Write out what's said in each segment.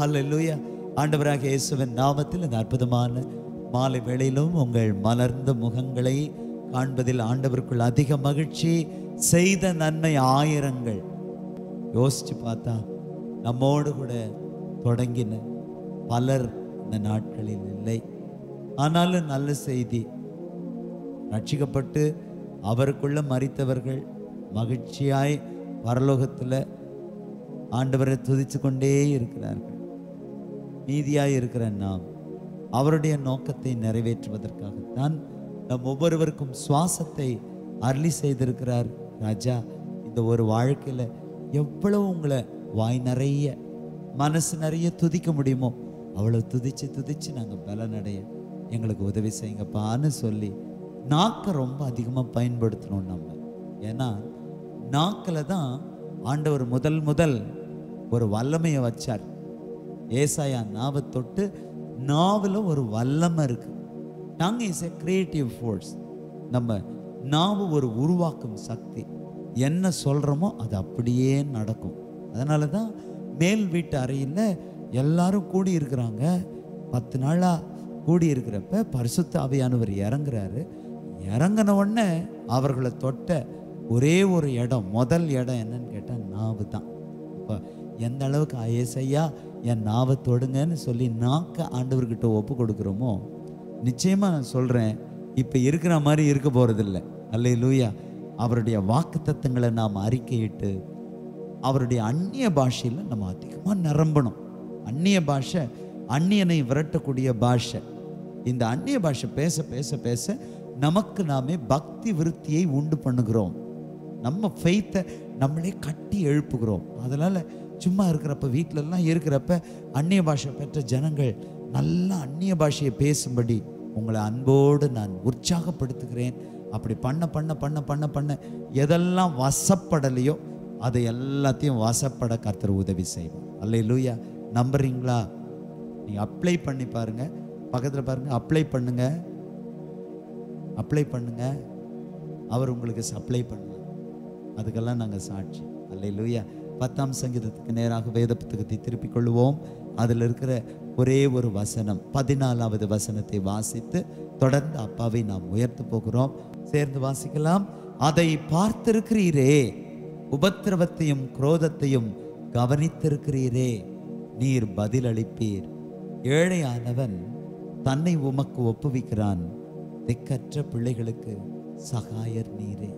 அல்லேலூயா ஆண்டவராக இயேசுவின் நாமத்தில் இந்த அற்புதமான மாலை வேளையிலும் உங்கள் மலர்ந்த முகங்களை காண்பதில் ஆண்டவருக்குள் அதிக மகிழ்ச்சி செய்த நன்மை ஆயிரங்கள் யோசிச்சு பார்த்தா நம்மோடு கூட தொடங்கின பலர் இந்த நாட்களில் இல்லை ஆனாலும் நல்ல செய்தி ரட்சிக்கப்பட்டு அவருக்குள்ள மறித்தவர்கள் மகிழ்ச்சியாய் பரலோகத்தில் ஆண்டவரை துதித்து கொண்டே இருக்கிறார்கள் நீதியாய் இருக்கிற நாம் அவருடைய நோக்கத்தை நிறைவேற்றுவதற்காகத்தான் நம் ஒவ்வொருவருக்கும் சுவாசத்தை அருளி செய்திருக்கிறார் ராஜா இந்த ஒரு வாழ்க்கையில் எவ்வளவு உங்களை வாய் நிறைய மனசு நிறைய துதிக்க முடியுமோ அவ்வளோ துதிச்சு துதிச்சு நாங்கள் பலனடைய எங்களுக்கு உதவி செய்யுங்கப்பான்னு சொல்லி நாக்கை ரொம்ப அதிகமாக பயன்படுத்தணும் நம்ம ஏன்னா நாக்கில் தான் ஆண்டவர் முதல் முதல் ஒரு வல்லமையை வச்சார் ஏசாயா நாவை தொட்டு நாவில் ஒரு வல்லமை இருக்கு tongue is a creative force நம்ம நாவு ஒரு உருவாக்கும் சக்தி என்ன சொல்கிறோமோ அது அப்படியே நடக்கும் அதனால தான் மேல் வீட்டு அறையில் எல்லாரும் கூடி இருக்கிறாங்க பத்து நாளாக கூடி இருக்கிறப்ப பரிசுத்த ஆவியானவர் இறங்குறாரு இறங்கின உடனே அவர்களை தொட்ட ஒரே ஒரு இடம் முதல் இடம் என்னன்னு கேட்டால் நாவு தான் இப்போ எந்த அளவுக்கு ஐஎஸ்ஐயா என் நாவை தொடுங்கன்னு சொல்லி நாக்க ஆண்டவர்கிட்ட ஒப்பு கொடுக்குறோமோ நிச்சயமாக நான் சொல்கிறேன் இப்போ இருக்கிற மாதிரி இருக்க போகிறதில்ல அல்ல லூயா அவருடைய வாக்கு தத்துவங்களை நாம் அறிக்கையிட்டு அவருடைய அந்நிய பாஷையில் நம்ம அதிகமாக நிரம்பணும் அந்நிய பாஷை அந்நியனை விரட்டக்கூடிய பாஷை இந்த அந்நிய பாஷை பேச பேச பேச நமக்கு நாமே பக்தி விருத்தியை உண்டு பண்ணுகிறோம் நம்ம ஃபெய்த்தை நம்மளே கட்டி எழுப்புகிறோம் அதனால் சும்மா இருக்கிறப்ப வீட்டிலலாம் இருக்கிறப்ப அந்நிய பாஷை பெற்ற ஜனங்கள் நல்லா அந்நிய பாஷையை பேசும்படி உங்களை அன்போடு நான் உற்சாகப்படுத்துகிறேன் அப்படி பண்ண பண்ண பண்ண பண்ண பண்ண எதெல்லாம் வசப்படலையோ அதை எல்லாத்தையும் வசப்பட கர்த்தர் உதவி செய்வார் அல்ல லூயா நம்புறீங்களா நீங்கள் அப்ளை பண்ணி பாருங்க பக்கத்தில் பாருங்க அப்ளை பண்ணுங்க அப்ளை பண்ணுங்க அவர் உங்களுக்கு சப்ளை பண்ணுவார் அதுக்கெல்லாம் நாங்கள் சாட்சி அல்ல லூயா பத்தாம் சங்கீதத்துக்கு நேராக வேத புத்தகத்தை திருப்பிக் கொள்வோம் அதில் இருக்கிற ஒரே ஒரு வசனம் பதினாலாவது வசனத்தை வாசித்து தொடர்ந்து அப்பாவை நாம் உயர்த்த போகிறோம் சேர்ந்து வாசிக்கலாம் அதை பார்த்திருக்கிறீரே உபத்திரவத்தையும் குரோதத்தையும் கவனித்திருக்கிறீரே நீர் பதிலளிப்பீர் ஏழையானவன் தன்னை உமக்கு ஒப்புவிக்கிறான் திக்கற்ற பிள்ளைகளுக்கு சகாயர் நீரே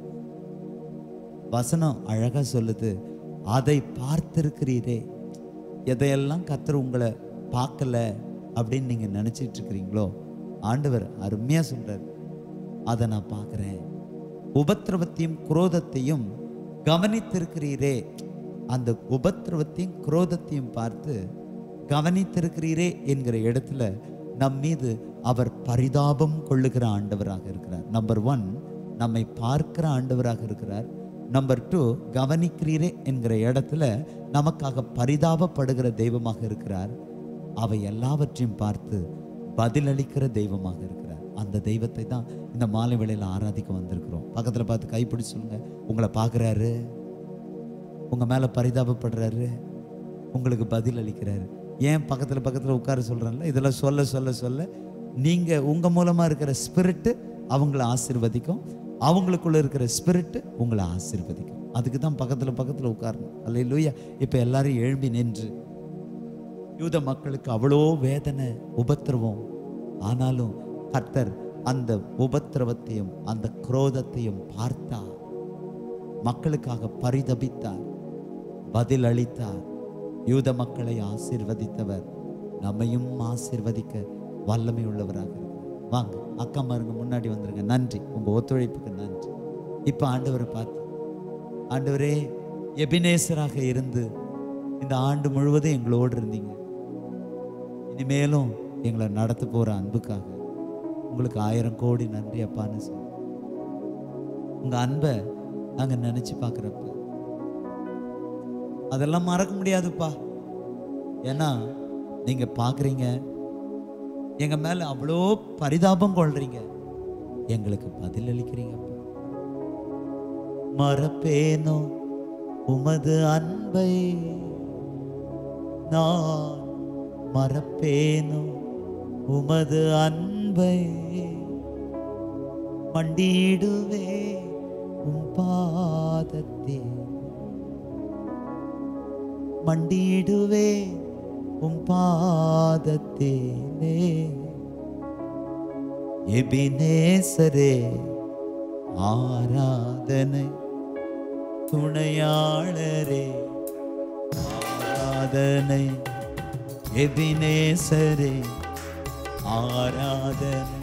வசனம் அழகா சொல்லுது அதை பார்த்திருக்கிறீரே எதையெல்லாம் கத்தர் உங்களை பார்க்கல அப்படின்னு நீங்க நினைச்சிட்டு இருக்கிறீங்களோ ஆண்டவர் அருமையா சொல்றார் அதை நான் பார்க்குறேன் உபத்திரவத்தையும் குரோதத்தையும் கவனித்திருக்கிறீரே அந்த உபத்திரவத்தையும் குரோதத்தையும் பார்த்து கவனித்திருக்கிறீரே என்கிற இடத்துல நம் மீது அவர் பரிதாபம் கொள்ளுகிற ஆண்டவராக இருக்கிறார் நம்பர் ஒன் நம்மை பார்க்கிற ஆண்டவராக இருக்கிறார் நம்பர் டூ கவனிக்கிறீரே என்கிற இடத்துல நமக்காக பரிதாபப்படுகிற தெய்வமாக இருக்கிறார் அவை எல்லாவற்றையும் பார்த்து பதிலளிக்கிற தெய்வமாக இருக்கிறார் அந்த தெய்வத்தை தான் இந்த மாலை வேளையில் ஆராதிக்க வந்திருக்கிறோம் பக்கத்தில் பார்த்து கைப்பிடி சொல்லுங்க உங்களை பார்க்குறாரு உங்க மேல பரிதாபப்படுறாரு உங்களுக்கு பதில் அளிக்கிறாரு ஏன் பக்கத்துல பக்கத்துல உட்கார சொல்றேன்ல இதெல்லாம் சொல்ல சொல்ல சொல்ல நீங்க உங்க மூலமா இருக்கிற ஸ்பிரிட்டு அவங்கள ஆசீர்வதிக்கும் அவங்களுக்குள்ள இருக்கிற ஸ்பிரிட்டு உங்களை ஆசீர்வதிக்கும் அதுக்கு தான் பக்கத்துல பக்கத்துல உட்காரணும் அல்ல லூயா இப்ப எல்லாரும் எழும்பி நின்று யூத மக்களுக்கு அவ்வளோ வேதனை உபத்திரவம் ஆனாலும் கர்த்தர் அந்த உபத்திரவத்தையும் அந்த குரோதத்தையும் பார்த்தார் மக்களுக்காக பரிதபித்தார் பதில் அளித்தார் யூத மக்களை ஆசீர்வதித்தவர் நம்மையும் ஆசீர்வதிக்க வல்லமை உள்ளவராக இருக்கிறார் வாங்க அக்கா மாருங்க முன்னாடி வந்துருங்க நன்றி உங்க ஒத்துழைப்புக்கு நன்றி இப்போ ஆண்டவரை பார்த்து ஆண்டவரே எபினேசராக இருந்து இந்த ஆண்டு முழுவதும் எங்களோடு இருந்தீங்க இனிமேலும் எங்களை நடத்த போற அன்புக்காக உங்களுக்கு ஆயிரம் கோடி நன்றி அப்பான்னு சொல்லி உங்க அன்பை நாங்க நினைச்சு பார்க்குறப்ப அதெல்லாம் மறக்க முடியாதுப்பா ஏன்னா நீங்க பார்க்குறீங்க எங்க மேல அவ்வளோ பரிதாபம் கொள்றீங்க எங்களுக்கு பதில் அளிக்கிறீங்கப்பா மறப்பேனோ உமது அன்பை நான் மறப்பேனோ உமது அன்பை மண்டியிடுவே உம் பாதத்தில் மண்டியிடுவே உம் பாதத்திலே எபினேசரே ஆராதனை துணையாளரே ஆராதனை எபினேசரே ஆராதனை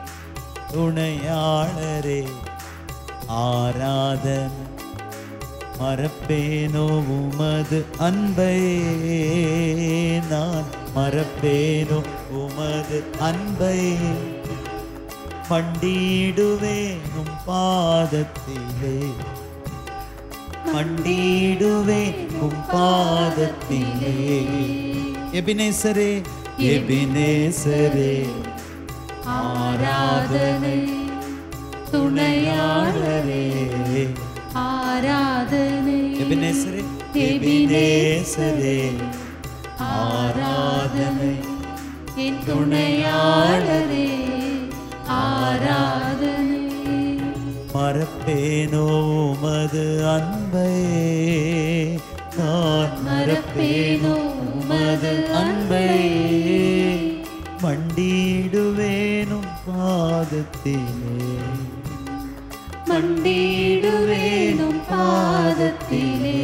துணையாளரே ஆராதனை மறப்பேனோ உமது அன்பை நான் மறப்பேனோ உமது அன்பை மண்டிடுவேனும் பாதத்திலே மண்டிடுவேனும் பாதத்திலே எபினேசரே எபினேசரே ஆராதனை துணையாளரே ஆராதனை எபினேசரே எபினேசரே ஆராதனை என் துணையாளரே ஆராதனை மறப்பேனோ உமது அன்பை நான் மறப்பேனோ உமது அன்பை மண்டிடுவேனும் பாதத்திலே மண்டிடுவேனும் பாதத்திலே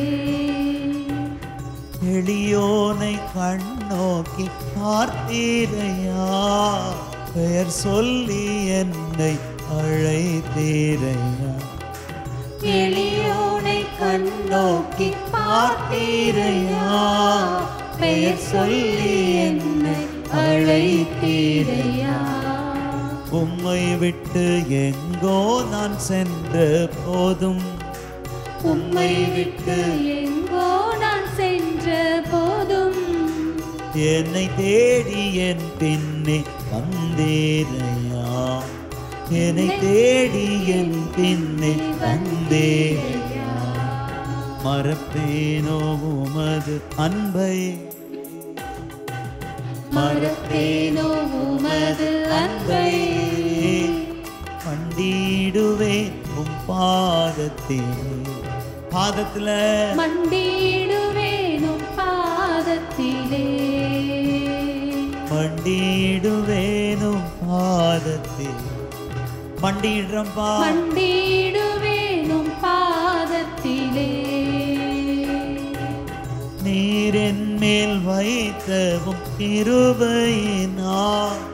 எளியோனை கண்ணோக்கி பார்த்தீரையா பெயர் சொல்லி என்னை அழைத்தீரையா எளியோனை கண்ணோக்கி பார்த்தீரையா பெயர் சொல்லி என்னை அழைத்தீரையா உம்மை விட்டு எங்கோ நான் சென்ற போதும் உம்மை விட்டு எங்கோ நான் சென்ற போதும் என்னை தேடி என் பின்னே வந்தேரையா என்னை தேடி என் பின்னே வந்தேரையா மறப்பேனோ உமது அன்பை மறப்பேனோ உமது அன்பை மண்டிடுவே உம் பாதத்திலே பாதத்துல மண்டிடுவேனும் பாதத்திலே மண்டிடுவேனும் பாதத்தில் மண்டிடுறப்பா மண்டிடுவேனும் பாதத்திலே நீர் என் மேல் வைத்தவும் கிருபையினால்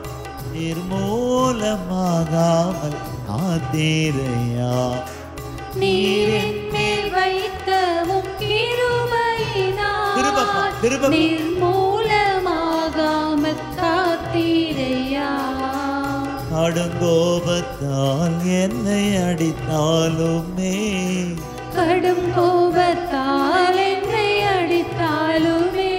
நிர்மூலமாகாமல் காத்தீரையா நீரின் மேல் வைத்தவும் கிருபையினால் திரும்பப்பா, திரும்ப. நிர்மூலமாகாமல் காத்தீரையா கடுங்கோபத்தால் என்னை அடித்தாலுமே கடும் கோபத்தால் என்னை அடித்தாலுமே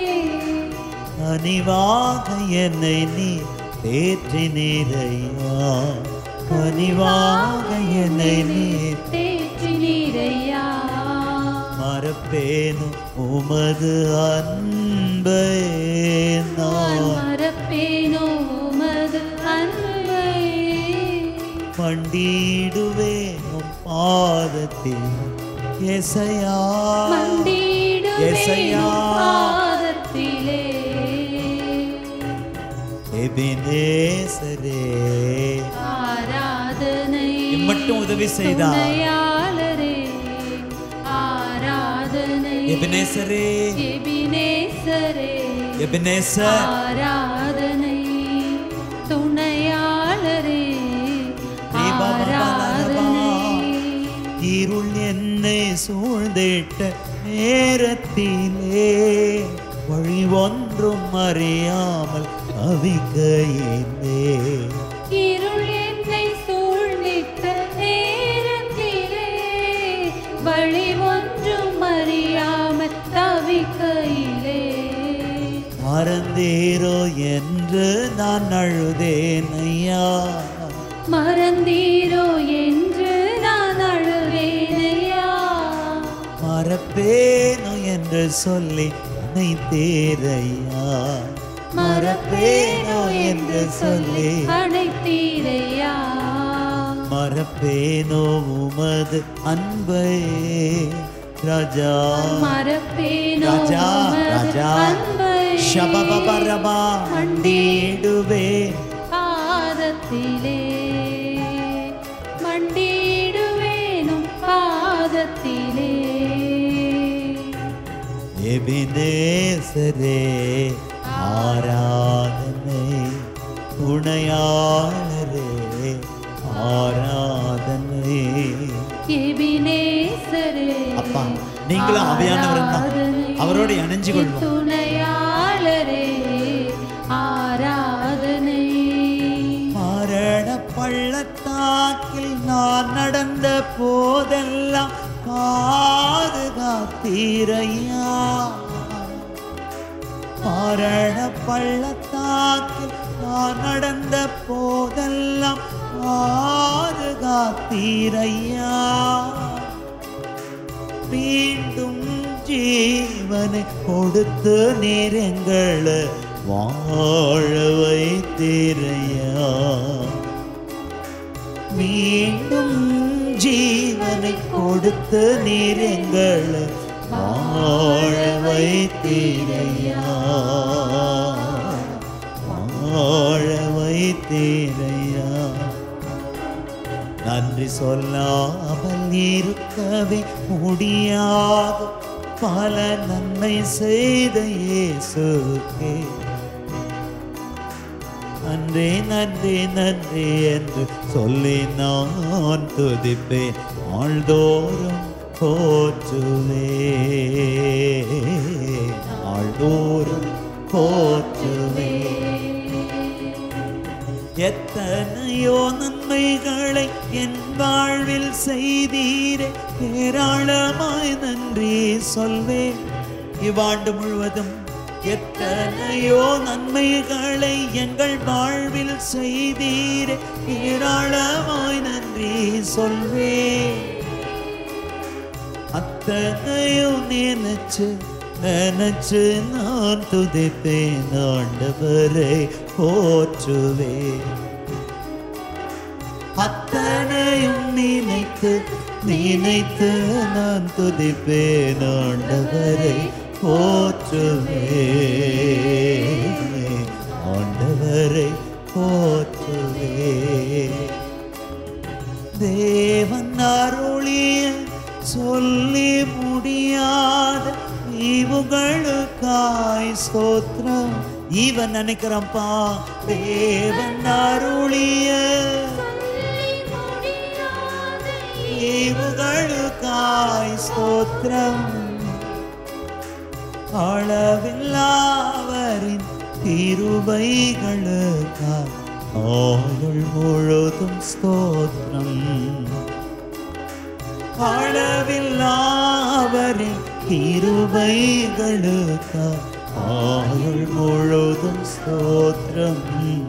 கனிவாக என்னை நீ தேற்றினீரையா கனிவாக என்னை நீ தேற்றினீரையா மறப்பேனும் உமது அன்பை நான் நான் மறப்பேனோ உமது அன்பை மண்டிடுவேனும் பாதத்தில் எசையா மண்டிடுவேனும் எசையா பாதத்திலே எபினேசரே ஆராதனை இம்மட்டும் உதவி செய்தார். துணையாளரே ஆராதனை எபினேசரே எபினேசரே எபினேசர் ஆராதனை துணையாளரே தீபமபலரபா. ஆராதனை இருள் என்னை சூழ்ந்திட்ட நேரத்திலே வழி ஒன்றும் அறியாமல் அவிக்கையிலே இருள் என்னை சூழ்ந்திட்ட நேரத்திலே வழி ஒன்றும் அறியாமல் தவிக்கையிலே மறந்தீரோ என்று நான் அழுதேன் ஐயா மறந்தீரோ என்று நான் அழுவேனையா மறப்பேனோ என்று சொல்லி அனைத்தேரையா மறப்பேனோ என்று சொல்லி அனைத்தீரையா மறப்பேனோ உமது அன்பை ராஜா மறப்பேனோ ராஜா உமது ராஜா அன்பை ஷபபபரபா மண்டிடுவே பாதத்திலே மண்டிடுவேனும் பாதத்திலே எபினேசரே ஆராதனை துணையாளரே ஆராதனை எபினேசரே அப்பா நீங்களும் அவையானவர் தான் ஆராதனை. அவரோட இணைஞ்சு கொள்வோம் துணையாளரே ஆராதனை மரண பள்ளத்தாக்கில் நான் நடந்த போதெல்லாம் பாதுகாத்தீரையா மரண பள்ளத்தாக்கில் நான் நடந்த போதெல்லாம் பாதுகாத்தீரையா மீண்டும் ஜீவனை கொடுத்து நேரங்களை வாழ வைத்தீரையா மீண்டும் ஜீவனை கொடுத்து நேரங்களை வாழ வைத்தீரையா வாழ வைத்தீரையா நன்றி சொல்லாமல் இருக்கவே முடியாது பல நன்மை செய்த இயேசுக்கே நன்றி நன்றி நன்றி என்று சொல்லி நான் துதிப்பேன் ஆள்தோறும் போற்றுவே ஆள்தோறும் போற்றுவே எத்தனையோ நன்மைகளை என் வாழ்வில் செய்தீரே ஏராளமாய் நன்றி சொல்வேன் இவ்வாண்டு முழுவதும் எத்தனையோ நன்மைகளை எங்கள் வாழ்வில் செய்தீரே ஏராளமாய் நன்றி சொல்வேன் அத்தனையும் நினைச்சு நினைச்சு நான் துதிப்பேன் ஆண்டவரை போற்றுவேன் அத்தனையும் நினைத்து நினைத்து நான் துதிப்பேன் ஆண்டவரை போற்றுவேன் ஆண்டவரை போற்றுவேன் தேவன் அருளிய சொல்லி முடியாத இவுகளுக்காய் ஸ்தோத்திரம் இவன் நினைக்கிறப்பா தேவன் அருளிய இவுகளுக்காய் ஸ்தோத்திரம் அளவில்லாவரின் திருவைகளுக்காய் ஆயுள் முழுதும் ஸ்தோத்திரம் அளவில்லாவரின் இருவைகளுக்காய் ஆயுள் முழுதும் ஸ்தோத்திரம்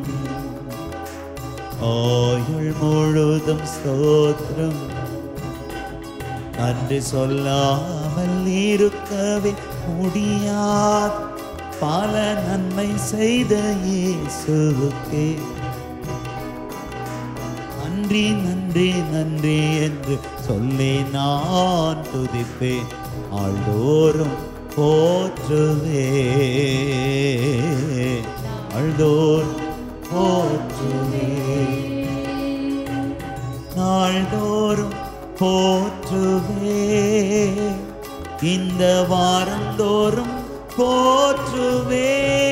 ஆயுள் முழுதும் ஸ்தோத்திரம் நன்றி சொல்லாமல் இருக்கவே முடியாது பல நன்மை செய்த இயேசுவுக்கே நன்றி நன்றி நன்றி என்று சொல்லி நான் துதிப்பேன் ஆள்தோறும் போற்றுவே ஆள்தோறும் போற்றுவே நாள்தோறும் போற்றுவே இந்த வாரந்தோறும் போற்றுவே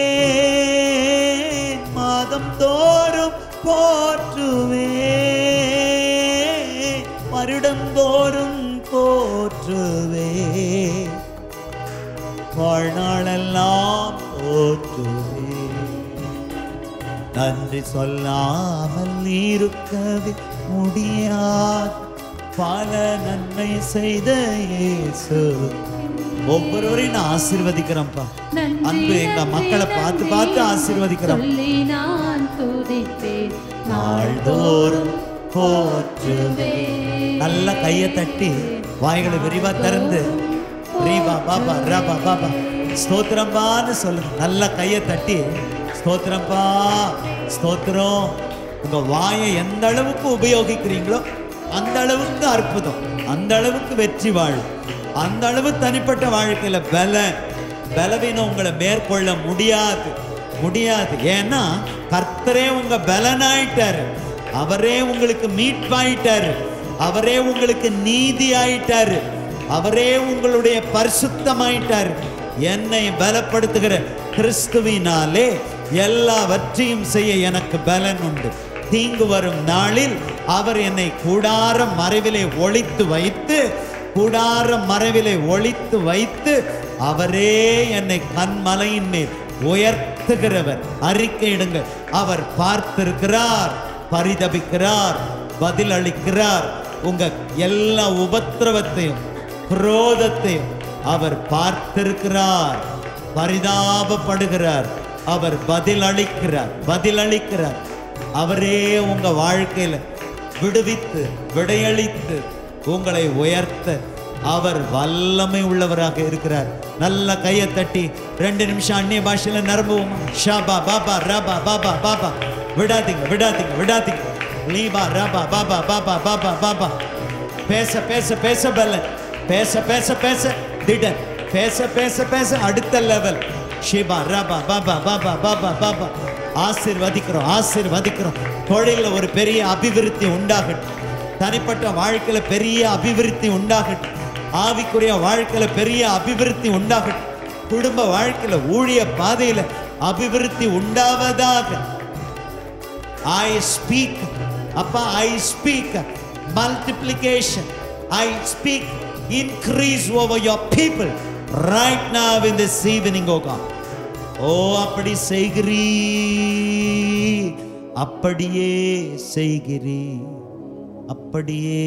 மாதம் தோறும் போற்றுவே வருடந்தோறும் போற்றுவே வாழ்நாளெல்லாம் போற்றுவே நன்றி சொல்லாமல் இருக்கவே முடியாது பல நன்மை செய்த இயேசு ஒவ்வொருவரையும் நான் ஆசீர்வதிக்கிறேன்ப்பா அன்பு எங்க மக்களை பார்த்து பார்த்து ஆசீர்வதிக்கிறோம் சொல்லி நான் துதிப்பேன் நாள்தோறும் போற்றுவே நல்ல கையை தட்டி வாய்களை விரிவா திறந்து ரீபா பாபா ரபா பாபா ஸ்தோத்திரம்பான்னு சொல்லுங்க நல்ல கையை தட்டி ஸ்தோத்திரம்ப்பா ஸ்தோத்திரம் உங்க வாயை எந்த அளவுக்கு உபயோகிக்கிறீங்களோ அந்த அளவுக்கு அற்புதம் அந்த அளவுக்கு வெற்றி வாழ் அந்த அளவு தனிப்பட்ட வாழ்க்கையில பலன் பலவீனம் உங்களை மேற்கொள்ள முடியாது முடியாது ஏன்னா கர்த்தரே உங்க பலனாயிட்டாரு அவரே உங்களுக்கு மீட்பாயிட்டாரு அவரே உங்களுக்கு நீதி ஆயிட்டாரு அவரே உங்களுடைய பரிசுத்தமாயிட்டாரு என்னை பலப்படுத்துகிற கிறிஸ்துவினாலே எல்லாவற்றையும் செய்ய எனக்கு பலன் உண்டு தீங்கு வரும் நாளில் அவர் என்னை கூடார மறைவிலே ஒளித்து வைத்து கூடார மறைவிலே ஒளித்து வைத்து அவரே என்னை கண்மலையின் மேல் உயர்த்துகிறவர் அறிக்கையிடுங்க அவர் பார்த்திருக்கிறார் பரிதபிக்கிறார் பதில் அளிக்கிறார் உங்க எல்லா உபத்திரவத்தையும் குரோதத்தையும் அவர் பார்த்திருக்கிறார் பரிதாபப்படுகிறார் அவர் பதில் அளிக்கிறார் பதில் அளிக்கிறார் அவரே உங்க வாழ்க்கையில விடுவித்து விடையளித்து உங்களை உயர்த்த அவர் வல்லமை உள்ளவராக இருக்கிறார் நல்ல கையை தட்டி ரெண்டு நிமிஷம் அந்நிய பாஷையில நிரம்புவோம் ஷாபா பாபா ரபா பாபா பாபா விடாதீங்க விடாதீங்க விடாதீங்க லீபா ரபா பாபா பாபா பாபா பாபா பேச பேச பேச பல்லன் பேச பேச பேச திடன் பேச பேச பேச அடுத்த லெவல் ஷிபா ரபா பாபா பாபா பாபா பாபா ஆசீர்வதிக்கிறோம் ஆசீர்வதிக்கிறோம் தொழிலில் ஒரு பெரிய அபிவிருத்தி உண்டாகட்டும் தனிப்பட்ட வாழ்க்கையில பெரிய அபிவிருத்தி உண்டாகட்டும் ஆவிக்குரிய வாழ்க்கையில பெரிய அபிவிருத்தி உண்டாகட்டும் குடும்ப வாழ்க்கையில ஊழிய பாதையில அபிவிருத்தி உண்டாவதாக I speak, Appa, I speak multiplication. I speak increase over your people right now in this evening, oh God. ஓ அப்படி செய்கிறீ அப்படியே செய்கிறீ அப்படியே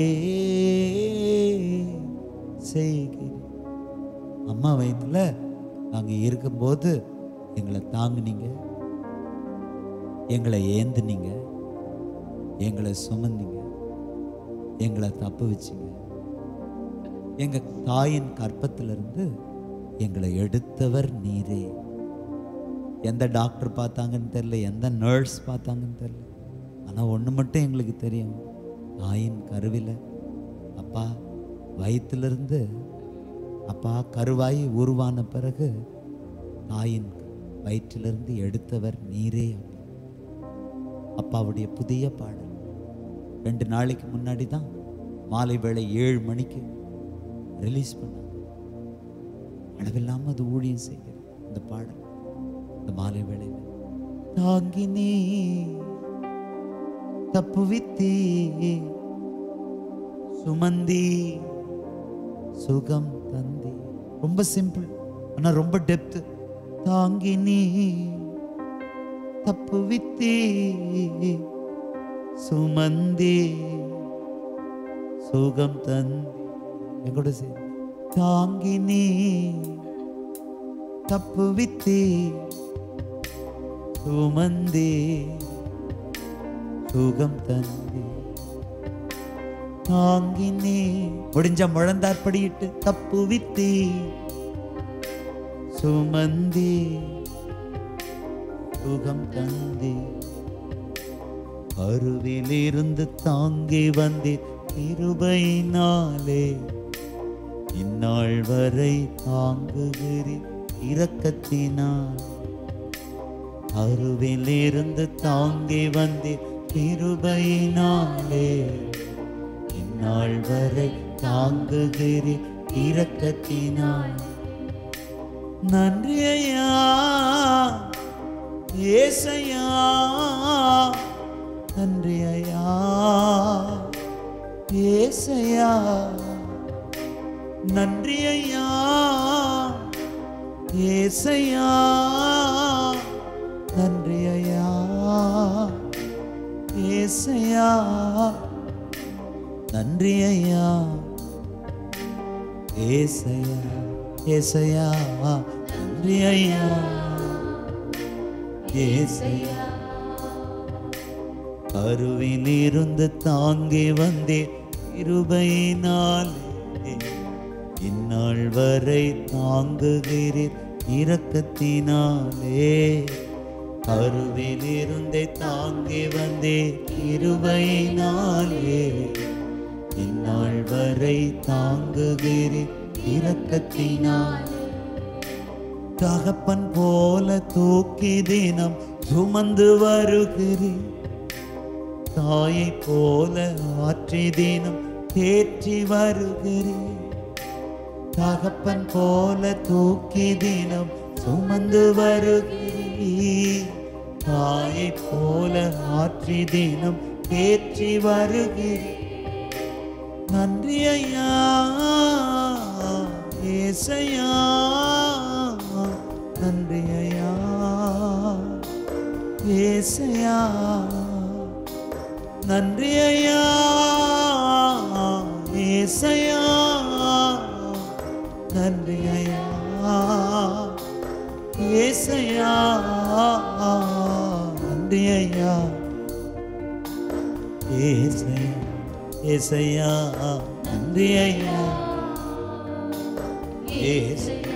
செய்கிறீ அம்மா வயித்துல நாங்க இருக்கும்போது எங்களை தாங்குனீங்க எங்களை ஏந்துனீங்க எங்களை சுமந்தீங்க எங்களை தப்பு வச்சீங்க எங்க தாயின் கற்பத்திலிருந்து எங்களை எடுத்தவர் நீரே எந்த டாக்டர் பார்த்தாங்கன்னு தெரியல எந்த நர்ஸ் பார்த்தாங்கன்னு தெரியல ஆனால் ஒன்று மட்டும் எங்களுக்கு தெரியும் தாயின் கருவில் அப்பா வயிற்றிலிருந்து அப்பா கருவாய் உருவான பிறகு தாயின் வயிற்றிலிருந்து எடுத்தவர் நீரே அப்பா அப்பாவுடைய புதிய பாடல் ரெண்டு நாளைக்கு முன்னாடி தான் மாலை வேளை ஏழு மணிக்கு ரிலீஸ் பண்ணாங்க அளவில்லாம அது ஊழியம் செய்கிறது இந்த பாடல் இந்த மாலை வேளையில தாங்கினே தப்புவித்தே சுமந்தி சுகம் தந்தி ரொம்ப சிம்பிள் ஆனா ரொம்ப டெப்த் தாங்கினே தப்புவித்தே சுமந்தே சுகம் தந்தி எங்கூட சரி தாங்கினே தப்புவித்தே சுமந்தே சுகம் தந்தே தாங்கினே முடிஞ்ச முழந்தாற்படியிட்டு தப்புவித்தே சுமந்தே சுகம் தந்தே அருவிலிருந்து தாங்கி வந்தே இருபைனாலே இந்நாள் வரை தாங்குகிறி இரக்கத்தினால் அருவிலிருந்து தாங்கி வந்தே இருபைனாலே இந்நாள் வரை தாங்குகிறி இரக்கத்தினால் நன்றி ஐயா ஏசையா நன்றி ஐயா ஏசையா நன்றி ஐயா ஏசையா நன்றி ஐயா ஏசையா நன்றி ஐயா ஏசையா ஏசையா நன்றி ஐயா ஏசையா அருவிலிருந்து தாங்கி வந்தே இருபையினாலே இந்நாள் வரை தாங்குகிறீர் இரக்கத்தினாலே கருவிலிருந்தே தாங்கி வந்தே இருபையினாலே இந்நாள் வரை தாங்குகிறேன் இரக்கத்தினால் தகப்பன் போல தூக்கி தினம் சுமந்து வருகிறேன் தாயை போல ஆற்றி தினம் தேற்றி வருகிறேன் தகப்பன் போல தூக்கி தினம் சுமந்து வருகிறேன் தாயை போல ஆற்றி தினம் தேற்றி வருகிறேன் நன்றி ஐயா ஏசையா நன்றி ஐயா ஏசையா நன்றி ஐயா ஏசையா நன்றி ஐயா ஏசையா நன்றி ஐயா ஏசையா ஏசையா நன்றி ஐயா ஏசையா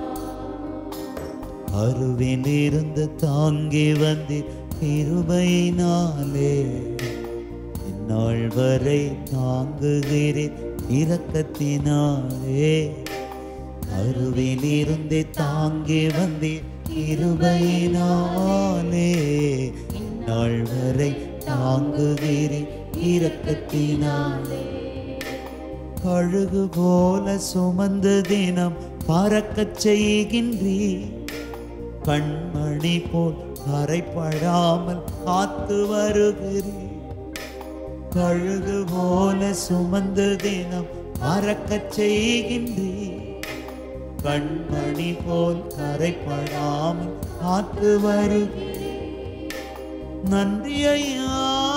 அருவிலிருந்து தாங்கி வந்தீர் கிருபையினாலே இந்நாள் வரை தாங்குகிறேன் இரக்கத்தினாலே அருவிலிருந்து தாங்கி வந்தீர் கிருபையினாலே இந்நாள் வரை தாங்குகிறேன் இரக்கத்தினாலே கழுகு போல சுமந்து தினம் பறக்கச் செய்கின்றீ கண்மணி போல் கரைப்படாமல் காத்து வருகிறீ கழுகு போல சுமந்து தினம் பறக்கச் செய்கின்றீ கண்மணி போல் கரைப்படாமல் காத்து வருகிறீ நன்றி ஐயா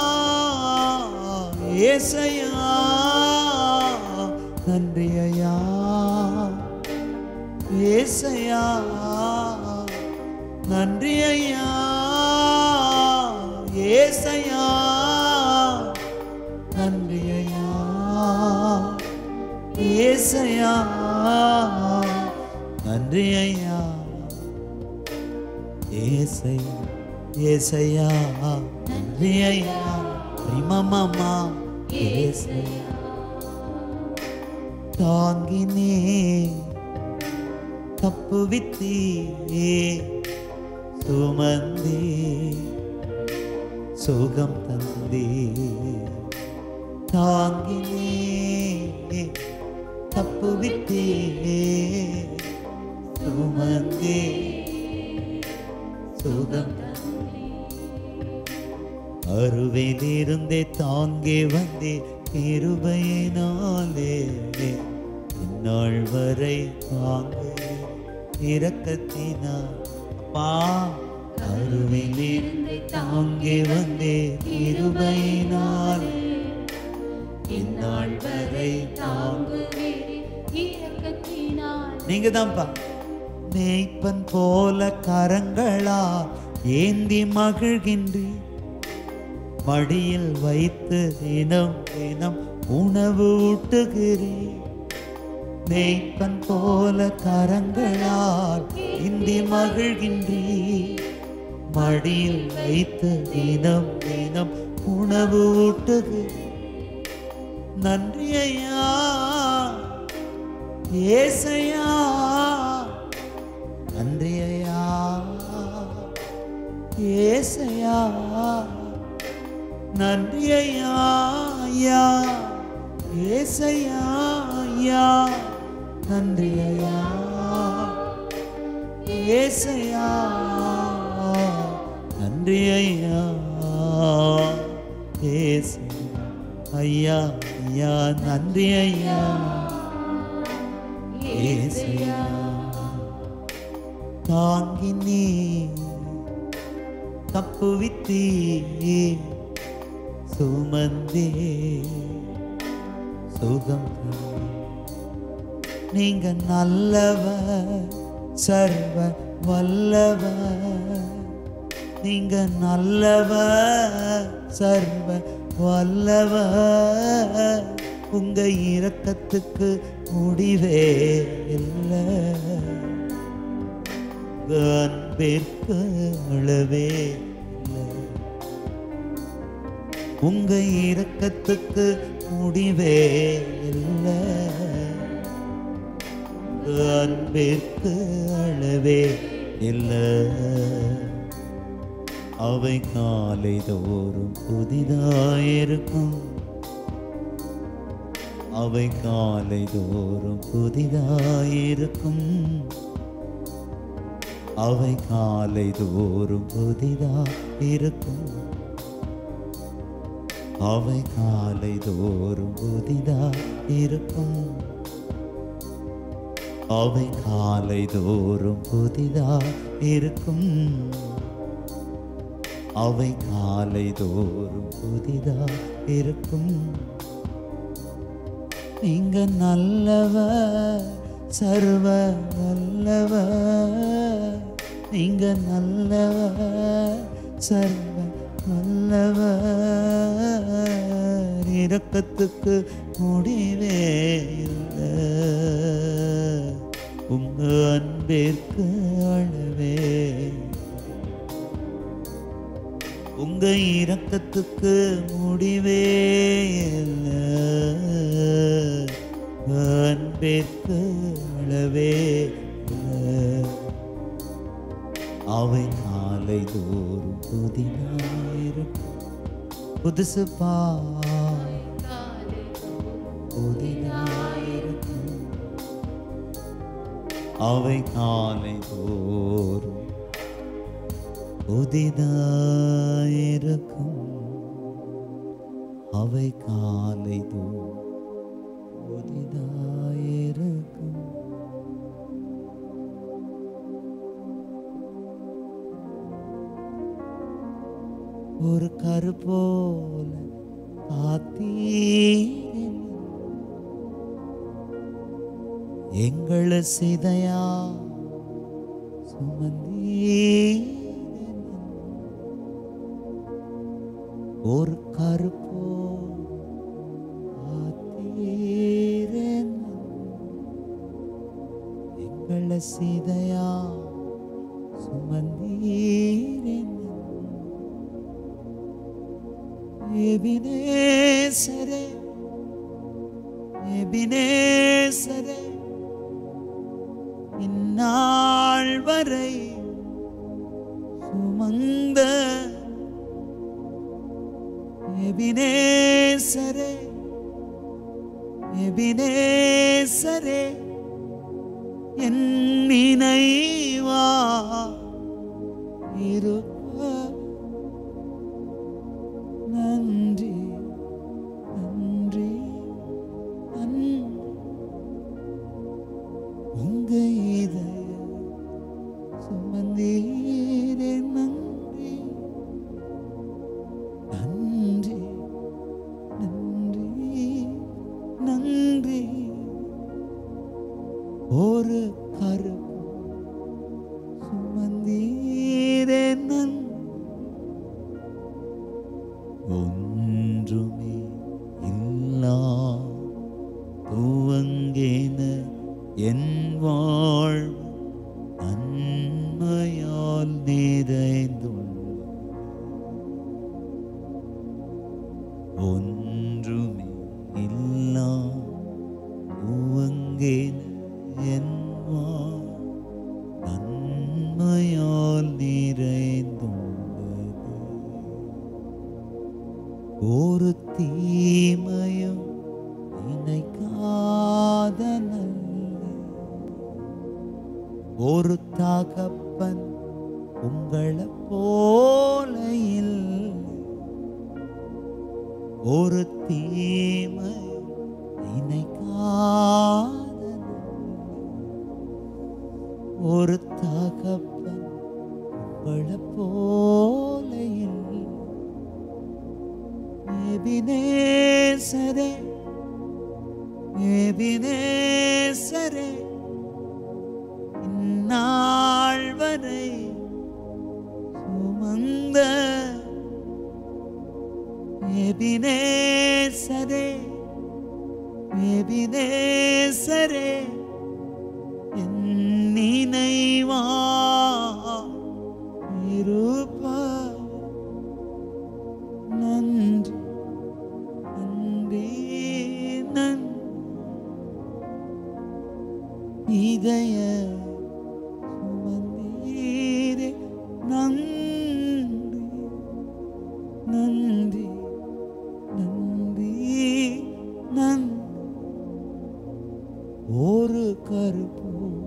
ஏசையா நன்றி ஐயா ஏசையா நன்றி ஐயா ஏசையா நன்றி ஐயா ஏசையா நன்றி ஐயா ஏசையா ஏசையா நன்றி ஐயா ரிமமாமா ஏசையா தாங்கினே தப்புவித்தே சுமந்தே சுகம் தந்தே தாங்கினே தப்புவித்தே சுமந்தே சுகம் தந்தே அருவிலிருந்தே தாங்கி வந்தே இருபையினாலே இந்நாள் வரை தாங்கு இரக்கத்தினால் அப்பா அருவிலிருந்து தாங்கி வந்தே இருபையினாலே இந்நாள் வரை தாங்கு நீங்க தான்ப்பா மேய்ப்பன் போல கரங்களா ஏந்தி மகிழ்கின்றி மடியில் வைத்து தினம் தினம் உணவு ஊட்டுகிறேன் மேய்ப்பன் போல கரங்களால் இந்தி மகிழ்கின்றி மடியில் வைத்து தினம் தினம் உணவு ஊட்டுகிறேன் நன்றி ஐயா ஏசையா நன்றி ஐயா ஏசையா நன்றி ஐயா ஐயா ஏசையா ஐயா நன்றி ஐயா ஏசையா நன்றி ஐயா ஏசையா ஐயா ஐயா நன்றி ஐயா ஏசையா தாங்கினே தப்புவித்தே சுமந்தே சுகம் தந்தே. நீங்க நல்லவ சர்வ வல்லவ நீங்க நல்லவ சர்வ வல்லவ உங்க இரக்கத்துக்கு முடிவே இல்லை உங்க உங்க அன்பிற்கு அளவே இல்லை உங்க இரக்கத்துக்கு முடிவே இல்லை உங்க அன்பிற்கு அளவே இல்லை அவை காலை தோறும் புதிதாயிருக்கும் அவை காலை தோறும் புதிதாயிருக்கும் அவை காலை தோறும் புதிதாயிருக்கும் அவை காலை தோறும் புதிதாயிருக்கும் அவை காலை தோறும் புதிதாயிருக்கும் அவை காலை தோறும் புதிதாயிருக்கும் நீங்க நல்லவர் சர்வ வல்லவர் நீங்க நல்லவர் சர்வ வல்லவர் இரக்கத்துக்கு முடிவே இல்லை உங்க அன்பிற்கு அளவே உங்க இரக்கத்துக்கு முடிவே இல்லை அன்பிற்கு அளவே இல்லை. அவை காலை தோறும் புதினாயிருக்கும் புதுசு பா புதினாயிருக்கும் அவை காலை தோறும் புதிதாயிருக்கும் அவை காலை தோறும் புதிதாயிருக்கும் ஒரு கரு போல காத்தீரின் எங்களை சிதையா சுமந்தீரின் ஒரு கருப்போ ஆத்தீரன் எங்களை சிதையா சுமந்தீரன் எபினேசரே எபினேசரே இந்நாள் வரை சுமந்த எபினேசரே எபினேசரே என் நினைவா இருப்ப நன்றி நன்றி நன்றி உங்க இதய சுமந்தீரே நன்றி நன்றி நன்றி நன்றி ஒரு கருப்பு சுமந்தீரே நன்றி ஒன்றுமே இல்லா துவங்கின என் வாழ்வு நன்மையால் நிறைந்துள்ள ஒன்றுமே இல்லா துவங்கின என் வாழ்வு நன்மையால் நிறைந்துள்ளது ஒரு தீமையும் நினைக்காத நல்ல ஒரு தகப்பன் உங்களை போல இல்லை ஒரு தீமை நினைக்காத ஒரு தகப்பன் உங்களை போல இல்லை எபினேசரே எபினேசரே இந்நாள் வரை சுமந்த எபினேசரே எபினேசரே என் நினைவா நன்றி நன் இதய சுமந்தீரே நன்றி நன்றி நன்றி நன்றி ஒரு கருப்பு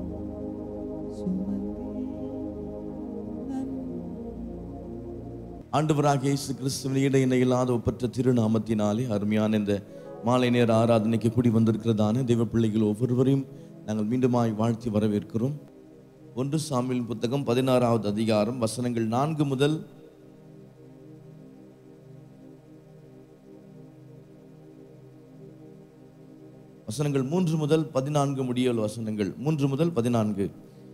சுமந்தீ நன்றி ஆண்டவராக இயேசு கிறிஸ்துவின் இட இணையில்லாத ஒப்பற்ற திருநாமத்தினாலே அருமையான இந்த மாலை நேர ஆராதனைக்கு கூடி வந்திருக்கிறதான தெய்வ பிள்ளைகள் ஒவ்வொருவரையும் நாங்கள் மீண்டுமாய் வாழ்த்தி வரவேற்கிறோம் ஒன்று சாமியின் புத்தகம் பதினாறாவது அதிகாரம் வசனங்கள் நான்கு முதல் வசனங்கள் மூன்று முதல் பதினான்கு முடியல் வசனங்கள் மூன்று முதல் பதினான்கு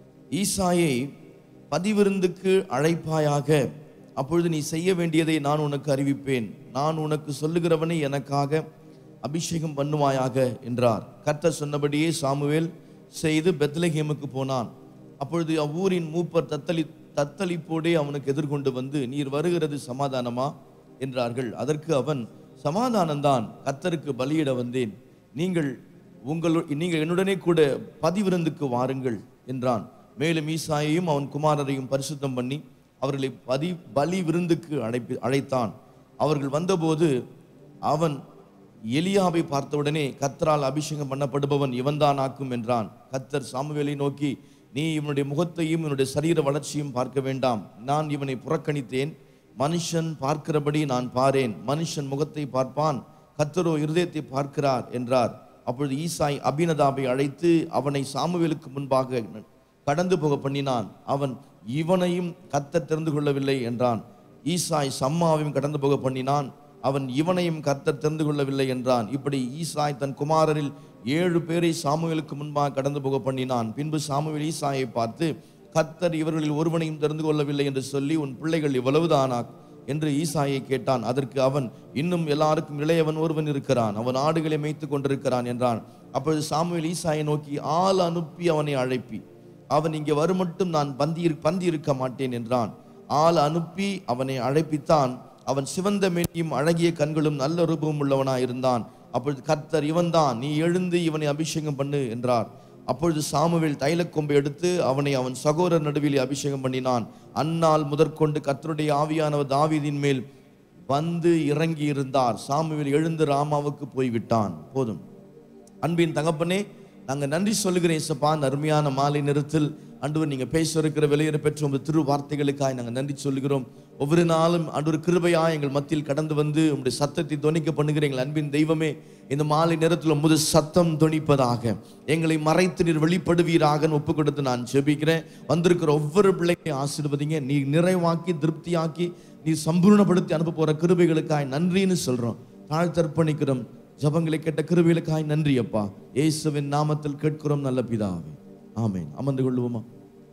ஈசாயை பதிவிருந்துக்கு அழைப்பாயாக அப்பொழுது நீ செய்ய வேண்டியதை நான் உனக்கு அறிவிப்பேன் நான் உனக்கு சொல்லுகிறவனை எனக்காக அபிஷேகம் பண்ணுவாயாக என்றார் கர்த்தர் சொன்னபடியே சாமுவேல் செய்து பெத்லகேமுக்கு போனான் அப்பொழுது அவ்வூரின் மூப்பர் தத்தளி தத்தளிப்போடே அவனுக்கு எதிர்கொண்டு வந்து நீர் வருகிறது சமாதானமா என்றார்கள் அதற்கு அவன் சமாதானம்தான் கர்த்தருக்கு பலியிட வந்தேன் நீங்கள் உங்கள் நீங்கள் என்னுடனே கூட பதிவிருந்துக்கு வாருங்கள் என்றான் மேலும் ஈசாயையும் அவன் குமாரரையும் பரிசுத்தம் பண்ணி அவர்களை பதி பலி விருந்துக்கு அழைப்பி அழைத்தான் அவர்கள் வந்தபோது அவன் எலியாவை பார்த்தவுடனே கத்தரால் அபிஷேகம் பண்ணப்படுபவன் இவன்தான் ஆக்கும் என்றான் கத்தர் சாமுவேலை நோக்கி நீ இவனுடைய முகத்தையும் இவனுடைய சரீர வளர்ச்சியும் பார்க்க வேண்டாம் நான் இவனை புறக்கணித்தேன் மனுஷன் பார்க்கிறபடி நான் பாரேன் மனுஷன் முகத்தை பார்ப்பான் கத்தரோ இருதயத்தை பார்க்கிறார் என்றார் அப்பொழுது ஈசாய் அபினதாபை அழைத்து அவனை சாமுவேலுக்கு முன்பாக கடந்து போக பண்ணினான் அவன் இவனையும் கத்தர் தெரிந்து கொள்ளவில்லை என்றான் ஈசாய் சம்மாவையும் கடந்து போக பண்ணினான் அவன் இவனையும் கர்த்தர் தெரிந்து கொள்ளவில்லை என்றான் இப்படி ஈசாய் தன் குமாரரில் ஏழு பேரை சாமுவேலுக்கு முன்பாக கடந்து போக பண்ணினான் பின்பு சாமுவேல் ஈசாயை பார்த்து கர்த்தர் இவர்களில் ஒருவனையும் தெரிந்து கொள்ளவில்லை என்று சொல்லி உன் பிள்ளைகள் இவ்வளவுதானா என்று ஈசாயை கேட்டான் அதற்கு அவன் இன்னும் எல்லாருக்கும் இளையவன் ஒருவன் இருக்கிறான் அவன் ஆடுகளை மேய்த்து கொண்டிருக்கிறான் என்றான் அப்பொழுது சாமுவேல் ஈசாயை நோக்கி ஆள் அனுப்பி அவனை அழைப்பி அவன் இங்கே வருமட்டும் நான் பந்தி பந்தி இருக்க மாட்டேன் என்றான் ஆள் அனுப்பி அவனை அழைப்பித்தான் அவன் சிவந்த மேனியும் அழகிய கண்களும் நல்ல ரூபமும் உள்ளவனாய் இருந்தான் அப்பொழுது கர்த்தர் இவன்தான் நீ எழுந்து இவனை அபிஷேகம் பண்ணு என்றார் அப்பொழுது சாமுவேல் தைலக்கொம்பை எடுத்து அவனை அவன் சகோதரர் நடுவிலே அபிஷேகம் பண்ணினான் அந்நாள் முதற்கொண்டு கர்த்தருடைய ஆவியானவர் தாவீதின் மேல் வந்து இறங்கி இருந்தார் சாமுவேல் எழுந்து ராமாவுக்கு போய்விட்டான் போதும் அன்பின் தகப்பனே நாங்க நன்றி சொல்லுகிறேன் இசப்பா இந்த அருமையான மாலை நேரத்தில் அன்று நீங்க பேச இருக்கிற வெளியேற பெற்ற உங்கள் திரு வார்த்தைகளுக்காய் நாங்கள் நன்றி சொல்லுகிறோம் ஒவ்வொரு நாளும் அன்று கிருபையா எங்கள் மத்தியில் கடந்து வந்து உங்களுடைய சத்தத்தை தொனிக்க பண்ணுகிற எங்கள் அன்பின் தெய்வமே இந்த மாலை நேரத்தில் உமது சத்தம் தொனிப்பதாக எங்களை மறைத்து நீர் வெளிப்படுவீராக ஒப்பு கொடுத்து நான் ஜெபிக்கிறேன் வந்திருக்கிற ஒவ்வொரு பிள்ளையும் ஆசீர்வதிங்க நீ நிறைவாக்கி திருப்தியாக்கி நீ சம்பூர்ணப்படுத்தி அனுப்ப போற கிருபைகளுக்காய் நன்றின்னு சொல்றோம் தாழ்த்தர்ப்பணிக்கிறோம் ஜபங்களை கேட்ட கிருபைகளுக்காய் நன்றி அப்பா இயேசுவின் நாமத்தில் கேட்கிறோம் நல்ல பிதாவே ஆமென் அமர்ந்து கொள்வோமா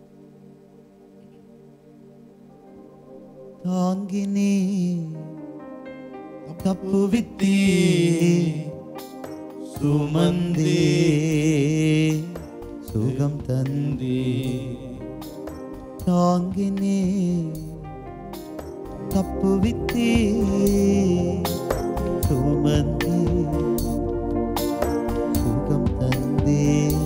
தாங்கினே தப்புவித்தே சுமந்தே சுகம் தந்தே தாங்கினே தப்புவித்தே சுமந்தே சுகம் தந்தே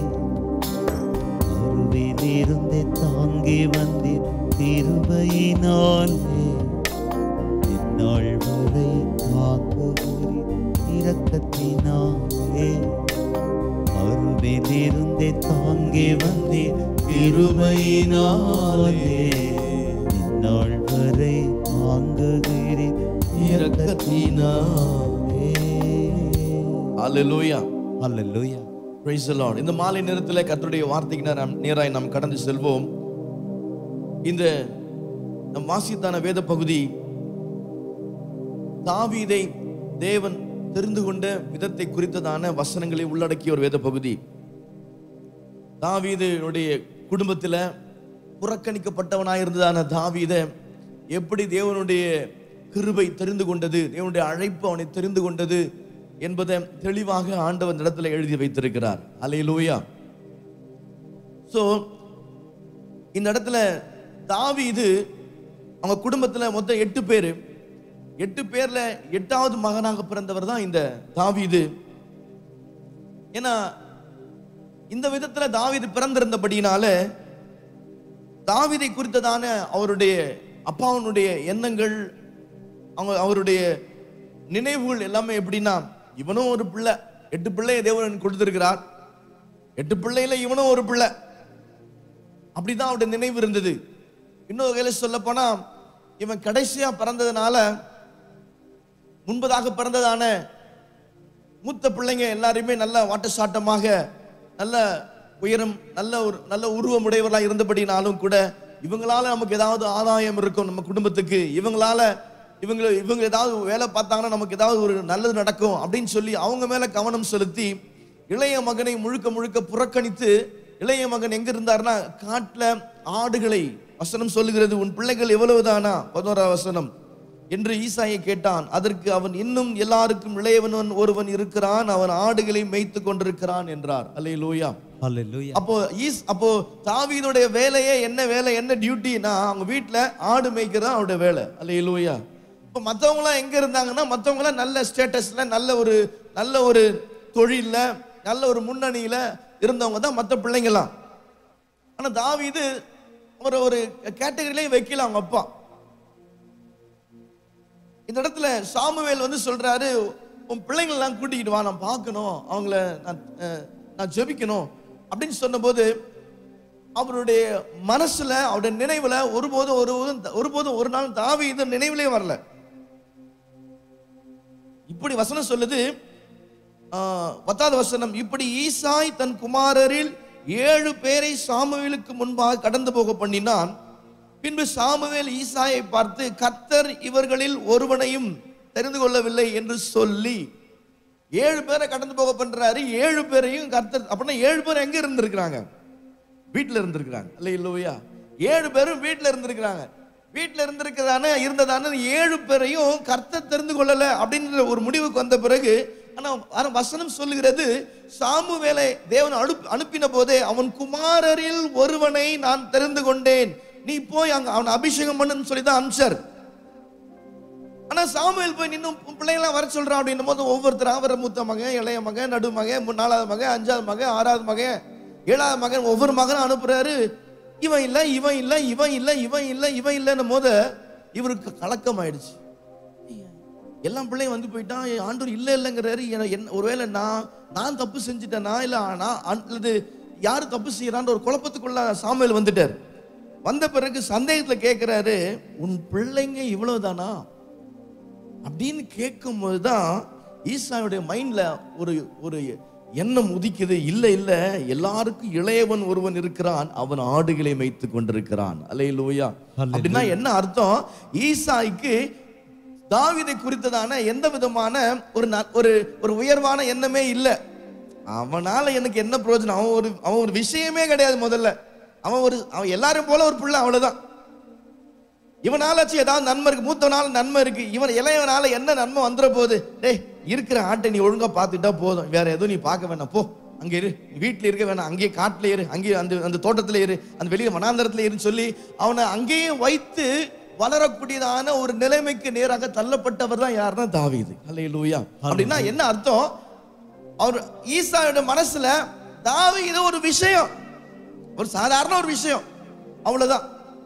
அருவிலிருந்தே தாங்கி வந்தீர் திருவையினாலே இந்நாள் வரை காக்குகிறீர் இரக்கத்தினாலே அருவிலிருந்தே தாங்கி வந்தீர் திருவையினாலே இந்நாள் வரை தாங்குகிறீர் இரக்கத்தினாலே அல்லேலூயா அல்லேலூயா Praise the Lord. இந்த மாலை நேரத்தில் கர்த்தருடைய வார்த்தைக்கு நேரம் நேராய் நாம் கடந்து செல்வோம் இந்த நம் வாசித்தான வேத பகுதி தாவீதை தேவன் தெரிந்து கொண்ட விதத்தை குறித்ததான வசனங்களை உள்ளடக்கிய ஒரு வேத பகுதி தாவீதுடைய குடும்பத்தில் புறக்கணிக்கப்பட்டவனாயிருந்ததான தாவீதை எப்படி தேவனுடைய கிருபை தெரிந்து கொண்டது தேவனுடைய அழைப்பு அவனை தெரிந்து கொண்டது என்பதை தெளிவாக ஆண்டவன் இடத்துல எழுதி வைத்திருக்கிறார் அலையிலூயா ஸோ இந்த இடத்துல தாவீது அவங்க குடும்பத்தில் மொத்தம் எட்டு பேர் எட்டு பேர்ல எட்டாவது மகனாக பிறந்தவர் தான் இந்த தாவீது ஏன்னா இந்த விதத்துல தாவீது பிறந்திருந்தபடினால தாவீதை குறித்ததான அவருடைய அப்பாவனுடைய எண்ணங்கள் அவங்க அவருடைய நினைவுகள் எல்லாமே எப்படின்னா இவனும் ஒரு பிள்ளை எட்டு பிள்ளையை தேவன் கொடுத்திருக்கிறார் எட்டு பிள்ளையில இவனும் ஒரு பிள்ளை அப்படிதான் அவருடைய நினைவு இருந்தது இன்னொரு வகையில சொல்ல போனா இவன் கடைசியா பிறந்ததுனால முன்பதாக பிறந்ததான மூத்த பிள்ளைங்க எல்லாருமே நல்ல வாட்டசாட்டமாக நல்ல உயரம் நல்ல ஒரு நல்ல உருவம் உடையவர்களாக இருந்தபடினாலும் கூட இவங்களால நமக்கு ஏதாவது ஆதாயம் இருக்கும் நம்ம குடும்பத்துக்கு இவங்களால இவங்க இவங்க ஏதாவது வேலை பார்த்தாங்கன்னா நமக்கு ஏதாவது ஒரு நல்லது நடக்கும் அப்படின்னு சொல்லி அவங்க மேல கவனம் செலுத்தி இளைய மகனை முழுக்க முழுக்க புறக்கணித்து இளைய மகன் எங்க இருந்தாருன்னா காட்டுல ஆடுகளை வசனம் சொல்லுகிறது உன் பிள்ளைகள் எவ்வளவுதானா பதினோரா வசனம் என்று ஈசாயை கேட்டான் அதற்கு அவன் இன்னும் எல்லாருக்கும் இளையவன் ஒருவன் இருக்கிறான் அவன் ஆடுகளை மேய்த்து கொண்டிருக்கிறான் என்றார் அல்லே லூயா ஹalleluya அப்போ ஈஸ் அப்போ தாவீதுடைய வேலையே என்ன வேலை என்ன டியூட்டினா அவங்க வீட்ல ஆடு மேய்க்கிறது தான் அவருடைய வேலை அல்லே லூயா இப்போ மற்றவங்களாம் எங்க இருந்தாங்கன்னா மற்றவங்களாம் நல்ல ஸ்டேட்டஸ்ல நல்ல ஒரு நல்ல ஒரு தொழில்ல நல்ல ஒரு முன்னணியில இருந்தவங்க தான் மற்ற பிள்ளைங்களாம் ஆனா தாவீது ஒரு ஒரு கேட்டகரியிலே வைக்கல அவங்க அப்பா இந்த இடத்துல சாமுவேல் வந்து சொல்றாரு உன் பிள்ளைங்களெல்லாம் கூட்டிக்கிட்டு வா நான் பார்க்கணும் அவங்கள நான் அஹ், நான் ஜெபிக்கணும் அப்படின்னு சொன்னபோது அவருடைய மனசுல அவருடைய நினைவுல ஒருபோதும் ஒருபோதும் ஒருபோதும் ஒரு நாள் தாவி இது நினைவிலே வரல இப்படி வசனம் சொல்லுது ஆஹ், பத்தாவது வசனம் இப்படி ஈசாய் தன் குமாரரில் ஏழு பேரை சாமுவேலுக்கு முன்பாக கடந்து போக பண்ணினான் பின்பு சாமுவேல் ஈசாயை பார்த்து கர்த்தர் இவர்களில் ஒருவனையும் தெரிந்து கொள்ளவில்லை என்று சொல்லி ஏழு பேரை கடந்து போக பண்றாரு ஏழு பேரையும் கர்த்தர் அப்படின்னா ஏழு பேர் எங்க இருந்திருக்கிறாங்க வீட்டுல இருந்திருக்கிறாங்க அல்ல இல்லையா ஏழு பேரும் வீட்டுல இருந்திருக்கிறாங்க வீட்டுல இருந்திருக்கிறதான இருந்ததான ஏழு பேரையும் கர்த்தர் தெரிந்து கொள்ளல அப்படின்ற ஒரு முடிவுக்கு வந்த பிறகு ஆனா வர வசனம் சொல்லுகிறது சாமுவேலை தேவன் அனுப் அனுப்பின போதே அவன் குமாரரில் ஒருவனை நான் தெரிந்து கொண்டேன் நீ போய் அங்க அவனை அபிஷேகம் பண்ணுன்னு சொல்லி தான் அனுப்பிச்சார் ஆனா சாமுவேல் போய் நின்னும் உன் பிள்ளைங்களாம் வர சொல்றான் அப்படின்னும் போது ஒவ்வொருத்தரா வர மூத்த மகன் இளைய மகன் நடு மகன் மூ- நாலாவது மகன் அஞ்சாவது மகன் ஆறாவது மகன் ஏழாவது மகன் ஒவ்வொரு மகனும் அனுப்புறாரு இவன் இல்ல இவன் இல்ல இவன் இல்ல இவன் இல்ல இவன் இல்லைன்னும் போது இவருக்கு கலக்கம் ஆயிடுச்சு எல்லா பிள்ளையும் வந்து போயிட்டான் என் ஆண்டவர் இல்ல இல்லைங்கிறாரு என- என்ன ஒருவேளை நான் நான் தப்பு செஞ்சுட்டேனா இல்ல நான் அல்லது யாரு தப்பு செய்யறான்ற ஒரு குழப்பத்துக்குள்ள சாமுவேல் வந்துட்டார் வந்த பிறகு சந்தேகத்துல கேட்கிறாரு உன் பிள்ளைங்க இவ்வளவுதானா அப்படின்னு கேட்கும்போது தான் ஈசாவுடைய மைண்ட்ல ஒரு ஒரு எண்ணம் உதிக்குது இல்ல இல்ல எல்லாருக்கும் இளையவன் ஒருவன் இருக்கிறான் அவன் ஆடுகளை மேய்த்து கொண்டிருக்கிறான் அல்லேலூயா அல்லேலூயா. அப்படின்னா என்ன அர்த்தம் ஈசாய்க்கு தாவீதை குறித்ததான எந்த விதமான ஒரு ந- ஒரு ஒரு உயர்வான எண்ணமே இல்லை அவனால எனக்கு என்ன பிரயோஜனம் அவன் ஒரு அவன் ஒரு விஷயமே கிடையாது முதல்ல அவன் ஒரு அவன் எல்லாரும் போல ஒரு பிள்ளை அவ்வளவுதான் இவனாலாச்சும் ஏதாவது நன்மை இருக்கு மூத்தவனால நன்மை இருக்கு இவன் இளையவனால என்ன நன்மை வந்துட போகுது டேய் இருக்கிற ஆட்டை நீ ஒழுங்கா பார்த்துட்டா போதும் வேற எதுவும் நீ பார்க்க வேணாம் போ அங்க இரு நீ வீட்டுல இருக்க வேணாம் அங்கேயே காட்டுல இரு அங்கேயே அந்த அந்த தோட்டத்துல இரு அந்த வெளியே வனாந்தரத்துல இருன்னு சொல்லி அவனை அங்கேயே வைத்து வளரக்கூடியதான ஒரு நிலைமைக்கு நேராக தள்ளப்பட்டவர் தான் யாருன்னா தாவீது அல்லேலூயா அப்படின்னா என்ன அர்த்தம் அவர் ஈசாயோட மனசுல தாவீது ஒரு விஷயம் ஒரு சாதாரண ஒரு விஷயம் அவ்வளவுதான்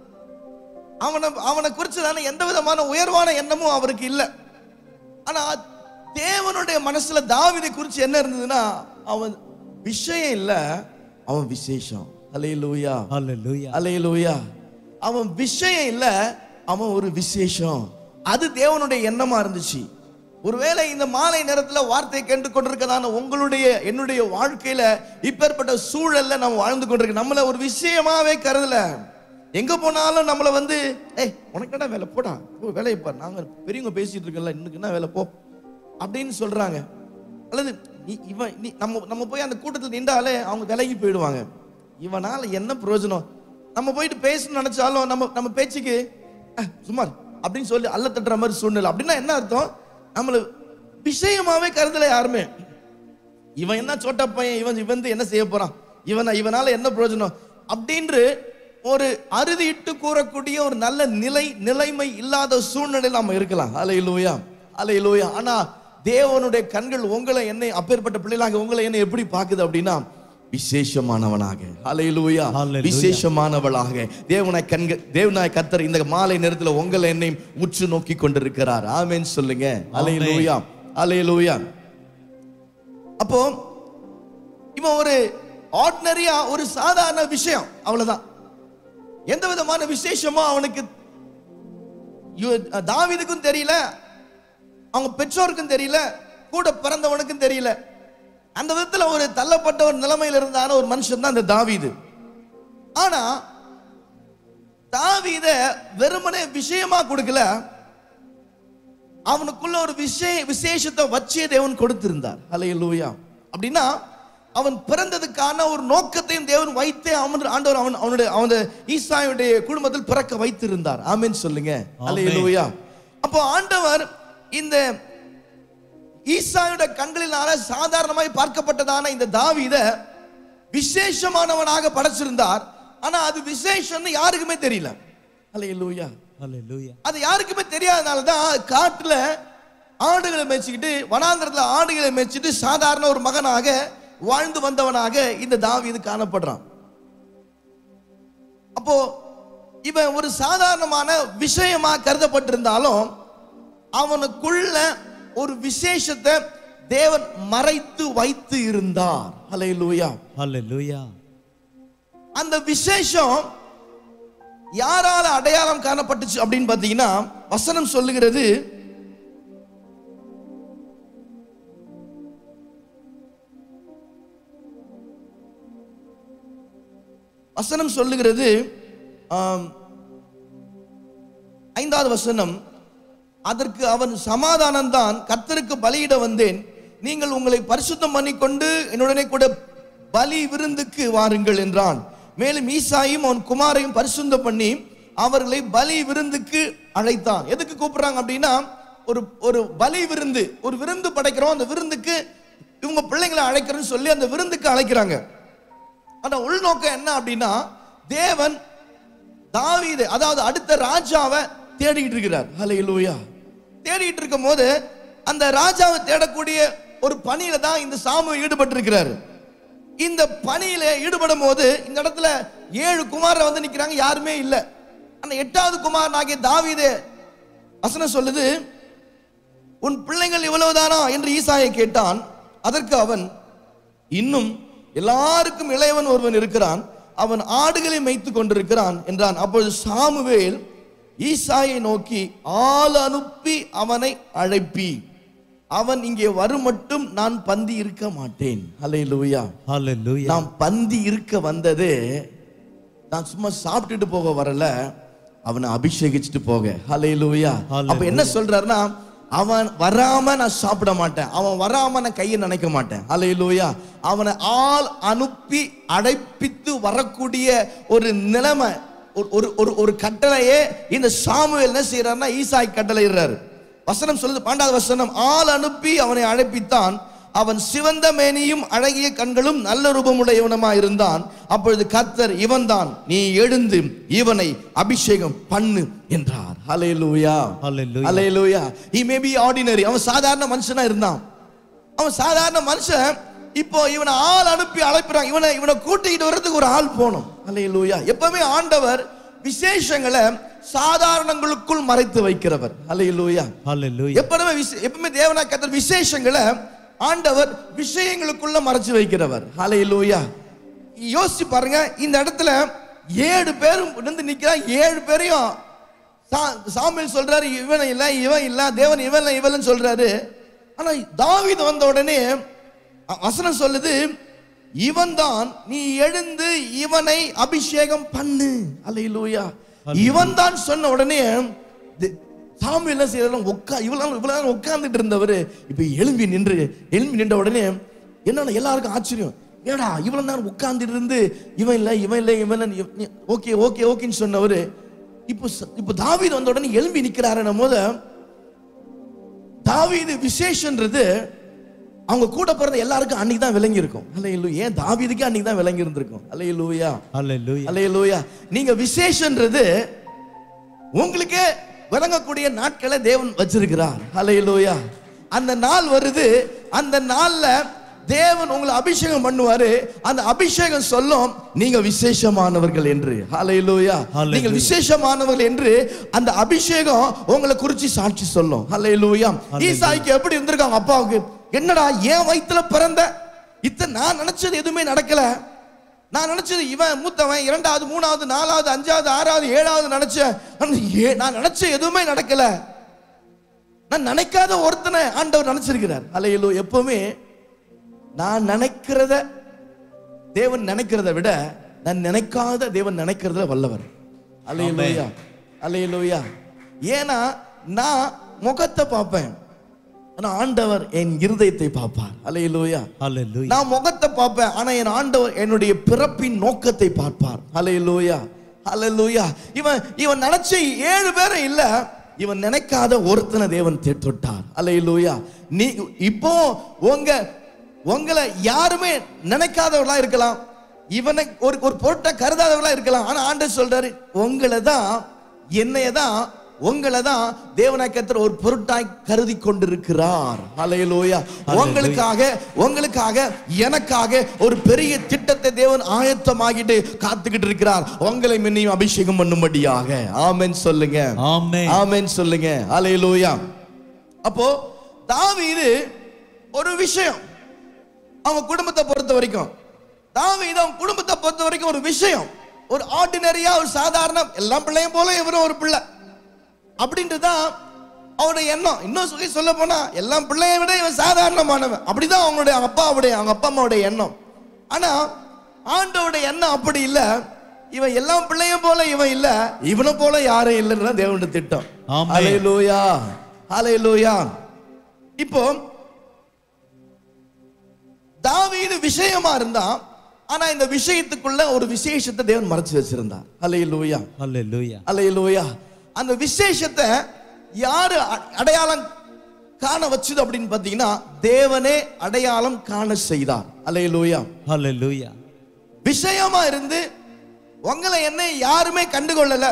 அவனை அவனை குறிச்சதான எந்த விதமான உயர்வான எண்ணமும் அவருக்கு இல்லை ஆனா தேவனுடைய மனசுல தாவீதை குறிச்சு என்ன இருந்ததுன்னா அவன் விஷயம் இல்ல அவன் விசேஷம் அலையலூயா ஹalleluya அலையலூயா அவன் விஷயம் இல்ல அவன் ஒரு விசேஷம் அது தேவனுடைய எண்ணமா இருந்துச்சு ஒருவேளை இந்த மாலை நேரத்துல வார்த்தை கேட்டு கொண்டிருக்கதான உங்களுடைய என்னுடைய வாழ்க்கையில இப்பேற்பட்ட சூழல்ல நம்ம வாழ்ந்து கொண்டிருக்க நம்மள ஒரு விஷயமாவே கருதல எங்க போனாலும் நம்மள வந்து ஏய் உனக்கு என்ன வேலை போடா போ வேலையை பாரு நாங்க பெரியவங்க பேசிட்டு இருக்கல இன்னைக்கு என்ன வேலை போ அப்படின்னு சொல்றாங்க அல்லது நீ- இவன் நீ நம்ம நம்ம போய் அந்த கூட்டத்தில் நின்றாலே அவங்க விலகி போயிடுவாங்க இவனால என்ன பிரயோஜனம் நம்ம போயிட்டு பேசணும்னு நினைச்சாலும் நம்ம நம்ம பேச்சுக்கு "அஹ், சுமார் அப்படின்னு சொல்லி அல்ல தட்டுற மாதிரி சூழ்நிலை அப்படின்னா என்ன அர்த்தம் நம்மள விஷயமாவே கருதல யாருமே இவன் என்ன சோட்டா பையன் இவன் இவன் வந்து என்ன செய்ய போறான் இவன் இவனால என்ன பிரயோஜனம் அப்படின்று ஒரு அறுதியிட்டு கூறக்கூடிய ஒரு நல்ல நிலை நிலைமை இல்லாத சூழ்நிலையில் நம்ம இருக்கலாம் அலையிலூயா அலையிலூயா ஆனா தேவனுடைய கண்கள் உங்களை என்னை அப்பேற்பட்ட பிள்ளைகளாக உங்களை என்னை எப்படி பார்க்குது அப்படின்னா விசேஷமானவனாக அலையிலூயா Hallelujah. விசேஷமானவளாக தேவனாய் கண்கள் தேவனாய் கத்தர் இந்த மாலை நேரத்துல உங்களை என்னை உற்று நோக்கி கொண்டிருக்கிறார் ஆமென் சொல்லுங்க அலையிலூயா அலையிலூயா அப்போ இவன் ஒரு ஆர்டினரியா ஒரு சாதாரண விஷயம் அவ்வளவுதான் எந்த விதமான விசேஷமோ அவனுக்கு யு- தாவீதுக்கும் தெரியல அவங்க பெற்றோருக்கும் தெரியல கூட பிறந்தவனுக்கும் தெரியல அந்த விதத்துல ஒரு தள்ளப்பட்ட ஒரு நிலைமையில இருந்தான ஒரு மனுஷன் தான் அந்த தாவீது ஆனா தாவீத வெறுமனே விஷயமா கொடுக்கல அவனுக்குள்ள ஒரு விஷய விசேஷத்தை வச்சே தேவன் கொடுத்திருந்தார் ஹalleluya அப்படின்னா அவன் பிறந்ததுக்கான ஒரு நோக்கத்தையும் தேவன் வைத்தே அவன் ஆண்டவர் அவன் அவனுடைய அவனுடைய ஈசாயுடைய குடும்பத்தில் பிறக்க வைத்திருந்தார் ஆமென் சொல்லுங்க ஹalleluya அப்போ ஆண்டவர் இந்த ஈசாயுடைய கண்களினால சாதாரணமாய் பார்க்கப்பட்டதான இந்த தாவீத விசேஷமானவனாக படைச்சிருந்தார் ஆனா அது விசேஷம்னு யாருக்குமே தெரியல ஹalleluya ஹalleluya அது யாருக்குமே தெரியாதனால தான் காட்டுல ஆடுகளை மேய்ச்சிக்கிட்டு வனாந்திரத்துல ஆடுகளை மேய்ச்சிட்டு சாதாரண ஒரு மகனாக வாழ்ந்து வந்தவனாக இந்த தாவீது காணப்படுறான் அப்போ இவன் ஒரு சாதாரணமான விஷயமா கருதப்பட்டிருந்தாலும் அவனுக்குள்ள ஒரு விசேஷத்தை தேவன் மறைத்து வைத்து இருந்தார் ஹalleluya ஹalleluya அந்த விசேஷம் யாரால அடையாளம் காணப்பட்டுச்சு அப்படின்னு பார்த்தீங்கன்னா வசனம் சொல்லுகிறது வசனம் சொல்லுகிறது ஆம், ஐந்தாவது வசனம் அதற்கு அவன் சமாதானம் தான் கர்த்தருக்கு பலியிட வந்தேன் நீங்கள் உங்களை பரிசுத்தம் பண்ணிக்கொண்டு என்னுடனே கூட பலி விருந்துக்கு வாருங்கள் என்றான் மேலும் ஈசாயும் அவன் குமாரையும் பரிசுத்தம் பண்ணி அவர்களை பலி விருந்துக்கு அழைத்தான் எதுக்கு கூப்பிடுறாங்க அப்படின்னா ஒரு ஒரு பலி விருந்து ஒரு விருந்து படைக்கிறோம் அந்த விருந்துக்கு இவங்க பிள்ளைங்களை அழைக்கிறேன்னு சொல்லி அந்த விருந்துக்கு அழைக்கிறாங்க ஆனா உள்நோக்கம் என்ன அப்படின்னா தேவன் தாவீது அதாவது அடுத்த ராஜாவை தேடிட்டு இருக்கிறார் ஹalleluya தேடிட்டு இருக்கும் போது அந்த ராஜாவை தேடக்கூடிய ஒரு பணியில தான் இந்த சாமு ஈடுபட்டு இருக்கிறாரு இந்த பணியில ஈடுபடும் போது இந்த இடத்துல ஏழு குமாரர் வந்து நிக்கிறாங்க யாருமே இல்லை அந்த எட்டாவது குமாரனாகிய தாவீது வசனம் சொல்லுது உன் பிள்ளைகள் இவ்வளவுதானா என்று ஈசாயை கேட்டான் அதற்கு அவன் இன்னும் எல்லாருக்கும் இளையவன் ஒருவன் இருக்கிறான் அவன் ஆடுகளை மேய்த்து கொண்டிருக்கிறான் என்றான் அப்பொழுது சாமுவேல் ஈசாயை நோக்கி ஆள் அனுப்பி அவனை அழைப்பி அவன் இங்கே வரும் மட்டும் நான் பந்தி இருக்க மாட்டேன் ஹalleluya ஹalleluya நாம் பந்தி இருக்க வந்ததே நான் சும்மா சாப்பிட்டுட்டு போக வரல அவனை அபிஷேகிச்சுட்டு போக ஹalleluya அப்ப என்ன சொல்றாருன்னா அவன் வராம நான் சாப்பிட மாட்டேன் அவன் வராம நான் கையை நினைக்க மாட்டேன் ஹalleluya அவனை ஆள் அனுப்பி அடைப்பித்து வரக்கூடிய ஒரு நிலைமை ஒரு- ஒரு ஒரு ஒரு கட்டளையே இந்த சாமுவேல் என்ன செய்யறாருன்னா ஈசாய் கட்டளையிடுறாரு வசனம் சொல்லுது பன்னெண்டாவது வசனம் ஆள் அனுப்பி அவனை அழைப்பித்தான் அவன் சிவந்த மேனியும் அழகிய கண்களும் நல்ல ரூபமுடையவனுமா இருந்தான் அப்பொழுது கர்த்தர் இவன்தான் நீ எழுந்து இவனை அபிஷேகம் பண்ணு என்றார் ஹalleluya Hallelujah. Hallelujah he may be ordinary அவன் சாதாரண மனுஷனா இருந்தான் அவன் சாதாரண மனுஷன் இப்போ இவனை ஆள் அனுப்பி அழைப்புறான் இவனை இவனை கூட்டிக்கிட்டு வர்றதுக்கு ஒரு ஆள் போகணும் ஹalleluya எப்பவுமே ஆண்டவர் விசேஷங்களை சாதாரணங்களுக்குள் மறைத்து வைக்கிறவர் ஹalleluya ஹalleluya எப்பவுமே விசே- எப்பவுமே தேவனா கத்தர் விசேஷங்களை ஆண்டவர் விஷயங்களுக்குள்ள மறைச்சு வைக்கிறவர் ஹalleluya யோசிச்சு பாருங்க இந்த இடத்துல ஏழு பேரும் வந்து நிக்கிறான் ஏழு பேரையும் சா- சாமுவேல் சொல்றாரு இவன் இல்ல இவன் இல்ல தேவன் இவன் இல்ல இவன் சொல்றாரு ஆனா தாவீது வந்த உடனே அ- வசனம் சொல்லுது இவன் தான் நீ எழுந்து இவனை அபிஷேகம் பண்ணு அல்லேலூயா இவன் தான் சொன்ன உடனே தி- சாமி என்ன செய்யறாரு உட்கா இவ்வளவு இவ்வளவு நேரம் உட்கார்ந்துட்டு இருந்தவர் இப்ப எழும்பி நின்று எழும்பி நின்ற உடனே என்னன்னா எல்லாருக்கும் ஆச்சரியம் ஏடா இவ்வளவு நேரம் உட்கார்ந்துட்டு இருந்து இவன் இல்ல இவன் இல்ல இவன் இல்ல ஓகே ஓகே ஓகேன்னு சொன்னவர் இப்போ ச- இப்போ தாவீது வந்த உடனே எழும்பி நிக்கிறாருன்னும் போது தாவீது விசேஷன்றது அவங்க கூட பிறந்த எல்லாருக்கும் அன்னைக்கு தான் விளங்கி இருக்கும் அல்ல ஏன் தாவீதுக்கு அன்னைக்கு தான் விளங்கி இருந்திருக்கும் அல்ல ஹalleluya அல்லேலூயா நீங்க விசேஷன்றது உங்களுக்கு விளங்கக்கூடிய நாட்களை தேவன் வச்சிருக்கிறார் அல்லேலூயா அந்த நாள் வருது அந்த நாள்ல தேவன் உங்களை அபிஷேகம் பண்ணுவாரு அந்த அபிஷேகம் சொல்லும் நீங்க விசேஷமானவர்கள் என்று ஹalleluya Hallelujah. நீங்கள் விசேஷமானவர்கள் என்று அந்த அபிஷேகம் உங்களை குறிச்சு சாட்சி சொல்லும் ஹalleluya ஈசாய்க்கு எப்படி இருந்திருக்காங்க அப்பாவுக்கு என்னடா ஏன் வயித்துல பிறந்த இத்த நான் நினைச்சது எதுவுமே நடக்கல நான் நினைச்சது இவன் மூத்தவன் இரண்டாவது மூணாவது நாலாவது அஞ்சாவது ஆறாவது ஏழாவது நினைச்சேன் ஆனா ஏ- நான் நினைச்ச எதுவுமே நடக்கல நான் நினைக்காத ஒருத்தனை ஆண்டவர் நினைச்சிருக்கிறார் அலையிலோ எப்பவுமே நான் நினைக்கிறத தேவன் நினைக்கிறத விட நான் நினைக்காத தேவன் நினைக்கிறதுல வல்லவர் அலையிலோயா அலையிலோயா ஏன்னா நான் முகத்தை பார்ப்பேன் ஆனா ஆண்டவர் என் இருதயத்தை பார்ப்பார் அலையிலோயா ஹalleluya நான் முகத்தை பார்ப்பேன் ஆனா என் ஆண்டவர் என்னுடைய பிறப்பின் நோக்கத்தை பார்ப்பார் ஹalleluya ஹalleluya இவன் இவன் நினைச்ச ஏழு பேரும் இல்ல இவன் நினைக்காத ஒருத்தனை தேவன் தே- தொட்டார் ஹalleluya நீ இப்போ உங்க உங்களை யாருமே நினைக்காதவர்களா இருக்கலாம் இவனை ஒரு ஒரு பொருட்டை கருதாதவர்களா இருக்கலாம் ஆனா ஆண்டவர் சொல்றாரு உங்களை தான் என்னைய தான் உங்களை தான் தேவனாய் கர்த்தர் ஒரு பொருட்டாய் கருதி கொண்டிருக்கிறார் ஹalleluya உங்களுக்காக உங்களுக்காக எனக்காக ஒரு பெரிய திட்டத்தை தேவன் ஆயத்தமாகிட்டு காத்துக்கிட்டு இருக்கிறார் உங்களை முன்னையும் அபிஷேகம் பண்ணும்படியாக ஆமென் சொல்லுங்க ஆமென் ஆமென் சொல்லுங்க ஹalleluya அப்போ தாவீது ஒரு விஷயம் அவன் குடும்பத்தை பொறுத்த வரைக்கும் தாவீது அவன் குடும்பத்தை பொறுத்த வரைக்கும் ஒரு விஷயம் ஒரு ஆர்டினரியா ஒரு சாதாரண எல்லா பிள்ளையும் போல இவரும் ஒரு பிள்ளை அப்படின்ட்டு தான் அவனுடைய எண்ணம் இன்னும் சொல்லி சொல்ல போனா எல்லா பிள்ளையை விட இவன் சாதாரணமானவன் அப்படிதான் அவங்களுடைய அவங்க அப்பாவுடைய அவங்க அப்பா அம்மாவுடைய எண்ணம் ஆனா ஆண்டோட எண்ணம் அப்படி இல்ல இவன் எல்லா பிள்ளையும் போல இவன் இல்ல இவனை போல யாரும் இல்லைன்னு தான் தேவனுடைய திட்டம் ஆமென். ஹalleluya ஹalleluya இப்போ தாவீது விஷயமா இருந்தான் ஆனா இந்த விஷயத்துக்குள்ள ஒரு விசேஷத்தை தேவன் மறைச்சு வச்சிருந்தார் ஹalleluya ஹalleluya அல்லையிலோயா அந்த விசேஷத்தை யாரு அ- அடையாளம் காண வச்சது அப்படின்னு பார்த்தீங்கன்னா தேவனே அடையாளம் காண செய்தார் அல்லையிலோயா ஹalleluya விஷயமா இருந்து உங்களை என்னை யாருமே கண்டுகொள்ளல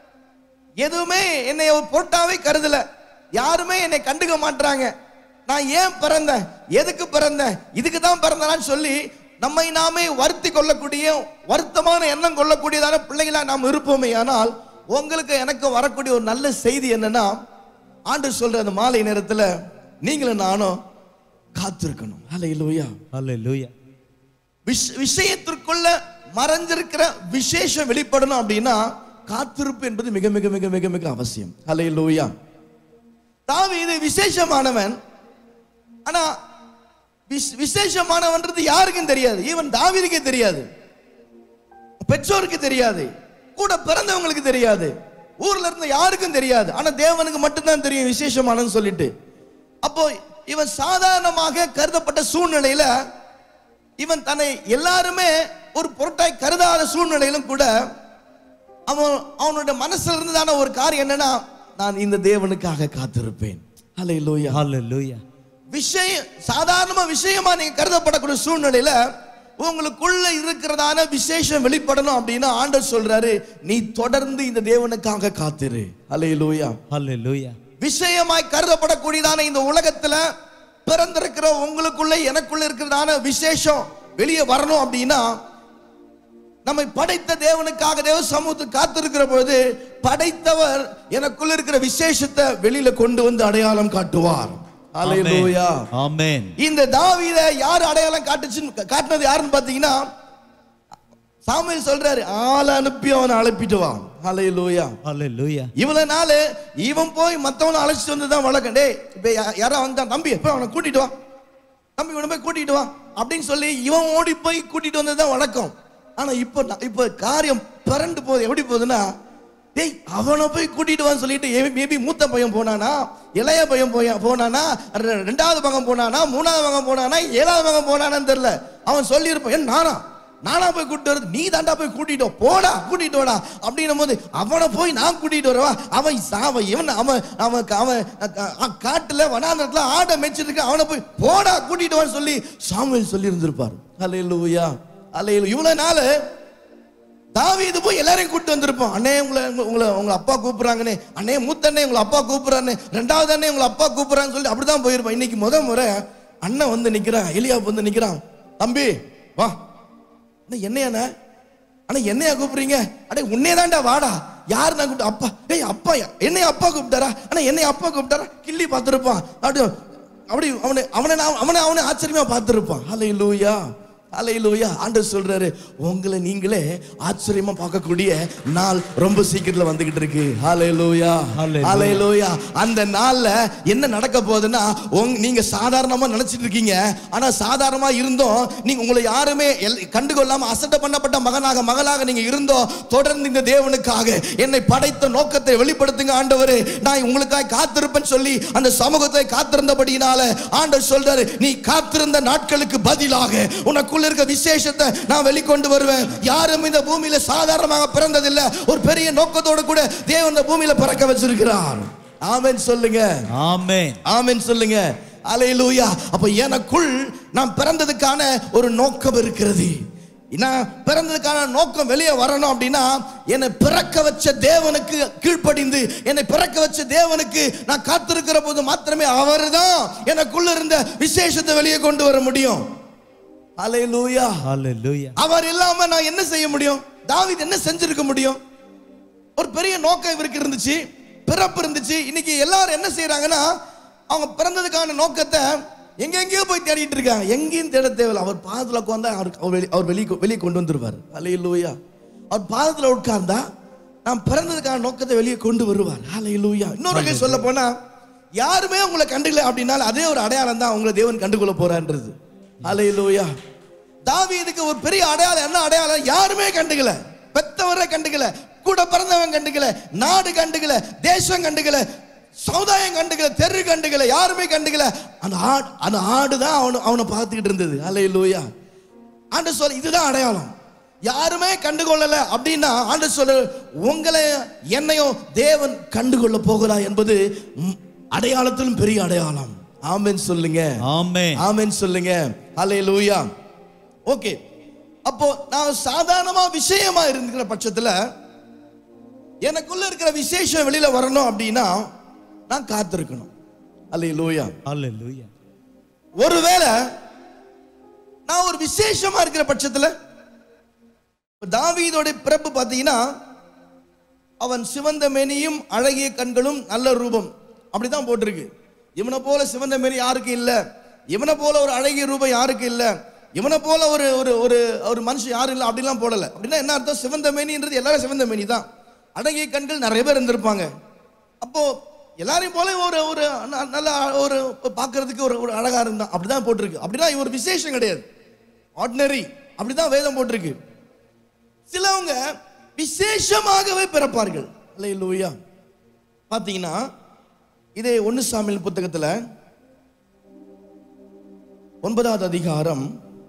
எதுவுமே என்னை ஒரு பொருட்டாவே கருதல யாருமே என்னை கண்டுக்க மாட்றாங்க நான் ஏன் பிறந்தேன் எதுக்கு பிறந்தேன் இதுக்கு தான் பிறந்தேன்னு சொல்லி நம்மை நாமே வருத்தி கொள்ளக்கூடிய வருத்தமான எண்ணம் கொள்ளக்கூடியதான பிள்ளைகளா நாம் இருப்போமே ஆனால் உங்களுக்கு எனக்கு வரக்கூடிய ஒரு நல்ல செய்தி என்னன்னா ஆண்டு சொல்ற அந்த மாலை நேரத்துல நீங்களும் நானும் காத்திருக்கணும் ஹalleluya ஹalleluya விஷ விஷயத்திற்குள்ள மறைஞ்சிருக்கிற விசேஷம் வெளிப்படணும் அப்படின்னா காத்திருப்பு என்பது மிக மிக மிக மிக மிக அவசியம் ஹalleluya தாவீது விசேஷமானவன் ஆனா விஸ்- விசேஷமானவன்றது யாருக்கும் தெரியாது ஈவன் தாவீதுக்கே தெரியாது பெற்றோருக்கு தெரியாது கூட பிறந்தவங்களுக்கு தெரியாது ஊர்ல இருந்த யாருக்கும் தெரியாது ஆனா தேவனுக்கு மட்டும்தான் தெரியும் விசேஷமானன்னு சொல்லிட்டு அப்போ இவன் சாதாரணமாக கருதப்பட்ட சூழ்நிலையில இவன் தன்னை எல்லாருமே ஒரு பொருட்டாய் கருதாத சூழ்நிலையிலும் கூட அவன் அவனுடைய மனசுல இருந்ததான ஒரு காரியம் என்னன்னா நான் இந்த தேவனுக்காக காத்திருப்பேன் ஹalleluya ஹalleluya விஷயம் சாதாரணமா விஷயமா நீங்க கருதப்படக்கூடிய சூழ்நிலையில உங்களுக்குள்ள இருக்கிறதான விசேஷம் வெளிப்படணும் அப்படின்னா ஆண்டவர் சொல்றாரு நீ தொடர்ந்து இந்த தேவனுக்காக காத்திரு ஹalleluya ஹalleluya விஷயமாய் கருதப்படக்கூடியதான இந்த உலகத்துல பிறந்திருக்கிற உங்களுக்குள்ள எனக்குள்ள இருக்கிறதான விசேஷம் வெளியே வரணும் அப்படின்னா நம்மை படைத்த தேவனுக்காக தேவ சமூகத்துக்கு காத்திருக்கிற பொழுது படைத்தவர் எனக்குள்ள இருக்கிற விசேஷத்தை வெளியில கொண்டு வந்து அடையாளம் காட்டுவார் ஹalleluya ஆமென் இந்த தாவீத யார் அடையாளம் காட்டுச்சுன்னு காட்டினது யாருன்னு பாத்தீங்கன்னா சாமுவேல் சொல்றாரு ஆளை அனுப்பி அவனை அழைப்பிட்டு வா ஹalleluya ஹalleluya இவ்வளவு நாள் இவன் போய் மத்தவனை அழைச்சிட்டு வந்து தான் வழக்கம் டேய் இப்ப யா- யாரா வந்தா தம்பி எப்ப அவனை கூட்டிட்டு வா தம்பி இவனை போய் கூட்டிட்டு வா அப்படின்னு சொல்லி இவன் ஓடி போய் கூட்டிட்டு வந்தது தான் வழக்கம் ஆனா இப்போ ந- இப்போ காரியம் பிறண்டு போகுது எப்படி போகுதுன்னா டேய் அவனை போய் கூட்டிட்டு வான்னு சொல்லிட்டு மேபி மூத்த பையன் போனானா இளைய பையன் போய் போனானா ரெ- ரெண்டாவது மகன் போனானா மூணாவது மகன் போனானா ஏழாவது மகன் போனானான்னு தெரியல அவன் சொல்லியிருப்பான் ஏன் நானா நானா போய் கூட்டிட்டு வரது நீ தாண்டா போய் கூட்டிட்டு வா. போடா கூட்டிட்டு வாடா அப்படின்னும் போது அவனை போய் நான் கூட்டிட்டு வரவா அவன் சாவ இவன் அவன் அவன் அவன் அஹ், காட்டுல வனாந்தரத்துல ஆடை மேய்ச்சிட்டு இருக்க அவனை போய் போடா கூட்டிட்டு வான்னு சொல்லி சாமுவேல் சொல்லி இருந்திருப்பார் அலையிலூயா அலையிலு இவ்வளவு நாள் தாவீது போய் எல்லாரையும் கூட்டு வந்திருப்போம் அண்ணே உங்களை உங்களை உங்களை அப்பா கூப்பிடுறாங்கண்ணே அண்ணே மூத்த அண்ணே உங்களை அப்பா கூப்பிடுறானே ரெண்டாவது அண்ணே உங்களை அப்பா கூப்பிடுறான்னு சொல்லி அப்படிதான் போயிருப்பான் இன்னைக்கு முத முறை அண்ணன் வந்து நிக்கிறான் எலியா வந்து நிக்கிறான் தம்பி வா அண்ணா என்னையாண்ணே அண்ணா என்னையா கூப்பிடுறீங்க அடே உன்னே தான்டா வாடா யார் நான் கூப்பிட்டு அப்பா டேய் அப்பா என்னைய அப்பா கூப்பிட்டாரா அண்ணா என்னைய அப்பா கூப்பிட்டாரா கிள்ளி பார்த்துருப்பான் அப்படி அப்படி அவனை அவனை நான் அவனை அவனை ஆச்சரியமா பார்த்துருப்பான் ஹலை லூயா அலையிலூயா ஆண்டவர் சொல்றாரு உங்களை நீங்களே ஆச்சரியமா பார்க்கக்கூடிய நாள் ரொம்ப சீக்கிரத்துல வந்துகிட்டு இருக்கு ஹalleluya Hallelujah. ஹalleluya அந்த நாள்ல என்ன நடக்க போகுதுன்னா உங்க- நீங்க சாதாரணமா நினைச்சிட்டு இருக்கீங்க ஆனா சாதாரணமா இருந்தோம் நீங்க உங்களை யாருமே எல்- கண்டுகொள்ளாம அசட்டை பண்ணப்பட்ட மகனாக மகளாக நீங்க இருந்தோம் தொடர்ந்து இந்த தேவனுக்காக என்னை படைத்த நோக்கத்தை வெளிப்படுத்துங்க ஆண்டவரே நான் உங்களுக்காக காத்திருப்பேன்னு சொல்லி அந்த சமூகத்தை காத்திருந்தபடியினால ஆண்டவர் சொல்றாரு நீ காத்திருந்த நாட்களுக்கு பதிலாக உனக்குள்ள இருக்க விசேஷத்தை நான் வெளிக்கொண்டு வருவேன் யாரும் இந்த பூமியில சாதாரணமாக பிறந்ததில்லை ஒரு பெரிய நோக்கத்தோடு கூட தேவன் இந்த பூமியில பிறக்க வச்சிருக்கிறார் ஆமென் சொல்லுங்க ஆமென் ஆமென் சொல்லுங்க அலையிலூயா அப்ப எனக்குள் நான் பிறந்ததுக்கான ஒரு நோக்கம் இருக்கிறது நான் பிறந்ததுக்கான நோக்கம் வெளியே வரணும் அப்படின்னா என்னை பிறக்க வச்ச தேவனுக்கு கீழ்ப்படிந்து என்னை பிறக்க வச்ச தேவனுக்கு நான் காத்திருக்கிற போது மாத்திரமே அவர்தான் எனக்குள்ள இருந்த விசேஷத்தை வெளியே கொண்டு வர முடியும் அலையிலூயா ஹalleluya அவர் இல்லாம நான் என்ன செய்ய முடியும் தாவீது என்ன செஞ்சிருக்க முடியும் ஒரு பெரிய நோக்கம் இவருக்கு இருந்துச்சு பிறப்பு இருந்துச்சு இன்னைக்கு எல்லாரும் என்ன செய்றாங்கன்னா அவங்க பிறந்ததுக்கான நோக்கத்தை எங்க எங்கேயோ போய் தேடிட்டு இருக்காங்க எங்கேயும் தேட தேவையில்ல அவர் பாதத்துல உட்கார்ந்தா அவருக்கு அவர் வெளி அவர் வெளியே வெளியே கொண்டு வந்துருவார் அலையிலூயா அவர் பாதத்துல உட்கார்ந்தா நான் பிறந்ததுக்கான நோக்கத்தை வெளியே கொண்டு வருவார் அலையிலூயா இன்னொரு வகை சொல்ல போனா யாருமே உங்களை கண்டுக்கல அப்படின்னால அதே ஒரு அடையாளம் தான் உங்களை தேவன் கண்டுகொள்ள போறான்றது அலையிலூயா தாவீதுக்கு ஒரு பெரிய அடையாளம் என்ன அடையாளம் யாருமே கண்டுக்கல பெத்தவரை கண்டுக்கல கூட பிறந்தவன் கண்டுக்கல நாடு கண்டுக்கல தேசம் கண்டுக்கல சமுதாயம் கண்டுக்கல தெரு கண்டுக்கல யாருமே கண்டுக்கல அந்த ஆடு அந்த ஆடு தான் அவனை அவனை பார்த்துக்கிட்டு இருந்தது அலையிலூயா ஆண்டு சொல்ல இதுதான் அடையாளம் யாருமே கண்டுகொள்ளல அப்படின்னா ஆண்டு சொல்ல உங்களை என்னையும் தேவன் கண்டுகொள்ள போகிறா என்பது ம், அடையாளத்திலும் பெரிய அடையாளம் ஆமென் சொல்லுங்க ஆமென் ஆமென் சொல்லுங்க ஹalleluya ஓகே அப்போ நான் சாதாரணமா விஷயமா இருக்கிற பட்சத்துல எனக்குள்ள இருக்கிற விசேஷம் வெளியில வரணும் அப்படின்னா நான் காத்திருக்கணும் ஹalleluya ஹalleluya ஒருவேளை நான் ஒரு விசேஷமா இருக்கிற பட்சத்துல இப்ப தாவீதோட பிறப்பு பார்த்தீங்கன்னா அவன் சிவந்த மேனியும் அழகிய கண்களும் நல்ல ரூபம் அப்படிதான் போட்டிருக்கு இவனை போல சிவந்த மேனி யாருக்கு இல்ல இவனை போல ஒரு அழகிய ரூபம் யாருக்கு இல்ல இவனை போல ஒரு ஒரு ஒரு ஒரு மனுஷன் யாரும் இல்லை அப்படிலாம் போடல அப்படின்னா என்ன அர்த்தம் சிவந்த மேனின்றது எல்லாரும் சிவந்த மேனி தான் அழகிய கண்கள் நிறைய பேர் இருந்திருப்பாங்க அப்போ எல்லாரையும் போல ஒரு ஒரு ந- நல்ல ஒரு பார்க்கிறதுக்கு ஒரு ஒரு அழகா இருந்தான் அப்படிதான் போட்டிருக்கு அப்படின்னா இவர் விசேஷம் கிடையாது ஆர்டினரி அப்படிதான் வேதம் போட்டிருக்கு சிலவங்க விசேஷமாகவே பிறப்பார்கள் அல்லேலூயா பாத்தீங்கன்னா இதே ஒன்னு சாமியல் புத்தகத்துல ஒன்பதாவது அதிகாரம்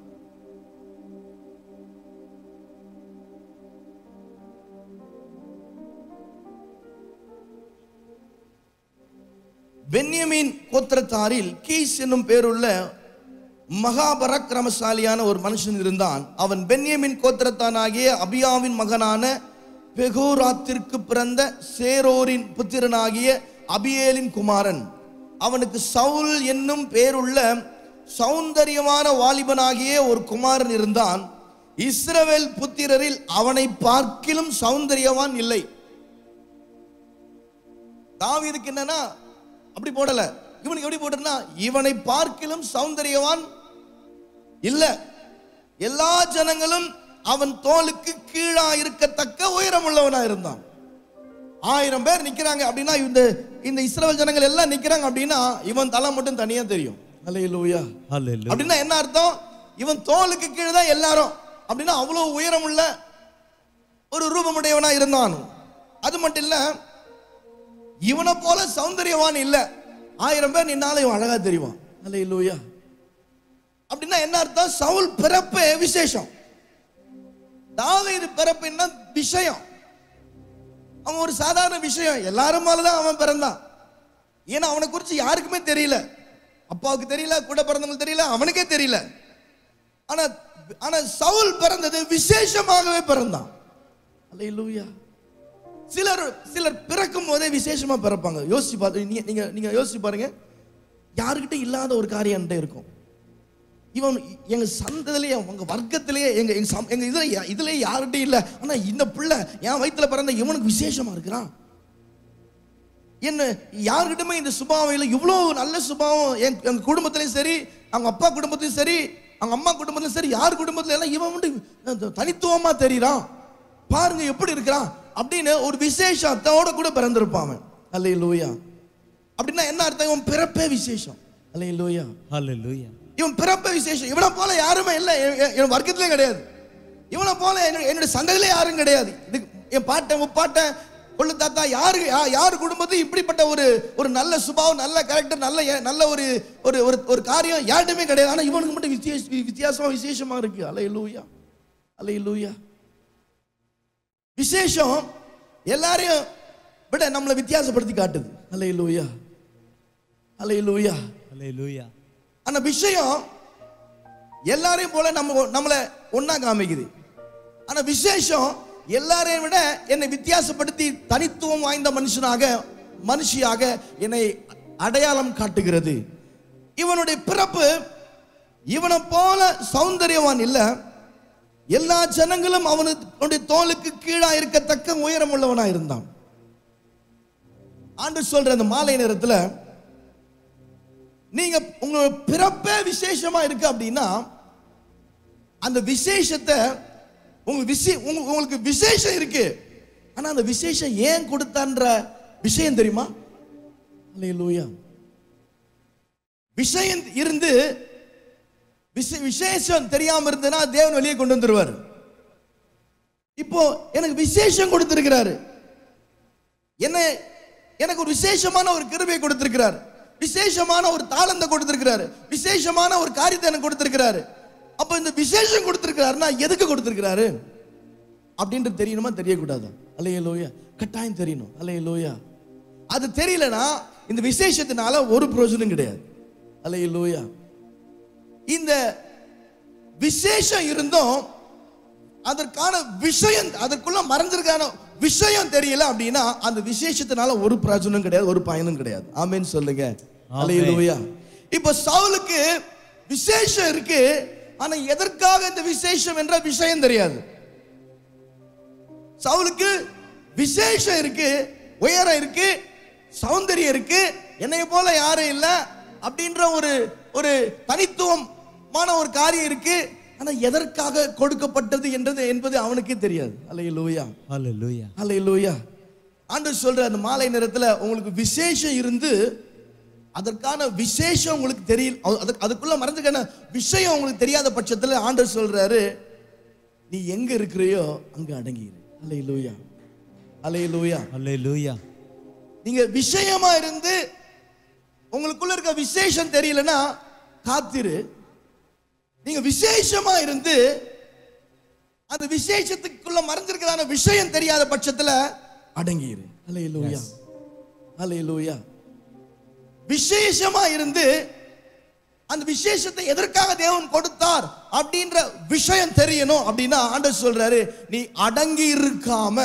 பென்யமீன் கோத்திரத்தாரில் கீஸ் என்னும் பேருள்ள மகாபரக்கிரமசாலியான ஒரு மனுஷன் இருந்தான் அவன் பென்யமின் கோத்திரத்தானாகிய அபியாவின் மகனான பெகோராத்திற்கு பிறந்த சேரோரின் புத்திரனாகிய அபியேலின் குமாரன் அவனுக்கு சவுல் என்னும் பேருள்ள சௌந்தரியமான வாலிபனாகிய ஒரு குமாரன் இருந்தான் இஸ்ரவேல் புத்திரரில் அவனை பார்க்கிலும் சௌந்தரியவான் இல்லை தாவீதுக்கு என்னன்னா அப்படி போடல இவனுக்கு எப்படி போட்டுனா இவனை பார்க்கிலும் சௌந்தரியவான் இல்ல எல்லா ஜனங்களும் அவன் தோலுக்கு கீழா இருக்கத்தக்க உயரம் உள்ளவனா இருந்தான் ஆயிரம் பேர் நிக்கிறாங்க அப்படின்னா இந்த இந்த இஸ்ரவேல் ஜனங்கள் எல்லாம் நிக்கிறாங்க அப்படின்னா இவன் தலை மட்டும் தனியா தெரியும் அல்லேலூயா ஹalleluya அப்படின்னா என்ன அர்த்தம் இவன் தோலுக்கு கீழே தான் எல்லாரும் அப்படின்னா அவ்வளவு உயரம் உள்ள ஒரு ரூபமுடையவனா இருந்தான் அது மட்டும் இல்ல இவனை போல சௌந்தரியவான் இல்ல ஆயிரம் பேர் நின்னாலும் இவன் அழகா தெரிவான் அல்ல இல்லையா அப்படின்னா என்ன அர்த்தம் சவுல் பிறப்பே விசேஷம் தாவீது பிறப்பு என்ன விஷயம் அவன் ஒரு சாதாரண விஷயம் எல்லாரும் மேலதான் அவன் பிறந்தான் ஏன்னா அவனை குறித்து யாருக்குமே தெரியல அப்பாவுக்கு தெரியல கூட பிறந்தவங்களுக்கு தெரியல அவனுக்கே தெரியல ஆனா ஆனா சவுல் பிறந்தது விசேஷமாகவே பிறந்தான் அல்லேலூயா சிலர் சிலர் பிறக்கும் போதே விசேஷமா பிறப்பாங்க யோசிச்சு பார்த்து நீங்க நீங்க நீங்க யோசிச்சு பாருங்க யாருக்கிட்ட இல்லாத ஒரு காரியம் என்கிட்ட இருக்கும் இவன் எங்க சந்ததிலேயே உங்க வர்க்கத்திலேயே எங்க எங்க சம்- எங்க இதுல யா- இதுல யார்கிட்டயும் இல்ல ஆனா இந்த பிள்ளை என் வயித்துல பிறந்த இவனுக்கு விசேஷமா இருக்கிறான் என்ன யாருக்கிட்டுமே இந்த சுபாவம் இல்லை இவ்வளோ நல்ல சுபாவம் என் எங்க குடும்பத்திலையும் சரி அவங்க அப்பா குடும்பத்திலையும் சரி அவங்க அம்மா குடும்பத்திலையும் சரி யார் குடும்பத்துல எல்லாம் இவன் வந்து தனித்துவமா தெரியுறான் பாருங்க எப்படி இருக்கிறான் அப்படின்னு ஒரு விசேஷத்தோட கூட பிறந்திருப்பான் அவன் அல்ல லூயா அப்படின்னா என்ன அர்த்தம் இவன் பிறப்பே விசேஷம் அல்ல லூயா ஹalleluya இவன் பிறப்ப விசேஷம் இவனை போல யாருமே இல்லை என் என் என் வர்க்கத்திலே கிடையாது இவனை போல என்னுடைய என்னுடைய சந்ததியிலே யாரும் கிடையாது இது என் பாட்டன் முப்பாட்டன் கொள்ளு தாத்தா யாரு யா- யார் குடும்பத்தையும் இப்படிப்பட்ட ஒரு ஒரு நல்ல சுபாவம் நல்ல கேரக்டர் நல்ல எ- நல்ல ஒரு ஒரு ஒரு ஒரு காரியம் யார்ட்டுமே கிடையாது ஆனா இவனுக்கு மட்டும் வித்தியாச வித்தியாசமா விசேஷமா இருக்கு அலை லூயா அலை லூயா விசேஷம் எல்லாரையும் விட நம்மளை வித்தியாசப்படுத்தி காட்டுது அலை லூயா அலை லூயா ஹalleluya ஆனா விஷயம் எல்லாரையும் போல நம்ம நம்மளை ஒண்ணா காமிக்குது ஆனா விசேஷம் எல்லாரையும் விட என்னை வித்தியாசப்படுத்தி தனித்துவம் வாய்ந்த மனுஷனாக மனுஷியாக என்னை அடையாளம் காட்டுகிறது இவனுடைய பிறப்பு இவனை போல சௌந்தரியவான் இல்ல எல்லா ஜனங்களும் அவனுடைய தோலுக்கு கீழா இருக்கத்தக்க உயரம் உள்ளவனா இருந்தான் ஆண்டு சொல்ற அந்த மாலை நேரத்துல நீங்க உங்களோட பிறப்பே விசேஷமா இருக்கு அப்படின்னா அந்த விசேஷத்தை உங்க விசே உங்க- உங்களுக்கு விசேஷம் இருக்கு ஆனா அந்த விசேஷம் ஏன் கொடுத்தான்ற விஷயம் தெரியுமா அல்லேலூயா விஷயம் இருந்து விஷ- விசேஷம் தெரியாம இருந்ததுன்னா தேவன் வெளியே கொண்டு வந்துருவார் இப்போ எனக்கு விசேஷம் கொடுத்திருக்கிறாரு என்ன எனக்கு ஒரு விசேஷமான ஒரு கிருபையை கொடுத்திருக்கிறார் விசேஷமான ஒரு தாளந்தை கொடுத்திருக்கிறாரு விசேஷமான ஒரு காரியத்தை எனக்கு கொடுத்திருக்கிறாரு அப்ப இந்த விசேஷம் கொடுத்திருக்கிறாருன்னா எதுக்கு கொடுத்திருக்கிறாரு அப்படின்றது தெரியணுமா தெரியக்கூடாதா அல்லையே லோயா கட்டாயம் தெரியணும் அல்லையே லோயா அது தெரியலனா இந்த விசேஷத்தினால ஒரு பிரயோஜனம் கிடையாது அல்லையே லோயா இந்த விசேஷம் இருந்தும் அதற்கான விஷயம் அதற்குள்ள மறைஞ்சிருக்கான விஷயம் தெரியல அப்படின்னா அந்த விசேஷத்தினால ஒரு பிரயோஜனம் கிடையாது ஒரு பயனும் கிடையாது ஆமென்னு சொல்லுங்க அல்லேலூயா இப்போ சவுலுக்கு விசேஷம் இருக்கு ஆனா எதற்காக இந்த விசேஷம் என்ற விஷயம் தெரியாது சவுலுக்கு விசேஷம் இருக்கு உயரம் இருக்கு சௌந்தரியம் இருக்கு என்னைய போல யாரும் இல்ல அப்படின்ற ஒரு ஒரு தனித்துவமான ஒரு காரியம் இருக்கு ஆனா எதற்காக கொடுக்கப்பட்டது என்றது என்பது அவனுக்கே தெரியாது அல்லையா ஹalleluya அல்லையா ஆண்டவர் சொல்ற அந்த மாலை நேரத்துல உங்களுக்கு விசேஷம் இருந்து அதற்கான விசேஷம் உங்களுக்கு தெரியல அது- அதுக்கு- அதுக்குள்ள மறந்துக்கான விஷயம் உங்களுக்கு தெரியாத பட்சத்துல ஆண்டவர் சொல்றாரு நீ எங்க இருக்கிறியோ அங்க அடங்கிரு அல்லையா அல்லையா ஹalleluya நீங்க விஷயமா இருந்து உங்களுக்குள்ள இருக்க விசேஷம் தெரியலனா காத்திரு நீங்க விசேஷமா இருந்து அந்த விசேஷத்துக்குள்ள மறைஞ்சிருக்கிறதான விஷயம் தெரியாத பட்சத்துல அடங்கிரு அல்லேலூயா அல்லேலூயா விசேஷமா இருந்து அந்த விசேஷத்தை எதற்காக தேவன் கொடுத்தார் அப்படின்ற விஷயம் தெரியணும் அப்படின்னா ஆண்டவர் சொல்றாரு நீ அடங்கி இருக்காம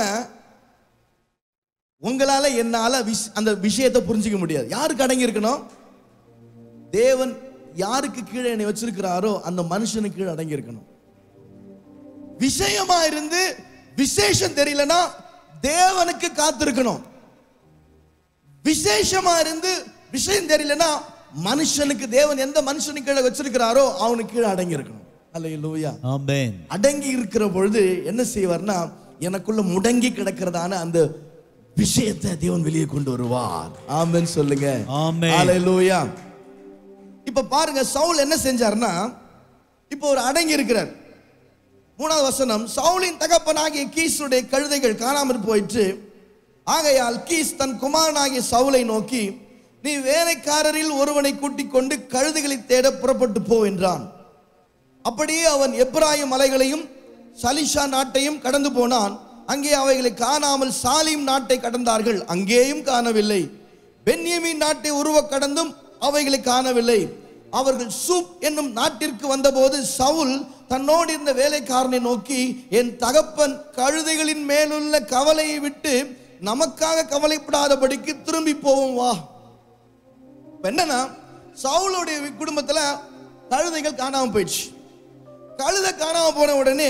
உங்களால என்னால விஷ- அந்த விஷயத்தை புரிஞ்சுக்க முடியாது யாருக்கு அடங்கி இருக்கணும் தேவன் யாருக்கு கீழே என்னை வச்சிருக்கிறாரோ அந்த மனுஷனுக்கு கீழே அடங்கி இருக்கணும் விஷயமா இருந்து விசேஷம் தெரியலனா தேவனுக்கு காத்திருக்கணும் விசேஷமா இருந்து விஷயம் தெரியலனா மனுஷனுக்கு தேவன் எந்த மனுஷனுக்கு கீழே வச்சிருக்கிறாரோ அவனுக்கு கீழே அடங்கி இருக்கணும் அல்ல ஆமென் அடங்கி இருக்கிற பொழுது என்ன செய்வார்னா எனக்குள்ள முடங்கி கிடக்கிறதான அந்த விஷயத்தை தேவன் வெளியே கொண்டு வருவார் ஆமென் சொல்லுங்க ஆமென். ஹalleluya இப்ப பாருங்க சவுல் என்ன செஞ்சார்னா இப்போ ஒரு அடங்கி இருக்கிறார் மூணாவது வசனம் சவுலின் தகப்பனாகிய கீசுடைய கழுதைகள் காணாமற் போயிற்று ஆகையால் கீஸ் தன் குமாரனாகிய சவுலை நோக்கி நீ வேலைக்காரரில் ஒருவனை கூட்டிக் கொண்டு கழுதைகளை தேட புறப்பட்டு போ என்றான் அப்படியே அவன் எப்ராயிம் மலைகளையும் சலிஷா நாட்டையும் கடந்து போனான் அங்கே அவைகளை காணாமல் சாலிம் நாட்டை கடந்தார்கள் அங்கேயும் காணவில்லை பென்யமீன் நாட்டை உருவ கடந்தும் அவைகளை காணவில்லை அவர்கள் சூப் என்னும் நாட்டிற்கு வந்தபோது சவுல் தன்னோடு இருந்த வேலைக்காரனை நோக்கி என் தகப்பன் கழுதைகளின் மேலுள்ள கவலையை விட்டு நமக்காக கவலைப்படாதபடிக்கு திரும்பி போவோம் வா இப்ப என்னன்னா சவுளுடைய குடும்பத்துல கழுதைகள் காணாம போயிடுச்சு கழுதை காணாம போன உடனே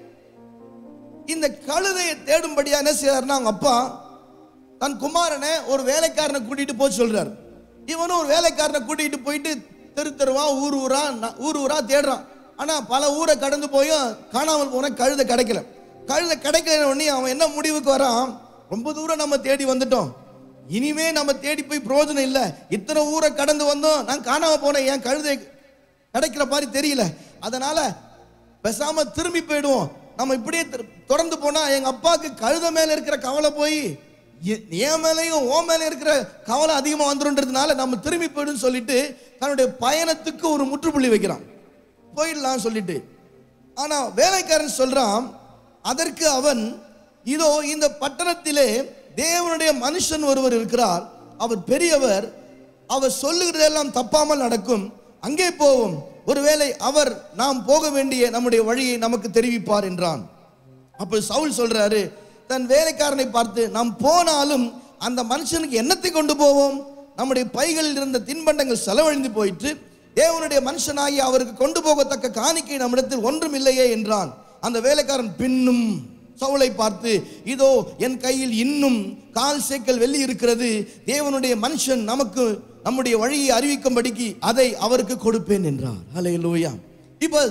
இந்த கழுதையை தேடும்படியா என்ன செய்யறாருன்னா அவங்க அப்பா தன் குமாரனை ஒரு வேலைக்காரனை கூட்டிட்டு போக சொல்றாரு இவனும் ஒரு வேலைக்காரனை கூட்டிட்டு போயிட்டு தெரு தெருவா ஊர் ஊரா ந- ஊர் ஊரா தேடுறான் ஆனா பல ஊரை கடந்து போயும் காணாமல் போன கழுதை கிடைக்கல கழுதை கிடைக்கல உடனே அவன் என்ன முடிவுக்கு வரான் ரொம்ப தூரம் நம்ம தேடி வந்துட்டோம் இனிமே நம்ம தேடி போய் பிரயோஜனம் இல்லை இத்தனை ஊரை கடந்து வந்தோம் நான் காணாம போனேன் என் கழுதை கிடைக்கிற மாதிரி தெரியல அதனால பேசாம திரும்பி போயிடுவோம் நம்ம இப்படியே திரு- தொடர்ந்து போனா எங்க அப்பாவுக்கு கழுத மேல இருக்கிற கவலை போய் எ- என் மேலையும் ஓ மேல இருக்கிற கவலை அதிகமா வந்துருன்றதுனால நம்ம திரும்பி போயிடுன்னு சொல்லிட்டு தன்னுடைய பயணத்துக்கு ஒரு முற்றுப்புள்ளி வைக்கிறான் போயிடலாம் சொல்லிட்டு ஆனா வேலைக்காரன் சொல்றான் அதற்கு அவன் இதோ இந்த பட்டணத்திலே தேவனுடைய மனுஷன் ஒருவர் இருக்கிறார் அவர் பெரியவர் அவர் சொல்லுகிறதெல்லாம் தப்பாமல் நடக்கும் அங்கே போவோம் ஒருவேளை அவர் நாம் போக வேண்டிய நம்முடைய வழியை நமக்கு தெரிவிப்பார் என்றான் அப்போ சவுல் சொல்றாரு தன் வேலைக்காரனை பார்த்து நாம் போனாலும் அந்த மனுஷனுக்கு என்னத்தை கொண்டு போவோம் நம்முடைய பைகளில் இருந்த தின்பண்டங்கள் செலவழிந்து போயிற்று தேவனுடைய மனுஷனாகி அவருக்கு கொண்டு போகத்தக்க காணிக்கை நம்மிடத்தில் ஒன்றும் இல்லையே என்றான் அந்த வேலைக்காரன் பின்னும் சவுலை பார்த்து இதோ என் கையில் இன்னும் கால் சேக்கல் வெள்ளி இருக்கிறது தேவனுடைய மனுஷன் நமக்கு நம்முடைய வழியை அறிவிக்கும்படிக்கு அதை அவருக்கு கொடுப்பேன் என்றார் ஹalleluya இப்போ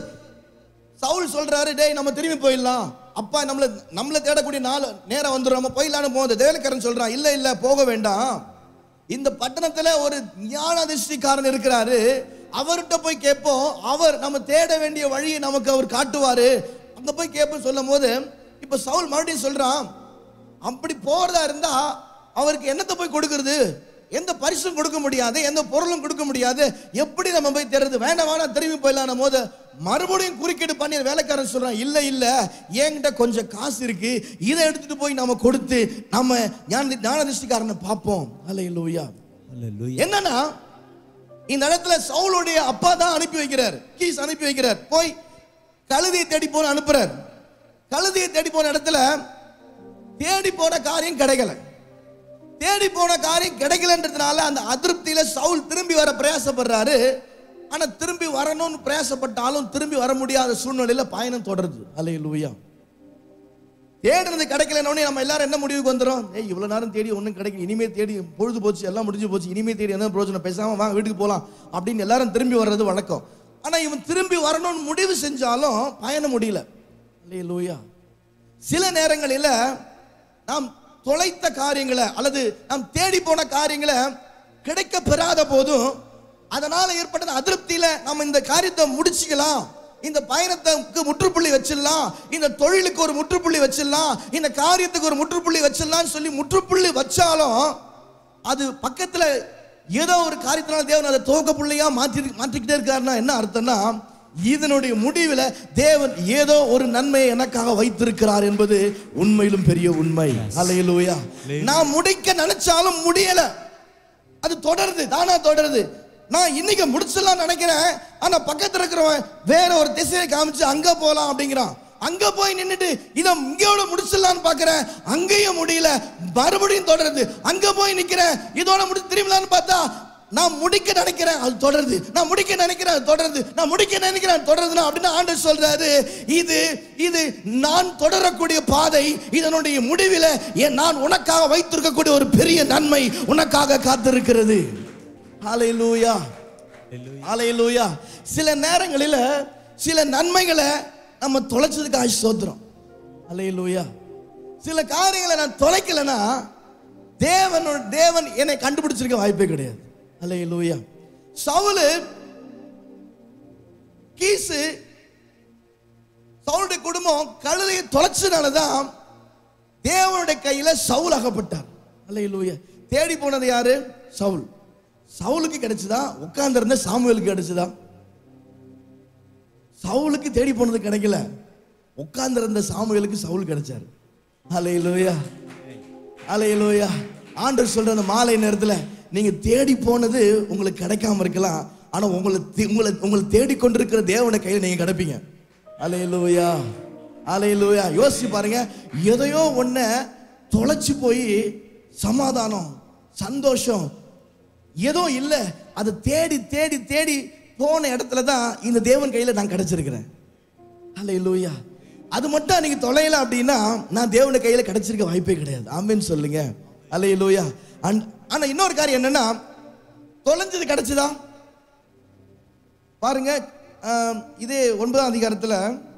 சவுல் சொல்றாரு டேய் நம்ம திரும்பி போயிடலாம் அப்பா நம்மள நம்மள தேடக்கூடிய நாள் நேரம் வந்துடும் நம்ம போயிடலான்னு போகுது தேவலக்காரன் சொல்றான் இல்ல இல்ல போக வேண்டாம் இந்த பட்டணத்துல ஒரு ஞானதிஷ்டிக்காரன் இருக்கிறாரு அவர்கிட்ட போய் கேட்போம் அவர் நம்ம தேட வேண்டிய வழியை நமக்கு அவர் காட்டுவாரு அங்க போய் கேட்போம் சொல்லும் போது இப்ப சவுல் மறுபடியும் சொல்றான் அப்படி போறதா இருந்தா அவருக்கு என்னத்தை போய் கொடுக்கறது எந்த பரிசும் கொடுக்க முடியாது எந்த பொருளும் கொடுக்க முடியாது எப்படி நம்ம போய் தேடுறது வேண்டாம் வேணாம் திரும்பி போயிடலாம் போது மறுபடியும் குறுக்கீடு பண்ணி வேலைக்காரன் சொல்றான் இல்ல இல்ல என்கிட்ட கொஞ்சம் காசு இருக்கு இதை எடுத்துட்டு போய் நம்ம கொடுத்து நம்ம ஞான ஞானதிஷ்டிக்காரனை பார்ப்போம் அல்ல அல்லேலூயா என்னன்னா இந்த இடத்துல சவுலுடைய அப்பா தான் அனுப்பி வைக்கிறார் கீஸ் அனுப்பி வைக்கிறார் போய் கழுதையை தேடி போன அனுப்புறார் கழுதையை தேடி போன இடத்துல தேடி போன காரியம் கிடைக்கல தேடி போன காரியம் கிடைக்கலன்றதுனால அந்த அதிருப்தியில சவுல் திரும்பி வர பிரயாசப்படுறாரு ஆனா திரும்பி வரணும்னு பிரயாசப்பட்டாலும் திரும்பி வர முடியாத சூழ்நிலையில பயணம் தொடருது அல்லேலூயா தேடுறது கிடைக்கலன்னு நம்ம எல்லாரும் என்ன முடிவுக்கு வந்துடும் ஏய் இவ்வளவு நேரம் தேடி ஒன்றும் கிடைக்கல இனிமே தேடி பொழுது போச்சு எல்லாம் முடிஞ்சு போச்சு இனிமே தேடி என்ன பிரயோஜனம் பேசாம வாங்க வீட்டுக்கு போலாம் அப்படின்னு எல்லாரும் திரும்பி வர்றது வழக்கம் ஆனா இவன் திரும்பி வரணும்னு முடிவு செஞ்சாலும் பயணம் முடியல அல்லேலூயா சில நேரங்களில் நாம் தொலைத்த காரியங்களை அல்லது நாம் தேடி போன காரியங்களை கிடைக்க பெறாத போதும் அதனால ஏற்பட்ட அதிருப்தியில நம்ம இந்த காரியத்தை முடிச்சுக்கலாம் இந்த பயணத்துக்கு முற்றுப்புள்ளி வச்சிடலாம் இந்த தொழிலுக்கு ஒரு முற்றுப்புள்ளி வச்சிடலாம் இந்த காரியத்துக்கு ஒரு முற்றுப்புள்ளி வச்சிடலாம்னு சொல்லி முற்றுப்புள்ளி வச்சாலும் அது பக்கத்துல ஏதோ ஒரு காரியத்தினால தேவன் அதை துவக்க புள்ளையா மாற்றி மாற்றிக்கிட்டே இருக்காருன்னா என்ன அர்த்தம்னா இதனுடைய முடிவில் தேவன் ஏதோ ஒரு நன்மையை எனக்காக வைத்திருக்கிறார் என்பது உண்மையிலும் பெரிய உண்மை அல்லையிலூயா நான் முடிக்க நினைச்சாலும் முடியல அது தொடருது தானா தொடருது நான் இன்னைக்கு முடிச்சிடலாம் நினைக்கிறேன் ஆனா பக்கத்துல இருக்கிறவன் வேற ஒரு திசையை காமிச்சு அங்க போலாம் அப்படிங்கிறான் அங்க போய் நின்னுட்டு இதை இங்கோட முடிச்சிடலாம்னு பாக்குறேன் அங்கேயும் முடியல மறுபடியும் தொடருது அங்க போய் நிக்கிறேன் இதோட முடி திரும்பலான்னு பார்த்தா நான் முடிக்க நினைக்கிறேன் அது தொடருது நான் முடிக்க நினைக்கிறேன் அது தொடருது நான் முடிக்க நினைக்கிறேன் அது தொடருதுன்னா அப்படின்னு ஆண்டவர் சொல்றாரு இது இது நான் தொடரக்கூடிய பாதை இதனுடைய முடிவில் என் நான் உனக்காக வைத்திருக்கக்கூடிய ஒரு பெரிய நன்மை உனக்காக காத்திருக்கிறது ஹalleluya ஹalleluya சில நேரங்களில் சில நன்மைகளை நம்ம தொலைச்சதுக்கு ஆசி சோத்திரம் ஹalleluya சில காரியங்களை நான் தொலைக்கலைன்னா தேவனோட தேவன் என்னை கண்டுபிடிச்சிருக்க வாய்ப்பே கிடையாது ஹalleluya சவுலு கீசு சவுளுடைய குடும்பம் கழுதையை தொலைச்சதுனால தான் தேவனுடைய கையில சவுல் அகப்பட்டார் அல்லையிலூயா தேடி போனது யாரு சவுல் சவுலுக்கு கிடைச்சதா உட்கார்ந்திருந்த சாமுவேலுக்கு கிடைச்சதா சவுலுக்கு தேடி போனது கிடைக்கல உட்கார்ந்திருந்த சாமுவேலுக்கு சவுல் கிடைச்சாரு அலையிலோயா அலையிலோயா ஆண்டவர் சொல்ற அந்த மாலை நேரத்துல நீங்க தேடி போனது உங்களுக்கு கிடைக்காம இருக்கலாம் ஆனா உங்களை தே- உங்களை உங்களை தேடிக்கொண்டிருக்கிற தேவனை கையில நீங்க கிடைப்பீங்க அலையிலோயா அலையிலோயா யோசிச்சு பாருங்க எதையோ ஒன்ன தொலைச்சு போய் சமாதானம் சந்தோஷம் ஏதோ இல்ல அதை தேடி தேடி தேடி போன இடத்துல தான் இந்த தேவன் கையில நான் கிடைச்சிருக்கிறேன் அல்லேலூயா அது மட்டும் அன்னைக்கு தொலையல அப்படின்னா நான் தேவனுடைய கையில கிடைச்சிருக்க வாய்ப்பே கிடையாது ஆமென்னு சொல்லுங்க அல்லேலூயா அண்ட் ஆனா இன்னொரு காரியம் என்னன்னா தொலைஞ்சது கிடைச்சதா பாருங்க ஆம், இதே ஒன்பதாம் அதிகாரத்துல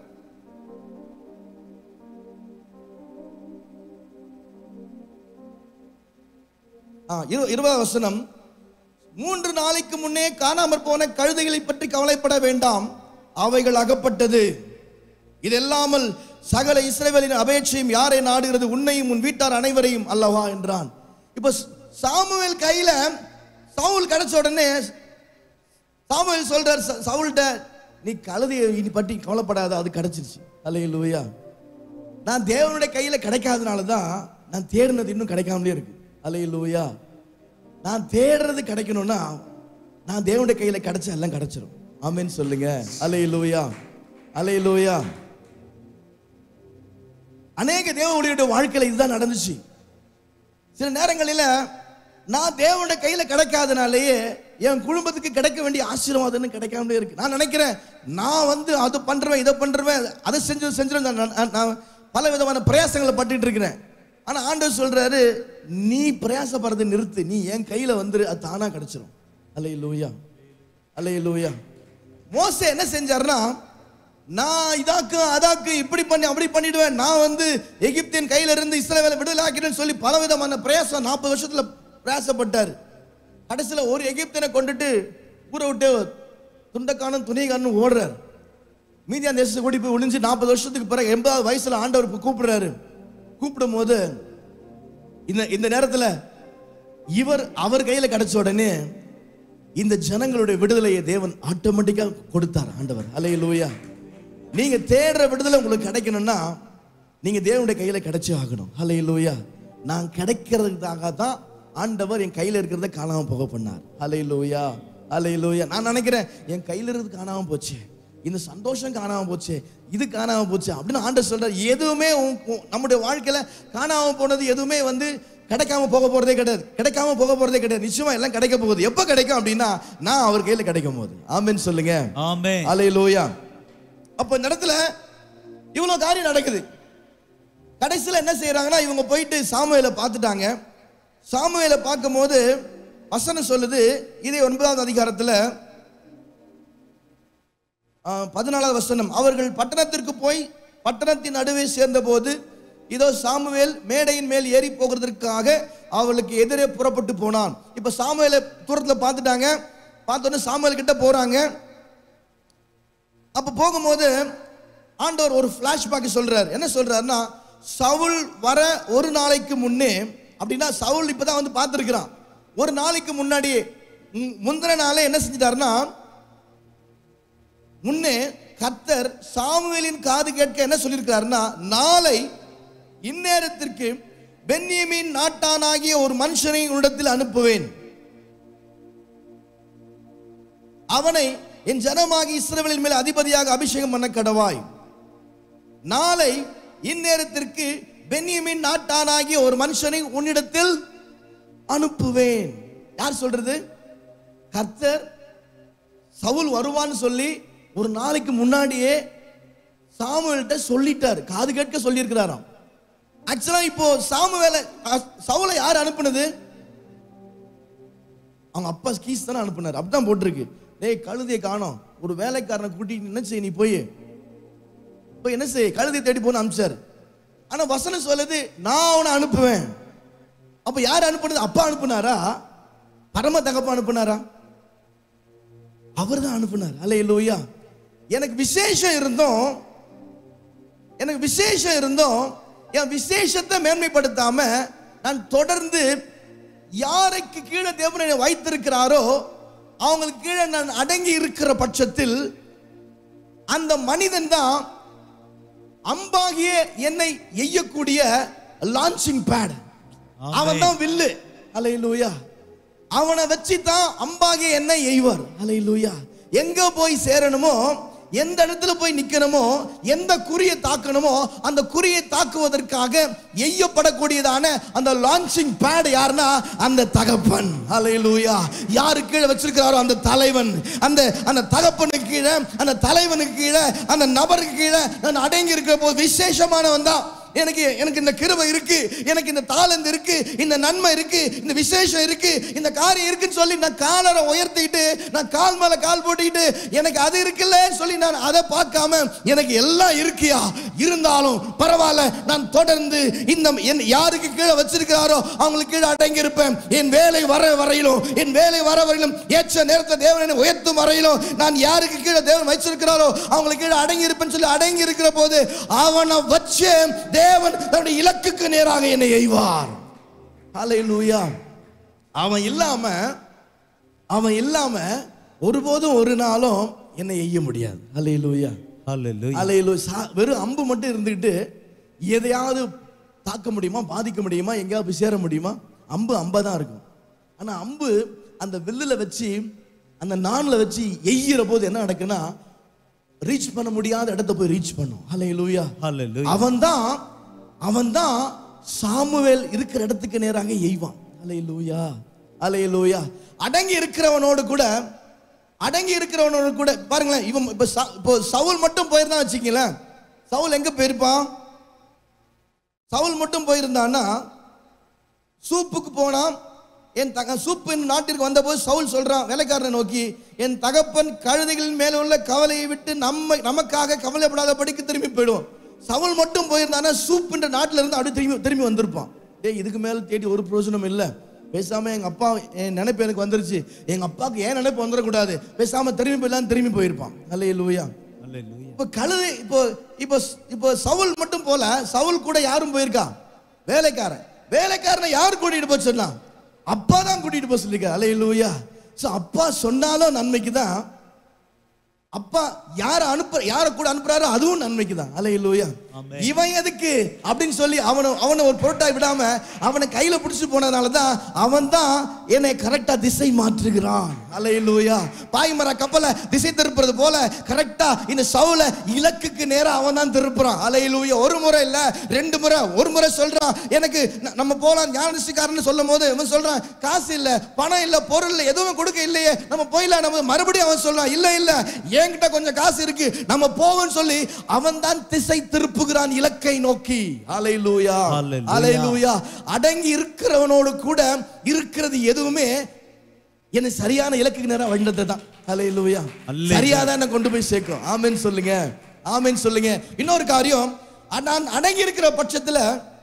ஆ, இரு- இருபதாம் வசனம் மூன்று நாளைக்கு முன்னே காணாமற் போன கழுதைகளை பற்றி கவலைப்பட வேண்டாம் அவைகள் அகப்பட்டது இதெல்லாமல் சகல இஸ்ரவேலின் அபேட்சையும் யாரை நாடுகிறது உன்னையும் உன் வீட்டார் அனைவரையும் அல்லவா என்றான் இப்போ ஸ்- சாமுவேல் கையில சவுல் கிடைச்ச உடனே சாமுவேல் சொல்றார் ச- சவுல்ட்ட நீ கழுதையை இனி பற்றி கவலைப்படாத அது கிடைச்சிருச்சு அல்லையா நான் தேவனுடைய கையில கிடைக்காதனால தான் நான் தேடினது இன்னும் கிடைக்காமலே இருக்கு அல்லையா நான் தேடுறது கிடைக்கணும்னா நான் தேவனுடைய கையில கிடைச்சா எல்லாம் கிடைச்சிரும் ஆமென்னு சொல்லுங்க அல்லையா அல்லையா அநேக தேவ ஊழியருடைய வாழ்க்கையில இதுதான் நடந்துச்சு சில நேரங்களில் நான் தேவனுடைய கையில கிடைக்காதனாலேயே என் குடும்பத்துக்கு கிடைக்க வேண்டிய ஆசீர்வாதம் கிடைக்காமலே இருக்கு நான் நினைக்கிறேன் நான் வந்து அது பண்றேன் இதை பண்றேன் அதை செஞ்சு செஞ்சு நான் பல விதமான பிரயாசங்களை பட்டுட்டு இருக்கிறேன் ஆனா ஆண்டவர் சொல்றாரு நீ பிரயாசப்படுறதை நிறுத்து நீ என் கையில வந்துரு அது தானா கிடைச்சிரும் அல்லையா லூயா அல்லையா லூயா மோசே என்ன செஞ்சாருன்னா நான் இதாக்கு அதாக்கு இப்படி பண்ணி அப்படி பண்ணிடுவேன் நான் வந்து எகிப்தின் கையில இருந்து இஸ்ரவேலை விடுதலை ஆக்கிறேன்னு சொல்லி பல விதமான பிரயாசம் நாற்பது வருஷத்துல பிரயாசப்பட்டார் கடைசியில் ஒரு எகிப்தியனை கொண்டுட்டு ஊரை விட்டு துண்டக்கானும் துணிகானும் ஓடுறார் மீதியான் தேசத்தை கூட்டி போய் ஒளிஞ்சு நாற்பது வருஷத்துக்கு பிறகு எண்பதாவது வயசுல ஆண்டவர் இப்ப கூப்பிடுறாரு கூப்பிடும் போது இந்த இந்த நேரத்துல இவர் அவர் கையில கிடைச்ச உடனே இந்த ஜனங்களுடைய விடுதலையை தேவன் ஆட்டோமேட்டிக்கா கொடுத்தார் ஆண்டவர் அலையிலூயா நீங்க தேடுற விடுதலை உங்களுக்கு கிடைக்கணும்னா நீங்க தேவனுடைய கையில கிடைச்சே ஆகணும் அலையிலூயா நான் கிடைக்கிறதுக்காக தான் ஆண்டவர் என் கையில இருக்கிறத காணாம போக பண்ணார் அலையிலூயா அலையிலூயா நான் நினைக்கிறேன் என் கையில இருக்கிறது காணாம போச்சு இந்த சந்தோஷம் காணாம போச்சு இது காணாம போச்சு அப்படின்னு ஆண்டவர் சொல்றார் எதுவுமே உன்- உன் நம்முடைய வாழ்க்கையில காணாம போனது எதுவுமே வந்து கிடைக்காம போக போறதே கிடையாது கிடைக்காம போக போறதே கிடையாது நிச்சயமா எல்லாம் கிடைக்க போகுது எப்ப கிடைக்கும் அப்படின்னா நான் அவர் கையில கிடைக்கும் போது ஆமென்னு சொல்லுங்க ஆமே அலையிலூயா அப்ப இந்த இடத்துல இவ்வளவு காரியம் நடக்குது கடைசியில் என்ன செய்றாங்கன்னா இவங்க போயிட்டு சாமுவேலை பார்த்துட்டாங்க சாமுவேலை பார்க்கும்போது வசனம் சொல்லுது இதே ஒன்பதாவது அதிகாரத்துல ஆ, பதினாலாவது வசனம் அவர்கள் பட்டணத்திற்கு போய் பட்டணத்தின் நடுவே சேர்ந்தபோது இதோ சாமுவேல் மேடையின் மேல் ஏறி போகிறதற்காக அவளுக்கு எதிரே புறப்பட்டு போனான் இப்ப சாமுவேலை தூரத்துல பார்த்துட்டாங்க பார்த்தோன்னே சாமுவேல் கிட்ட போறாங்க அப்ப போகும்போது ஆண்டவர் ஒரு ஃபிளாஷ்பேக் சொல்றாரு என்ன சொல்றாருன்னா சவுல் வர ஒரு நாளைக்கு முன்னே அப்படின்னா சவுல் இப்பதான் வந்து பார்த்துருக்கிறான் ஒரு நாளைக்கு முன்னாடியே மு- முந்தின நாளே என்ன செஞ்சிட்டாருன்னா முன்னே கர்த்தர் சாமுவேலின் காது கேட்க என்ன சொல்லியிருக்காருன்னா நாளை இந்நேரத்திற்கு பென்யமின் நாட்டானாகிய ஒரு மனுஷனை உன்னிடத்தில் அனுப்புவேன் அவனை என் ஜனமாகி இஸ்ரவேலின் மேல் அதிபதியாக அபிஷேகம் பண்ண கடவாய் நாளை இந்நேரத்திற்கு பென்யமின் நாட்டானாகிய ஒரு மனுஷனை உன்னிடத்தில் அனுப்புவேன் யார் சொல்றது கர்த்தர் சவுல் வருவான்னு சொல்லி ஒரு நாளைக்கு முன்னாடியே சாமுவேல்கிட்ட சொல்லிட்டார் காது கேட்க சொல்லியிருக்கிறாராம் ஆக்சுவலா இப்போ சாமுவேலை அ- சவுலை யார் அனுப்புனது அவங்க அப்பா கீஸ் தானே அனுப்புனார் அப்படிதான் போட்டிருக்கு டேய் கழுதையை காணோம் ஒரு வேலைக்காரனை கூட்டிட்டு என்ன செய்ய நீ போய் போய் என்ன செய்ய கழுதையை தேடி போன்னு அனுப்பிச்சார் ஆனா வசனம் சொல்லுது நான் அவனை அனுப்புவேன் அப்ப யார் அனுப்புனது அப்பா அனுப்புனாரா பரம தகப்பா அனுப்புனாரா அவர் தான் அனுப்புனார் அல்ல எனக்கு விசேஷம் இருந்தோம் எனக்கு விசேஷம் இருந்தோம் என் விசேஷத்தை மேன்மைப்படுத்தாம நான் தொடர்ந்து யாருக்கு கீழே தேவன் என்னை வைத்திருக்கிறாரோ அவங்களுக்கு கீழே நான் அடங்கி இருக்கிற பட்சத்தில் அந்த மனிதன் தான் அம்பாகிய என்னை எய்யக்கூடிய லான்ச்சிங் பேட் அவன் தான் வில்லு அலையிலூயா அவனை வச்சு தான் அம்பாகிய என்னை எய்வார் அலையிலூயா எங்க போய் சேரணுமோ எந்த இடத்துல போய் நிக்கணுமோ எந்த குறியை தாக்கணுமோ அந்த குறியை தாக்குவதற்காக எய்யப்படக்கூடியதான அந்த லான்ச்சிங் பேட் யாருன்னா அந்த தகப்பன் அலையிலூயா யாரு கீழே வச்சிருக்கிறாரோ அந்த தலைவன் அந்த அந்த தகப்பனுக்கு கீழே அந்த தலைவனுக்கு கீழே அந்த நபருக்கு கீழே நான் அடங்கி இருக்கிற போது விசேஷமானவன் தான் எனக்கு எனக்கு இந்த கிருபை இருக்கு எனக்கு இந்த தாளந்து இருக்கு இந்த நன்மை இருக்கு இந்த விசேஷம் இருக்கு இந்த காரியம் இருக்குன்னு சொல்லி நான் காலரை உயர்த்திக்கிட்டு நான் கால் மேல கால் போட்டுக்கிட்டு எனக்கு அது இருக்குல்ல சொல்லி நான் அதை பார்க்காம எனக்கு எல்லாம் இருக்கியா இருந்தாலும் பரவாயில்ல நான் தொடர்ந்து இந்த என் யாருக்கு கீழே வச்சிருக்கிறாரோ அவங்களுக்கு கீழே அடங்கி இருப்பேன் என் வேலை வர வரையிலும் என் வேலை வர வரையிலும் ஏற்ற நேரத்தை தேவனை உயர்த்தும் வரையிலும் நான் யாருக்கு கீழே தேவன் வச்சிருக்கிறாரோ அவங்களுக்கு கீழே அடங்கி இருப்பேன்னு சொல்லி அடங்கி இருக்கிற போது அவனை வச்சு தேவன் தன்னுடைய இலக்குக்கு நேராக என்னை எய்வார் ஹalleluya அவன் இல்லாம அவன் இல்லாம ஒருபோதும் ஒரு நாளும் என்னை எய்ய முடியாது ஹalleluya ஹalleluya ஹalleluya சா- வெறும் அம்பு மட்டும் இருந்துக்கிட்டு எதையாவது தாக்க முடியுமா பாதிக்க முடியுமா எங்கேயாவது போய் சேர முடியுமா அம்பு அம்பா தான் இருக்கும் ஆனா அம்பு அந்த வில்லுல வச்சு அந்த நான்ல வச்சு எய்யிற போது என்ன நடக்குன்னா ரீச் பண்ண முடியாத இடத்த போய் ரீச் பண்ணும் ஹalleluya ஹalleluya அவன்தான் அவன்தான் சாமுவேல் இருக்கிற இடத்துக்கு நேராக எய்வான் அலையலூயா அலையலூயா அடங்கி இருக்கிறவனோடு கூட அடங்கி இருக்கிறவனோடு கூட பாருங்களேன் இவன் இப்ப ச- இப்போ சவுல் மட்டும் போயிருந்தான் வச்சுக்கங்களேன் சவுல் எங்க போயிருப்பான் சவுல் மட்டும் போயிருந்தான்னா சூப்புக்கு போனான் என் தக சூப்பின் நாட்டிற்கு வந்தபோது சவுல் சொல்றான் வேலைக்காரனை நோக்கி என் தகப்பன் கழுதைகளின் மேல உள்ள கவலையை விட்டு நம்ம நமக்காக கவலைப்படாதபடிக்கு திரும்பி போயிடுவோம் சவுல் மட்டும் போயிருந்தானா சூப்புன்ற நாட்டில இருந்து அப்படியே திரும்பி திரும்பி வந்திருப்பான் டேய் இதுக்கு மேல தேடி ஒரு பிரயோஜனம் இல்லை பேசாம எங்க அப்பா என் நினைப்பு எனக்கு வந்துருச்சு எங்க அப்பாவுக்கு ஏன் நினைப்பு வந்துடக்கூடாது பேசாம திரும்பி போயிடலாம் திரும்பி போயிருப்பான் அல்ல லூயா ஹalleluya இப்போ கழுதை இப்போ இப்போ இப்போ சவுல் மட்டும் போல சவுல் கூட யாரும் போயிருக்கா வேலைக்காரன் வேலைக்காரனை யார் கூட்டிட்டு போக சொன்னா அப்பா தான் கூட்டிட்டு போக சொல்லிருக்க அலையிலூயா ஸோ அப்பா சொன்னாலும் நன்மைக்கு தான் அப்பா யார அனுப்புற யார கூட அனுப்புறாரோ அதுவும் நன்மைக்கு தான் அலையிலூயா ஆமென். இவன் எதுக்கு அப்படின்னு சொல்லி அவனை அவனை ஒரு பொருட்டாய் விடாம அவனை கையில பிடிச்சு போனதுனால தான் அவன் தான் என்னை கரெக்டா திசை மாற்றுகிறான் அலையிலூயா பாய்மர கப்பலை திசை திருப்புறது போல கரெக்டா இந்த சவுல இலக்குக்கு நேரா அவன் தான் திருப்புறான் அலையிலூயா ஒரு முறை இல்ல ரெண்டு முறை ஒரு முறை சொல்றான் எனக்கு ந- நம்ம போலாம் ஞானசிக்காரன்னு சொல்லும் போது இவன் சொல்றான் காசு இல்ல பணம் இல்ல பொருள் இல்ல எதுவும் கொடுக்க இல்லையே நம்ம போயிடலாம் நம்ம மறுபடியும் அவன் சொல்றான் இல்ல இல்ல என்கிட்ட கொஞ்சம் காசு இருக்கு நம்ம போவோம்னு சொல்லி அவன் தான் திசை திருப்புகிறான் இலக்கை நோக்கி அலையிலூயா Hallelujah. அலையிலூயா அடங்கி இருக்கிறவனோடு கூட இருக்கிறது எதுவுமே என்னை சரியான இலக்குக்கு நேரம் வந்தது தான் அலையிலூயா Hallelujah. சரியாதான் என்னை கொண்டு போய் சேர்க்கும் ஆமென் சொல்லுங்க ஆமென் சொல்லுங்க இன்னொரு காரியம் அ- நான் அடங்கி இருக்கிற பட்சத்துல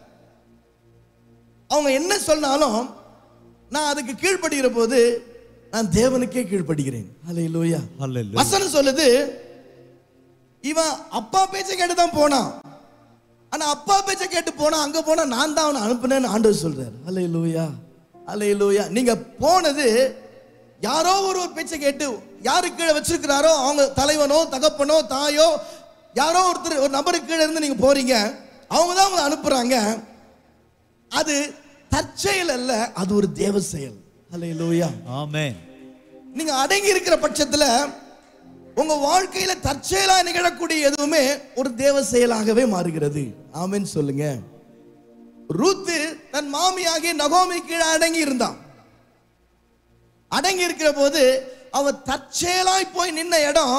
அவங்க என்ன சொன்னாலும் நான் அதுக்கு கீழ்ப்படுகிற போது நான் தேவனுக்கே கீழ்ப்படுகிறேன் அலையிலூயா ஹalleluya வசனம் சொல்லுது இவன் அப்பா பேச்சை கேட்டு தான் போனான் ஆனா அப்பா பேச்சை கேட்டு போனா அங்க போனா நான் தான் அவனை அனுப்புனேன்னு ஆண்டவர் சொல்றாரு அலை லூயா அலை லூயா நீங்க போனது யாரோ ஒரு ஒரு பேச்சை கேட்டு யாரு கீழே வச்சிருக்கிறாரோ அவங்க தலைவனோ தகப்பனோ தாயோ யாரோ ஒருத்தர் ஒரு நபருக்கு கீழே இருந்து நீங்க போறீங்க அவங்க தான் உங்களை அனுப்புறாங்க அது தற்செயல் அல்ல அது ஒரு தேவ செயல் அலை லூயா ஆமென் நீங்க அடங்கி இருக்கிற பட்சத்துல உங்க வாழ்க்கையில தற்செயலா நிகழக்கூடிய எதுவுமே ஒரு தேவ செயலாகவே மாறுகிறது ஆமென் சொல்லுங்க ரூத்து தன் மாமியாகிய நகோமி கீழே அடங்கி இருந்தான் அடங்கி இருக்கிற போது அவ தற்செயலாய் போய் நின்ன இடம்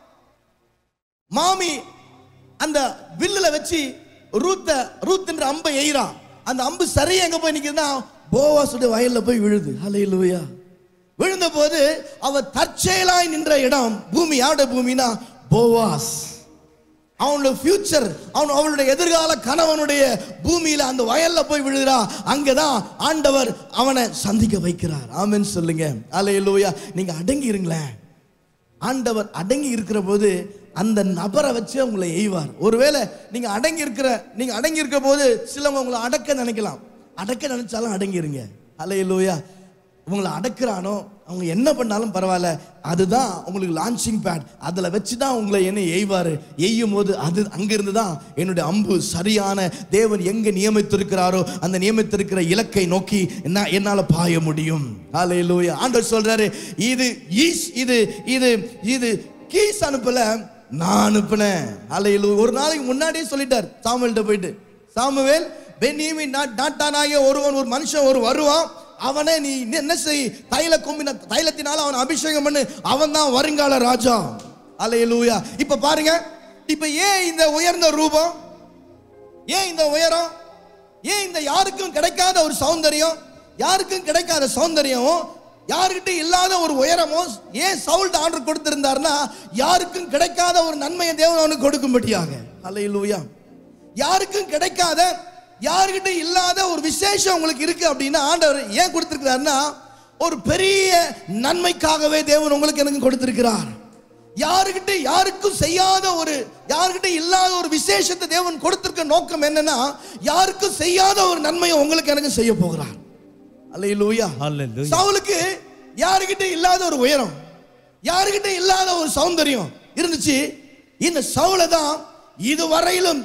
மாமி அந்த வில்லுல வச்சு ரூத்த ரூத்ன்ற அம்பை எய்றான் அந்த அம்பு சரியா எங்க போய் நிக்குதுன்னா போவாசுடைய வயல்ல போய் விழுது ஹalleluya விழுந்த போது அவ தற்செயலாய் நின்ற இடம் பூமி யாருடைய பூமினா போவாஸ் அவனோட ஃபியூச்சர் அவன் அவனுடைய எதிர்கால கணவனுடைய பூமியில அந்த வயல்ல போய் விழுகிறா அங்கதான் ஆண்டவர் அவனை சந்திக்க வைக்கிறார் ஆமென் சொல்லுங்க அல்லேலூயா நீங்க அடங்கி இருங்களேன் ஆண்டவர் அடங்கி இருக்கிற போது அந்த நபரை வச்சு உங்களை எய்வார் ஒருவேளை நீங்க அடங்கி இருக்கிற நீங்க அடங்கி இருக்கிற போது சிலவங்க உங்களை அடக்க நினைக்கலாம் அடக்க நினைச்சாலும் அடங்கிருங்க அல்லேலூயா உங்களை அடக்குறானோ அவங்க என்ன பண்ணாலும் பரவாயில்ல அதுதான் உங்களுக்கு லான்ச்சிங் பேட் அதில் வச்சு தான் உங்களை என்ன எய்வார் எய்யும் போது அது அங்கிருந்து தான் என்னுடைய அம்பு சரியான தேவன் எங்கே நியமித்திருக்கிறாரோ அந்த நியமித்திருக்கிற இலக்கை நோக்கி என்ன என்னால் பாய முடியும் ஹalleluya ஆண்டவர் சொல்றாரு இது ஈஸ் இது இது இது கீஸ் அனுப்பல நான் அனுப்புனேன் ஹalleluya ஒரு நாளைக்கு முன்னாடியே சொல்லிட்டார் சாமுவேல்கிட்ட போயிட்டு சாமுவேல் பென்னியமின் நாட்- நாட்டானாகிய ஒருவன் ஒரு மனுஷன் ஒரு வருவான் அவனை நீ என்ன செய் தைல கொம்பின தைலத்தினால அவன் அபிஷேகம் பண்ணு அவன் தான் வருங்கால ராஜா அல்லேலூயா இப்ப பாருங்க இப்ப ஏன் இந்த உயர்ந்த ரூபம் ஏன் இந்த உயரம் ஏன் இந்த யாருக்கும் கிடைக்காத ஒரு சௌந்தரியம் யாருக்கும் கிடைக்காத சௌந்தரியம் யாருக்கிட்ட இல்லாத ஒரு உயரமோ ஏன் சவுல்ட் ஆர்டர் கொடுத்திருந்தாருன்னா யாருக்கும் கிடைக்காத ஒரு நன்மையை தேவன் அவனுக்கு கொடுக்கும்படியாக அல்லேலூயா யாருக்கும் கிடைக்காத யாருக்கிட்ட இல்லாத ஒரு விசேஷம் உங்களுக்கு இருக்கு அப்படின்னா ஆண்டவர் ஏன் கொடுத்திருக்கிறாருன்னா ஒரு பெரிய நன்மைக்காகவே தேவன் உங்களுக்கு எனக்கு கொடுத்திருக்கிறார் யாருக்கிட்ட யாருக்கும் செய்யாத ஒரு யாருக்கிட்ட இல்லாத ஒரு விசேஷத்தை தேவன் கொடுத்திருக்க நோக்கம் என்னன்னா யாருக்கும் செய்யாத ஒரு நன்மையை உங்களுக்கு எனக்கு செய்ய போகிறார் அல்லேலூயா Hallelujah. சவுலுக்கு யாருக்கிட்ட இல்லாத ஒரு உயரம் யாருக்கிட்ட இல்லாத ஒரு சௌந்தரியம் இருந்துச்சு இந்த சவுலை தான் இதுவரையிலும்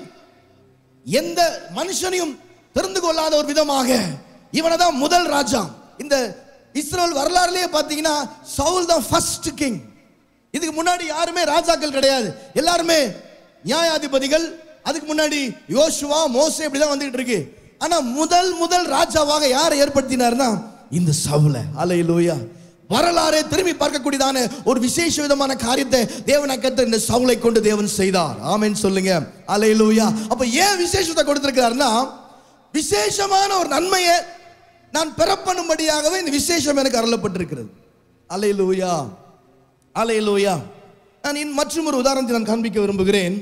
எந்த மனுஷனையும் தெரிந்து கொள்ளாத ஒரு விதமாக இவனை தான் முதல் ராஜா இந்த இஸ்ரேல் வரலாறுலயே பார்த்தீங்கன்னா சவுல் தான் ஃபர்ஸ்ட் கிங் இதுக்கு முன்னாடி யாருமே ராஜாக்கள் கிடையாது எல்லாருமே நியாயாதிபதிகள் அதுக்கு முன்னாடி யோசுவா மோசே இப்படி தான் வந்துகிட்டு இருக்கு ஆனா முதல் முதல் ராஜாவாக யாரை ஏற்படுத்தினார்னா இந்த சவுல அலையிலூயா வரலாறு திரும்பி பார்க்கக்கூடியதான ஒரு விசேஷ விதமான காரியத்தை தேவன் கத்த இந்த சவுலை கொண்டு தேவன் செய்தார் ஆமென் சொல்லுங்க அலையிலூயா அப்ப ஏன் விசேஷத்தை கொடுத்திருக்கிறாருன்னா விசேஷமான ஒரு நன்மையை நான் பெறப்பண்ணும்படியாகவே இந்த விசேஷம் எனக்கு அருளப்பட்டிருக்கிறது அலையிலூயா அலையிலூயா நான் இன் மற்றும் ஒரு உதாரணத்தை நான் காண்பிக்க விரும்புகிறேன்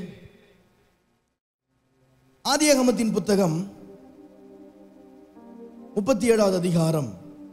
ஆதியாகமத்தின் புத்தகம் முப்பத்தி ஏழாவது அதிகாரம்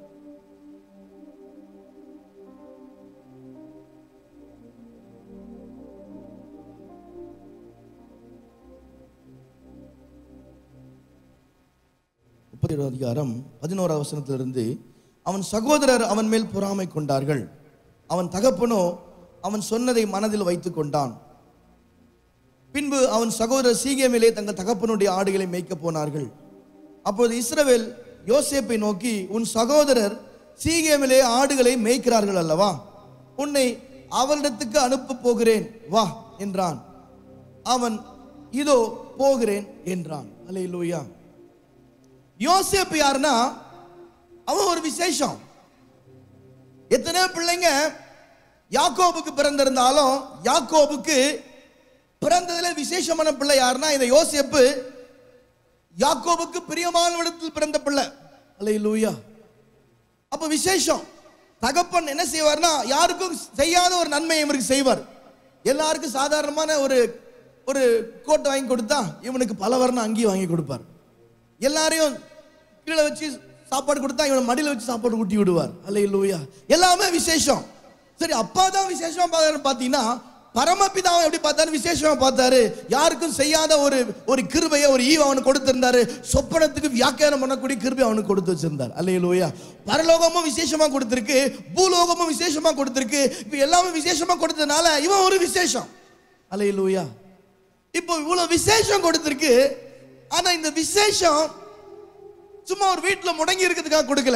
முப்பத்தி ஏழாவது அதிகாரம் பதினோராவது வசனத்திலிருந்து அவன் சகோதரர் அவன் மேல் பொறாமை கொண்டார்கள் அவன் தகப்பனோ அவன் சொன்னதை மனதில் வைத்துக் கொண்டான் பின்பு அவன் சகோதரர் சீகேமிலே தங்கள் தகப்பனுடைய ஆடுகளை மேய்க்கப் போனார்கள் அப்பொழுது இஸ்ரவேல் யோசேப்பை நோக்கி உன் சகோதரர் சீகேமிலே ஆடுகளை மேய்க்கிறார்கள் அல்லவா உன்னை அவரிடத்துக்கு அனுப்ப போகிறேன் வா என்றான் அவன் இதோ போகிறேன் என்றான் அல்லேலூயா யோசேப்பு யாருன்னா அவன் ஒரு விசேஷம் எத்தனையோ பிள்ளைங்க யாக்கோபுக்கு பிறந்திருந்தாலும் யாக்கோபுக்கு பிறந்ததுல விசேஷமான பிள்ளை யாருன்னா இந்த யோசேப்பு யாக்கோபுக்கு பிரியமான இடத்தில் பிறந்த பிள்ளை அல்லேலூயா அப்ப விசேஷம் தகப்பன் என்ன செய்வார்னா யாருக்கும் செய்யாத ஒரு நன்மையை இவருக்கு செய்வார் எல்லாருக்கும் சாதாரணமான ஒரு ஒரு கோட்டை வாங்கி கொடுத்தா இவனுக்கு பல வர்ண அங்கேயும் வாங்கி கொடுப்பார் எல்லாரையும் கீழே வச்சு சாப்பாடு கொடுத்தா இவனை மடியில வச்சு சாப்பாடு ஊட்டி விடுவார் அல்ல எல்லாமே விசேஷம் சரி அப்பா தான் விசேஷமா பார்த்தாரு பார்த்தீங்கன்னா பரமபிதாவை எப்படி பார்த்தாரு விசேஷமா பார்த்தாரு யாருக்கும் செய்யாத ஒரு ஒரு கிருபையை ஒரு ஈவ அவனுக்கு கொடுத்திருந்தாரு சொப்பனத்துக்கு வியாக்கியானம் பண்ணக்கூடிய கிருபை அவனுக்கு கொடுத்து வச்சிருந்தார் அல்லையிலூயா பரலோகமும் விசேஷமா கொடுத்திருக்கு பூலோகமும் விசேஷமா கொடுத்திருக்கு இப்போ எல்லாமே விசேஷமா கொடுத்ததுனால இவன் ஒரு விசேஷம் அல்லையிலூயா இப்போ இவ்வளவு விசேஷம் கொடுத்திருக்கு ஆனா இந்த விசேஷம் சும்மா ஒரு வீட்டுல முடங்கி இருக்கிறதுக்காக கொடுக்கல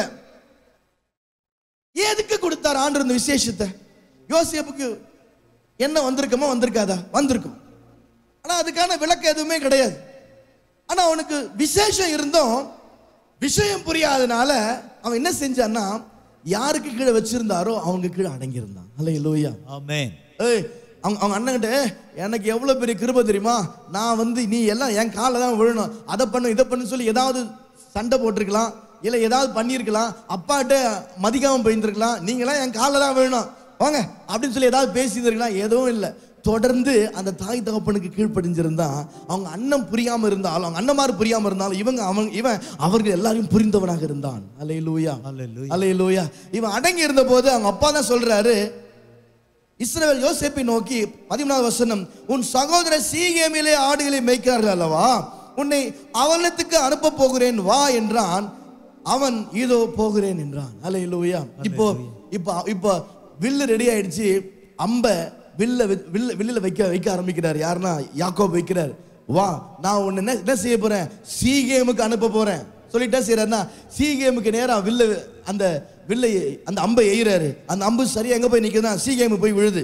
எதுக்கு கொடுத்தார் ஆண்டு இந்த விசேஷத்தை யோசேப்புக்கு என்ன வந்திருக்குமோ வந்திருக்காதா வந்திருக்கும் ஆனா அதுக்கான விளக்கம் எதுவுமே கிடையாது ஆனா அவனுக்கு விசேஷம் இருந்தும் விஷயம் புரியாதனால அவன் என்ன செஞ்சான்னா யாருக்கு கீழே வச்சிருந்தாரோ அவங்க கீழே அடங்கியிருந்தான் அல்ல லோயா ஆமென் ஏய் அவங்க அவங்க அண்ணன்கிட்ட எனக்கு எவ்வளோ பெரிய கிருபை தெரியுமா நான் வந்து நீ எல்லாம் என் காலில் தான் விழணும் அதை பண்ணு இதை பண்ணு சொல்லி ஏதாவது சண்டை போட்டிருக்கலாம் இல்லை ஏதாவது பண்ணியிருக்கலாம் அப்பாட்ட மதிக்காமல் போயிருந்துருக்கலாம் நீங்களாம் என் காலில் தான் விழணும் வாங்க அப்படின்னு சொல்லி ஏதாவது பேசியிருந்திருக்கலாம் எதுவும் இல்லை தொடர்ந்து அந்த தாய் தகப்பனுக்கு கீழ்ப்படிஞ்சிருந்தா அவங்க அண்ணன் புரியாம இருந்தாலும் அவங்க அண்ணமார் புரியாம இருந்தாலும் இவங்க அவன் இவன் அவர்கள் எல்லாரையும் புரிந்தவனாக இருந்தான் அலையிலூயா Hallelujah. அலையிலூயா இவன் அடங்கி இருந்த போது அவங்க அப்பா தான் சொல்றாரு இஸ்ரவேல் யோசேப்பை நோக்கி பதிமூணாவது வசனம் உன் சகோதர சீகேமிலே ஆடுகளை மேய்க்கிறார்கள் அல்லவா உன்னை அவலத்துக்கு அனுப்ப போகிறேன் வா என்றான் அவன் இதோ போகிறேன் என்றான் அல்லேலூயா இப்போ இப்போ இப்போ வில்லு ரெடி ஆயிடுச்சு அம்ப வில்ல வி- வில்ல வில்லுல வைக்க வைக்க ஆரம்பிக்கிறார் யாருன்னா யாக்கோப் வைக்கிறார் வா நான் உன்னை என்ன என்ன செய்ய போறேன் சீகேமுக்கு அனுப்ப போறேன் சொல்லிட்டா செய்யறாருன்னா சீகேமுக்கு நேரா வில்ல அந்த வில்லை அந்த அம்பை எய்கிறாரு அந்த அம்பு சரியா எங்க போய் நிக்குதுன்னா சீகேமு போய் விழுது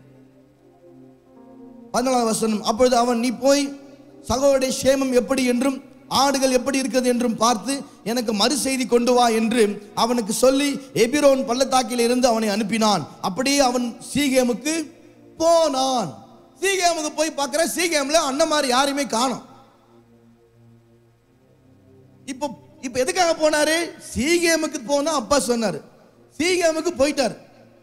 பதினாலாம் வசனம் அப்பொழுது அவன் நீ போய் சகோதரனுடைய சேமம் எப்படி என்றும் ஆடுகள் எப்படி இருக்கிறது என்றும் பார்த்து எனக்கு மறு செய்தி கொண்டு வா என்று அவனுக்கு சொல்லி எபிரோன் பள்ளத்தாக்கில் இருந்து அவனை அனுப்பினான் அப்படியே அவன் சீகேமுக்கு போனான் சீகேமுக்கு போய் பார்க்கிற சீகேம்ல அண்ணன் மாதிரி யாரையுமே காணோம் இப்போ இப்போ எதுக்காக போனாரு சீகேமுக்கு போனா அப்பா சொன்னாரு சீகேமுக்கு போயிட்டாரு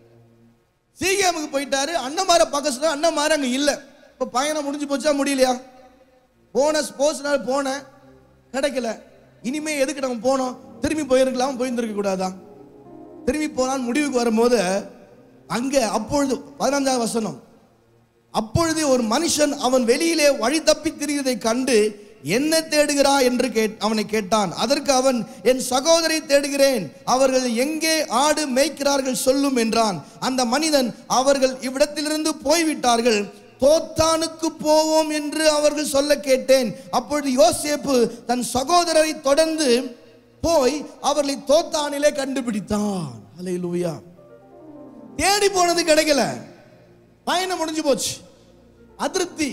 சீகேமுக்கு போயிட்டாரு அண்ணமாரை பார்க்க சொன்னா அண்ணமாரு அங்க இல்ல இப்போ பயணம் முடிஞ்சு போச்சா முடியலையா போன ஸ்போர்ட்ஸ் நாள் போனேன் கிடைக்கல இனிமே எதுக்கு நம்ம போனோம் திரும்பி போயிருக்கலாம் போயிருந்திருக்க கூடாதா திரும்பி போலான்னு முடிவுக்கு வரும்போது அங்க அப்பொழுது பதினஞ்சாவது வசனம் அப்பொழுது ஒரு மனுஷன் அவன் வெளியிலே வழி தப்பி திரிவதை கண்டு என்ன தேடுகிறா என்று கேட் அவனை கேட்டான் அதற்கு அவன் என் சகோதரை தேடுகிறேன் அவர்கள் எங்கே ஆடு மேய்க்கிறார்கள் சொல்லும் என்றான் அந்த மனிதன் அவர்கள் இவ்விடத்திலிருந்து போய்விட்டார்கள் தோத்தானுக்கு போவோம் என்று அவர்கள் சொல்ல கேட்டேன் அப்பொழுது யோசேப்பு தன் சகோதரரை தொடர்ந்து போய் அவர்களை தோத்தானிலே கண்டுபிடித்தான் அல்லேலூயா தேடி போனது கிடைக்கல பயணம் முடிஞ்சு போச்சு அதிருப்தி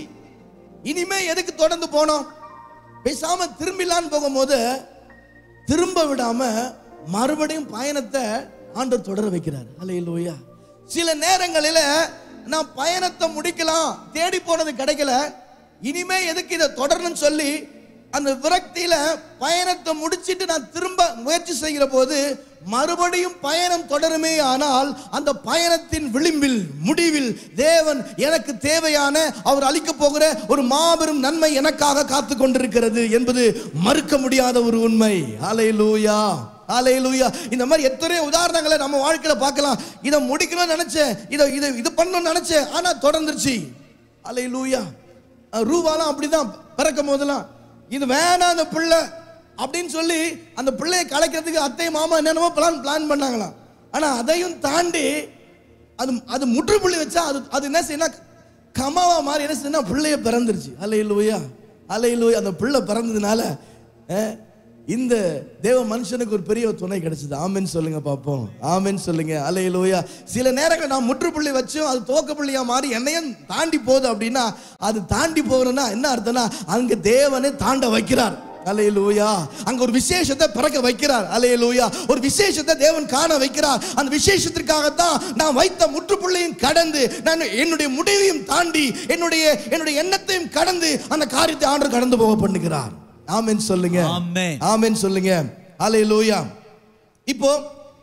இனிமே எதுக்கு தொடர்ந்து போனோம் பேசாம திரும்பிலான்னு போகும்போது திரும்ப விடாம மறுபடியும் பயணத்தை ஆண்டவர் தொடர வைக்கிறார் அல்லையா சில நேரங்களில் நான் பயணத்தை முடிக்கலாம் தேடி போனது கிடைக்கல இனிமே எதுக்கு இதை தொடரணும்னு சொல்லி அந்த விரக்தியில பயணத்தை முடிச்சிட்டு நான் திரும்ப முயற்சி செய்கிற போது மறுபடியும் பயணம் தொடருமே ஆனால் அந்த பயணத்தின் விளிம்பில் முடிவில் தேவன் எனக்கு தேவையான அவர் அளிக்க போகிற ஒரு மாபெரும் நன்மை எனக்காக காத்து கொண்டிருக்கிறது என்பது மறுக்க முடியாத ஒரு உண்மை அலையிலூயா அலையிலூயா இந்த மாதிரி எத்தனையோ உதாரணங்களை நம்ம வாழ்க்கையில பார்க்கலாம் இதை முடிக்கணும்னு நினைச்சேன் இதை இதை இது பண்ணணும்னு நினைச்சேன் ஆனா தொடர்ந்துருச்சு அலையிலூயா ரூபாலாம் அப்படிதான் பிறக்கும் போதெல்லாம் இது வேணாம் அந்த பிள்ளை அப்படின்னு சொல்லி அந்த பிள்ளையை கலைக்கிறதுக்கு அத்தை மாமா என்னென்னமோ பிளான் பிளான் பண்ணாங்களாம் ஆனா அதையும் தாண்டி அது அது முற்றுப்புள்ளி வச்சா அது அது என்ன செய்யணும் கமாவா மாதிரி என்ன செய்யணும் பிள்ளைய பிறந்துருச்சு அலையிலூயா அலையிலூயா அந்த பிள்ளை பிறந்ததுனால அஹ், இந்த தேவ மனுஷனுக்கு ஒரு பெரிய துணை கிடைச்சது ஆமென்னு சொல்லுங்க பார்ப்போம் ஆமென்னு சொல்லுங்க அலையிலூயா சில நேரங்கள் நான் முற்றுப்புள்ளி வச்சும் அது தோக்க புள்ளியா மாறி என்னையும் தாண்டி போகுது அப்படின்னா அது தாண்டி போகிறேன்னா என்ன அர்த்தம்னா அங்க தேவனை தாண்ட வைக்கிறார் அலையலூயா அங்க ஒரு விசேஷத்தை பிறக்க வைக்கிறார் அலையலூயா ஒரு விசேஷத்தை தேவன் காண வைக்கிறார் அந்த விசேஷத்திற்காகத்தான் நான் வைத்த முற்றுப்புள்ளையும் கடந்து நான் என்னுடைய முடிவையும் தாண்டி என்னுடைய என்னுடைய எண்ணத்தையும் கடந்து அந்த காரியத்தை ஆண்டு கடந்து போக பண்ணுகிறார் ஆமென் சொல்லுங்க ஆமென். ஆமென் சொல்லுங்க அலையலூயா இப்போ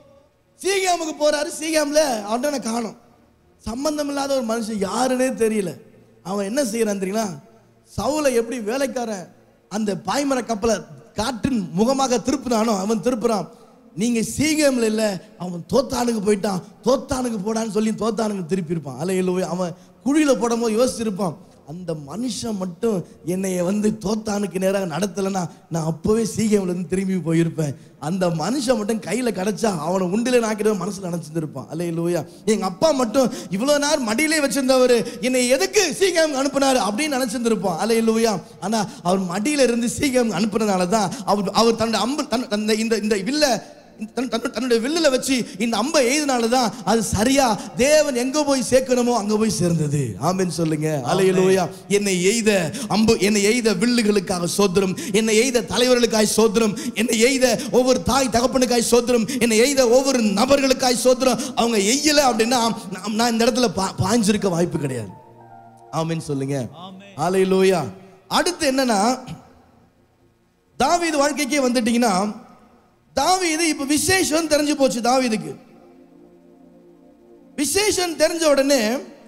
சீகாமுக்கு போறாரு சீகாம்ல அவனை காணும் சம்பந்தம் இல்லாத ஒரு மனுஷன் யாருன்னே தெரியல அவன் என்ன செய்யறான் தெரியுங்களா சவுலை எப்படி வேலைக்காரன் அந்த பாய்மர கப்பலை காற்றின் முகமாக திருப்பினானோ அவன் திருப்புறான் நீங்க சீகம்ல இல்ல அவன் தோத்தானுக்கு போயிட்டான் தோத்தானுக்கு போடான்னு சொல்லி தோத்தானுக்கு திருப்பி இருப்பான் அலையில அவன் குழியில போடும்போது யோசிச்சிருப்பான் அந்த மனுஷன் மட்டும் என்னைய வந்து தோத்தானுக்கு நேராக நடத்தலைன்னா நான் அப்போவே சீக்கிரம்ல இருந்து திரும்பி போயிருப்பேன் அந்த மனுஷன் மட்டும் கையில கிடைச்சா அவனை உண்டில நாக்கிட மனசுல நினைச்சிருப்பான் அல்ல இல்லையா எங்க அப்பா மட்டும் இவ்வளவு நேரம் மடியிலே வச்சிருந்தவர் என்னை எதுக்கு சீக்கிரம் அனுப்புனாரு அப்படின்னு நினைச்சிருந்திருப்பான் அல்ல இல்லையா ஆனா அவர் மடியில இருந்து சீக்கிரம் அனுப்புனதுனால தான் அவர் அவர் தன்னுடைய அம்பு தன் தன் இந்த இந்த வில்ல தன் தன் தன்னுடைய வில்லுல வச்சு இந்த அம்பை எய்தினால தான் அது சரியா தேவன் எங்க போய் சேர்க்கணுமோ அங்க போய் சேர்ந்தது ஆமென் சொல்லுங்க அலையலூயா என்னை எய்த அம்பு என்னை எய்த வில்லுகளுக்காக சோத்திரம் என்னை எய்த தலைவர்களுக்காய் சோத்திரம் என்னை எய்த ஒவ்வொரு தாய் தகப்பனுக்காய் சோத்திரம் என்னை எய்த ஒவ்வொரு நபர்களுக்காய் சோத்திரம் அவங்க எய்யல அப்படின்னா நான் நான் இந்த இடத்துல பா- பாய்ஞ்சிருக்க வாய்ப்பு கிடையாது ஆமென் சொல்லுங்க அலையலூயா அடுத்து என்னன்னா தாவீது வாழ்க்கைக்கே வந்துட்டீங்கன்னா தாவீது இப்ப விசேஷம் தெரிஞ்சு போச்சு தாவீதுக்கு விசேஷம் தெரிஞ்ச உடனே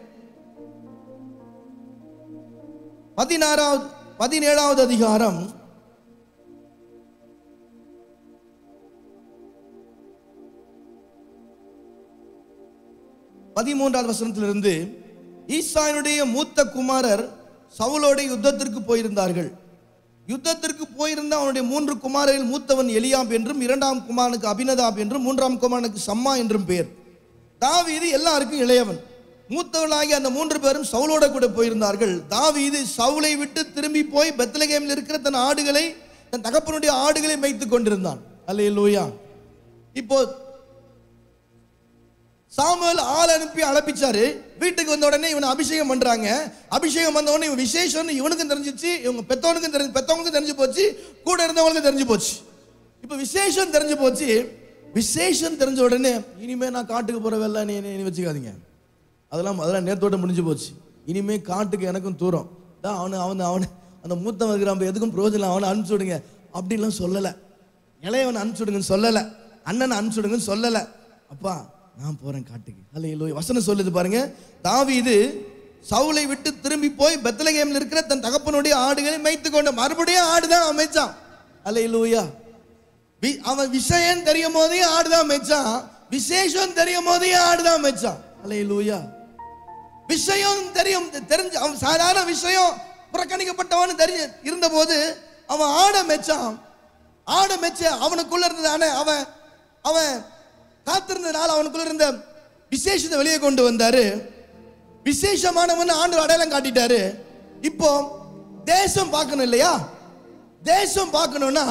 பதினாறாவது பதினேழாவது அதிகாரம் பதிமூன்றாவது வசனத்திலிருந்து ஈசாயினுடைய மூத்த குமாரர் சவுலோட யுத்தத்திற்கு போயிருந்தார்கள் யுத்தத்திற்கு போயிருந்த அவனுடைய மூன்று குமாரரில் மூத்தவன் எலியாப் என்றும் இரண்டாம் குமாரனுக்கு அபினதாப் என்றும் மூன்றாம் குமாரனுக்கு சம்மா என்றும் பெயர் தாவீது எல்லாருக்கும் இளையவன் மூத்தவனாகிய அந்த மூன்று பேரும் சவுலோட கூட போயிருந்தார்கள் தாவீது சவுலை விட்டு திரும்பி போய் பெத்லகேமில் இருக்கிற தன் ஆடுகளை தன் தகப்பனுடைய ஆடுகளை மேய்த்துக் கொண்டிருந்தான் அல்லேலூயா இப்போ சாமுவேல் ஆள் அனுப்பி அழைப்பிச்சாரு வீட்டுக்கு வந்த உடனே இவனை அபிஷேகம் பண்றாங்க அபிஷேகம் வந்த உடனே இவன் விசேஷம்னு இவனுக்கும் தெரிஞ்சிச்சு இவங்க பெத்தவனுக்கும் தெரிஞ்சு பெத்தவங்களுக்கும் தெரிஞ்சு போச்சு கூட இருந்தவங்களுக்கும் தெரிஞ்சு போச்சு இப்போ விசேஷம் தெரிஞ்சு போச்சு விசேஷம் தெரிஞ்ச உடனே இனிமே நான் காட்டுக்கு போற வேலை நீ நீ வச்சுக்காதீங்க அதெல்லாம் அதெல்லாம் நேத்தோட முடிஞ்சு போச்சு இனிமே காட்டுக்கு எனக்கும் தூரம் தான் அவனை அவனை அவனை அந்த மூத்தவன் இருக்கிறான் எதுக்கும் பிரயோஜனம் அவனை அனுப்பிச்சு விடுங்க அப்படிலாம் சொல்லலை இளையவனை அனுப்பிச்சு விடுங்கன்னு சொல்லலை அண்ணனை அனுப்பிச்சு விடுங்கன்னு சொல்லலை அப்பா நான் போறேன் காட்டுக்கு அல்ல வசனம் சொல்லுது பாருங்க தாவீது சவுலை விட்டு திரும்பி போய் பெத்லகேமில் இருக்கிற தன் தகப்பனுடைய ஆடுகளை மேய்த்து கொண்ட மறுபடியும் ஆடுதான் அவன் மேய்ச்சான் அல்ல வி- அவன் விஷயம் தெரியும் போதே ஆடுதான் மேய்ச்சான் விசேஷம் தெரியும் போதே ஆடுதான் மேய்ச்சான் அல்ல விஷயம் தெரியும் தெரிஞ்சு அவன் சாதாரண விஷயம் புறக்கணிக்கப்பட்டவன் தெரிஞ்சு இருந்தபோது அவன் ஆட மெச்சான் ஆட மெச்ச அவனுக்குள்ள இருந்ததானே அவன் அவன் காத்திருந்ததுனால அவனுக்குள்ள இருந்த விசேஷத்தை வெளியே கொண்டு வந்தாரு விசேஷமானவன் ஆண்டு அடையாளம் காட்டிட்டாரு இப்போ தேசம் பார்க்கணும் இல்லையா தேசம் பார்க்கணும்னா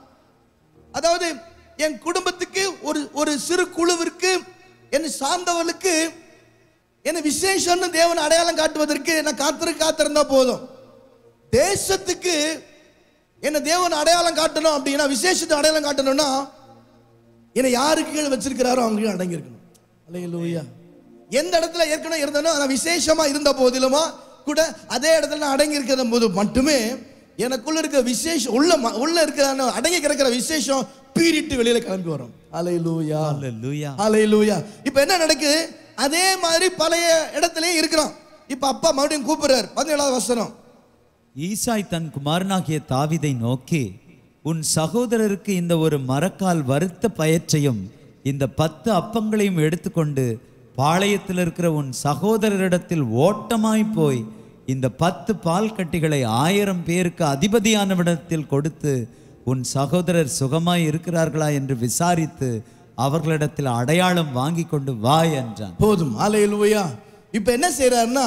அதாவது என் குடும்பத்துக்கு ஒரு ஒரு சிறு குழுவிற்கு என்னை சார்ந்தவர்களுக்கு என்ன விசேஷம்னு தேவன் அடையாளம் காட்டுவதற்கு நான் காத்திரு காத்திருந்தா போதும் தேசத்துக்கு என்ன தேவன் அடையாளம் காட்டணும் அப்படின்னா விசேஷத்தை அடையாளம் காட்டணும்னா என்னை யாருக்கு கீழே வச்சிருக்கிறாரோ அவங்க கீழே அடங்கி இருக்கணும் அல்லையா எந்த இடத்துல ஏற்கனவே இருந்தனோ நான் விசேஷமா இருந்த போதிலுமா கூட அதே இடத்துல நான் அடங்கி இருக்கிற போது மட்டுமே எனக்குள்ள இருக்க விசேஷம் உள்ள ம- உள்ள இருக்கிற அந்த அடங்கி கிடக்கிற விசேஷம் பீறிட்டு வெளியில கிளம்பி வரும் அலையிலூயா ஹalleluya ஹalleluya இப்போ என்ன நடக்குது அதே மாதிரி பழைய இடத்துலயே இருக்கிறோம் இப்போ அப்பா மறுபடியும் கூப்பிடுறாரு பதினேழாவது வசனம் ஈசாய் தன் குமாரனாகிய தாவீதை நோக்கி உன் சகோதரருக்கு இந்த ஒரு மரக்கால் வறுத்த பயற்றையும் இந்த பத்து அப்பங்களையும் எடுத்துக்கொண்டு பாளையத்தில் இருக்கிற உன் சகோதரரிடத்தில் ஓட்டமாய் போய் இந்த பத்து பால் கட்டிகளை ஆயிரம் பேருக்கு அதிபதியானவிடத்தில் கொடுத்து உன் சகோதரர் சுகமாய் இருக்கிறார்களா என்று விசாரித்து அவர்களிடத்தில் அடையாளம் வாங்கி கொண்டு வா என்றான் போதும் ஹalleluya இப்போ என்ன செய்றாருன்னா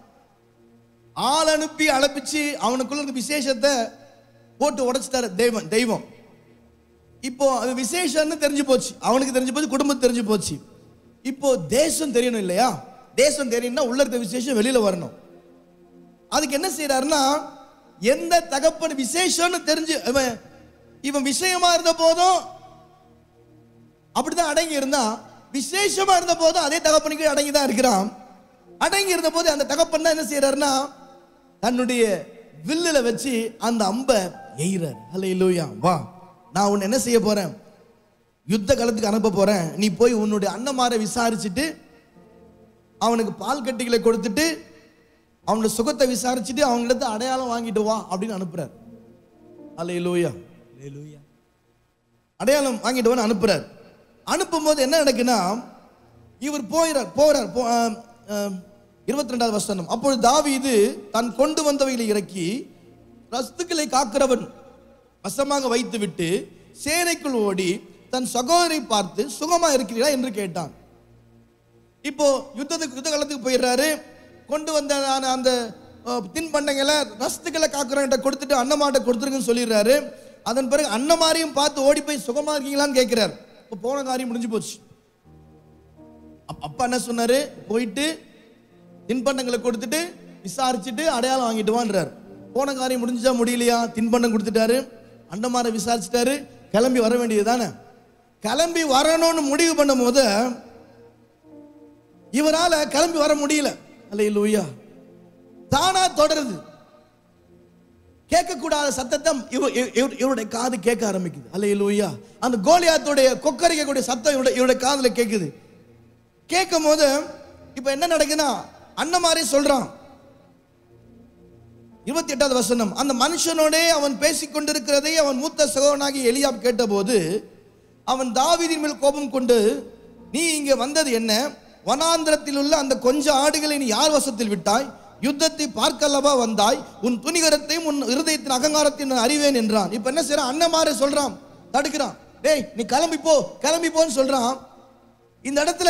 ஆள் அனுப்பி அழைப்பிச்சு அவனுக்குள்ள இருக்க விசேஷத்தை போட்டு உடைச்சிட்டாரு தெய்வம் தெய்வம் இப்போ அது விசேஷம்னு தெரிஞ்சு போச்சு அவனுக்கு தெரிஞ்சு போச்சு குடும்பம் தெரிஞ்சு போச்சு இப்போ தேசம் தெரியணும் இல்லையா தேசம் தெரியணும்னா உள்ள இருக்க விசேஷம் வெளியில வரணும் அதுக்கு என்ன செய்யறாருன்னா எந்த தகப்பன் விசேஷம்னு தெரிஞ்சு இவன் இவன் விஷயமா இருந்த போதும் அப்படிதான் அடங்கி இருந்தான் விசேஷமா இருந்த போதும் அதே தகப்பனுக்கு அடங்கி தான் இருக்கிறான் அடங்கி இருந்த போது அந்த தகப்பன் தான் என்ன செய்யறாருன்னா தன்னுடைய வில்லுல வச்சு அந்த அம்பை எய்கிறார் ஹalleluya வா நான் உன்னை என்ன செய்ய போறேன் யுத்த காலத்துக்கு அனுப்ப போறேன் நீ போய் உன்னுடைய அண்ணமாரை விசாரிச்சுட்டு அவனுக்கு பால் கட்டிகளை கொடுத்துட்டு அவனோட சுகத்தை விசாரிச்சுட்டு அவங்களிடத்து அடையாளம் வாங்கிட்டு வா அப்படின்னு அனுப்புறார் ஹalleluya அடையாளம் வாங்கிட்டு வந்து அனுப்புறார் அனுப்பும்போது என்ன நடக்குன்னா இவர் போயிறார் போறார் போ இருபத்தி ரெண்டாவது வசனம் அப்பொழுது தாவீது தான் கொண்டு வந்தவைகளை இறக்கி ரஸ்துக்களை காக்கிறவன் வசமாக வைத்துவிட்டு சேனைக்குள் ஓடி தன் சகோதரை பார்த்து சுகமா இருக்கிறீரா என்று கேட்டான் இப்போ யுத்தத்துக்கு யுத்த காலத்துக்கு போயிடுறாரு கொண்டு வந்த அந்த- அந்த அஹ், தின்பண்டங்களை ரஸ்துக்களை காக்குறவன்கிட்ட கொடுத்துட்டு அன்னமாட்ட கொடுத்துருங்கன்னு சொல்லிடுறாரு அதன் பிறகு அன்னமாரையும் பார்த்து ஓடி போய் சுகமா இருக்கீங்களான்னு கேட்கிறார் இப்போ போன காரியம் முடிஞ்சு போச்சு அப்- அப்பா என்ன சொன்னாரு போயிட்டு தின்பண்டங்களை கொடுத்துட்டு விசாரிச்சுட்டு அடையாளம் வாங்கிட்டு வான்றார் போன காரியம் முடிஞ்சா முடியலையா தின்பண்டம் கொடுத்துட்டாரு அண்டமாரை விசாரிச்சுட்டாரு கிளம்பி வர வேண்டியது தானே கிளம்பி வரணும்னு முடிவு பண்ணும்போது இவரால கிளம்பி வர முடியல அல்ல தானா தொடருது கேட்கக்கூடாத சத்தத்தை இவ- இவ- இவ- இவருடைய காது கேட்க ஆரம்பிக்குது அல்ல அந்த கோலியாத்துடைய கொக்கரிக்கக்கூடிய சத்தம் இவருடைய இவருடைய காதுல கேட்குது கேட்கும் போது இப்ப என்ன நடக்குதுன்னா அண்ணன் மாதிரி சொல்றான் இருபத்தி எட்டாவது வசனம் அந்த மனுஷனோடே அவன் பேசிக் கொண்டிருக்கிறதை அவன் மூத்த சகோதரனாகி எலியாப் கேட்டபோது அவன் தாவீதின் மேல் கோபம் கொண்டு நீ இங்கே வந்தது என்ன வனாந்திரத்தில் உள்ள அந்த கொஞ்ச ஆடுகளை நீ யார் வசத்தில் விட்டாய் யுத்தத்தை பார்க்கல்லவா வந்தாய் உன் துணிகரத்தையும் உன் இருதயத்தின் அகங்காரத்தையும் நான் அறிவேன் என்றான் இப்ப என்ன செய்யறான் அண்ணமாரே சொல்றான் தடுக்கிறான் டேய் நீ கிளம்பி போ கிளம்பி போன்னு சொல்றான் இந்த இடத்துல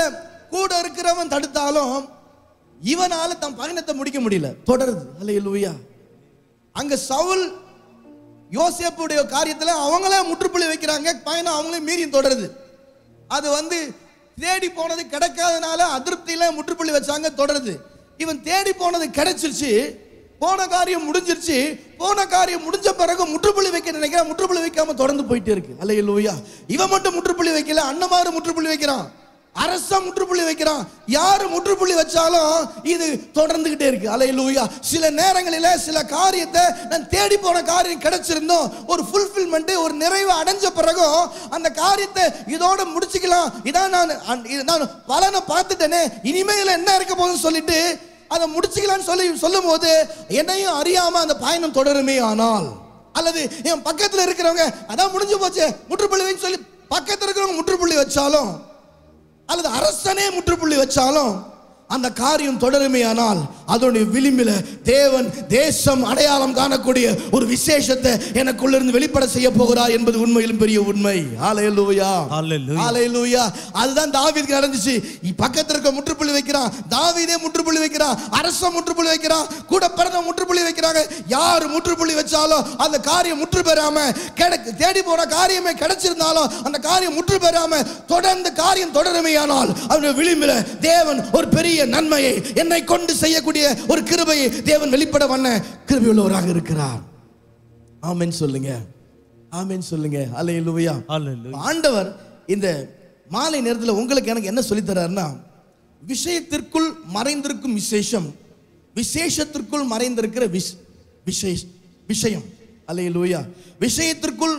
கூட இருக்கிறவன் தடுத்தாலும் இவனால தன் பயணத்தை முடிக்க முடியல தொடருது அல்லேலூயா அங்க சவுல் யோசேப்புடைய காரியத்துல அவங்களே முற்றுப்புள்ளி வைக்கிறாங்க பயணம் அவங்களே மீறி தொடருது அது வந்து தேடி போனது கிடைக்காதனால அதிருப்தியில முற்றுப்புள்ளி வச்சாங்க தொடருது இவன் தேடி போனது கிடைச்சிருச்சு போன காரியம் முடிஞ்சிருச்சு போன காரியம் முடிஞ்ச பிறகு முற்றுப்புள்ளி வைக்க நினைக்கிறான் முற்றுப்புள்ளி வைக்காம தொடர்ந்து போயிட்டே இருக்கு அல்லையா இவன் மட்டும் முற்றுப்புள்ளி வைக்கல அண்ணமாரு முற்றுப்புள்ளி வைக்கிறான் அரச முற்றுப்புள்ளி வைக்கிறான் யாரு முற்றுப்புள்ளி வச்சாலும் இது தொடர்ந்துகிட்டே இருக்கு அலையிலூயா சில நேரங்களில சில காரியத்தை நான் தேடி போன காரியம் கிடைச்சிருந்தோம் ஒரு ஃபுல்ஃபில்மெண்ட் ஒரு நிறைவு அடைஞ்ச பிறகும் அந்த காரியத்தை இதோட முடிச்சுக்கலாம் இதான் நான் அன்- இது நான் பலனை பார்த்துட்டேனே இனிமேல் என்ன இருக்க போகுதுன்னு சொல்லிட்டு அதை முடிச்சுக்கலாம்னு சொல்லி சொல்லும் போது என்னையும் அறியாம அந்த பயணம் தொடருமே ஆனால் அல்லது என் பக்கத்துல இருக்கிறவங்க அதான் முடிஞ்சு போச்சு முற்றுப்புள்ளி வைன்னு சொல்லி பக்கத்துல இருக்கிறவங்க முற்றுப்புள்ளி வச்சாலும் அல்லது அரசனே முற்றுப்புள்ளி வச்சாலும் அந்த காரியம் தொடருமே ஆனால் அதனுடைய விளிம்பில தேவன் தேசம் அடையாளம் காணக்கூடிய ஒரு விசேஷத்தை எனக்குள்ள இருந்து வெளிப்பட செய்ய போகிறார் என்பது உண்மையிலும் பெரிய உண்மை ஹalleluya Hallelujah. ஹalleluya அதுதான் தாவீதுக்கு நடந்துச்சு இ- பக்கத்துல இருக்க முற்றுப்புள்ளி வைக்கிறான் தாவீதே முற்றுப்புள்ளி வைக்கிறான் அரச முற்றுப்புள்ளி வைக்கிறான் கூட பிறந்த முற்றுப்புள்ளி வைக்கிறாங்க யார் முற்றுப்புள்ளி வச்சாலும் அந்த காரியம் முற்று பெறாம கிடை- தேடி போன காரியமே கிடைச்சிருந்தாலும் அந்த காரியம் முற்று பெறாம தொடர்ந்து காரியம் தொடருமையானால் அவனுடைய விளிம்பில தேவன் ஒரு பெரிய நன்மையை என்னை கொண்டு செய்யக்கூடிய ஒரு கிருபையை தேவன் வெளிப்பட வண்ண கிருபையுள்ளவராக இருக்கிறார் ஆமென் சொல்லுங்க ஆமென் சொல்லுங்க அல்லேலூயா Hallelujah. ஆண்டவர் இந்த மாலை நேரத்தில் உங்களுக்கு எனக்கு என்ன சொல்லித் தர்றாருன்னா விஷயத்திற்குள் மறைந்திருக்கும் விசேஷம் விசேஷத்திற்குள் மறைந்திருக்கிற விஷ் விசேஷ் விஷயம் அல்லேலூயா விஷயத்திற்குள்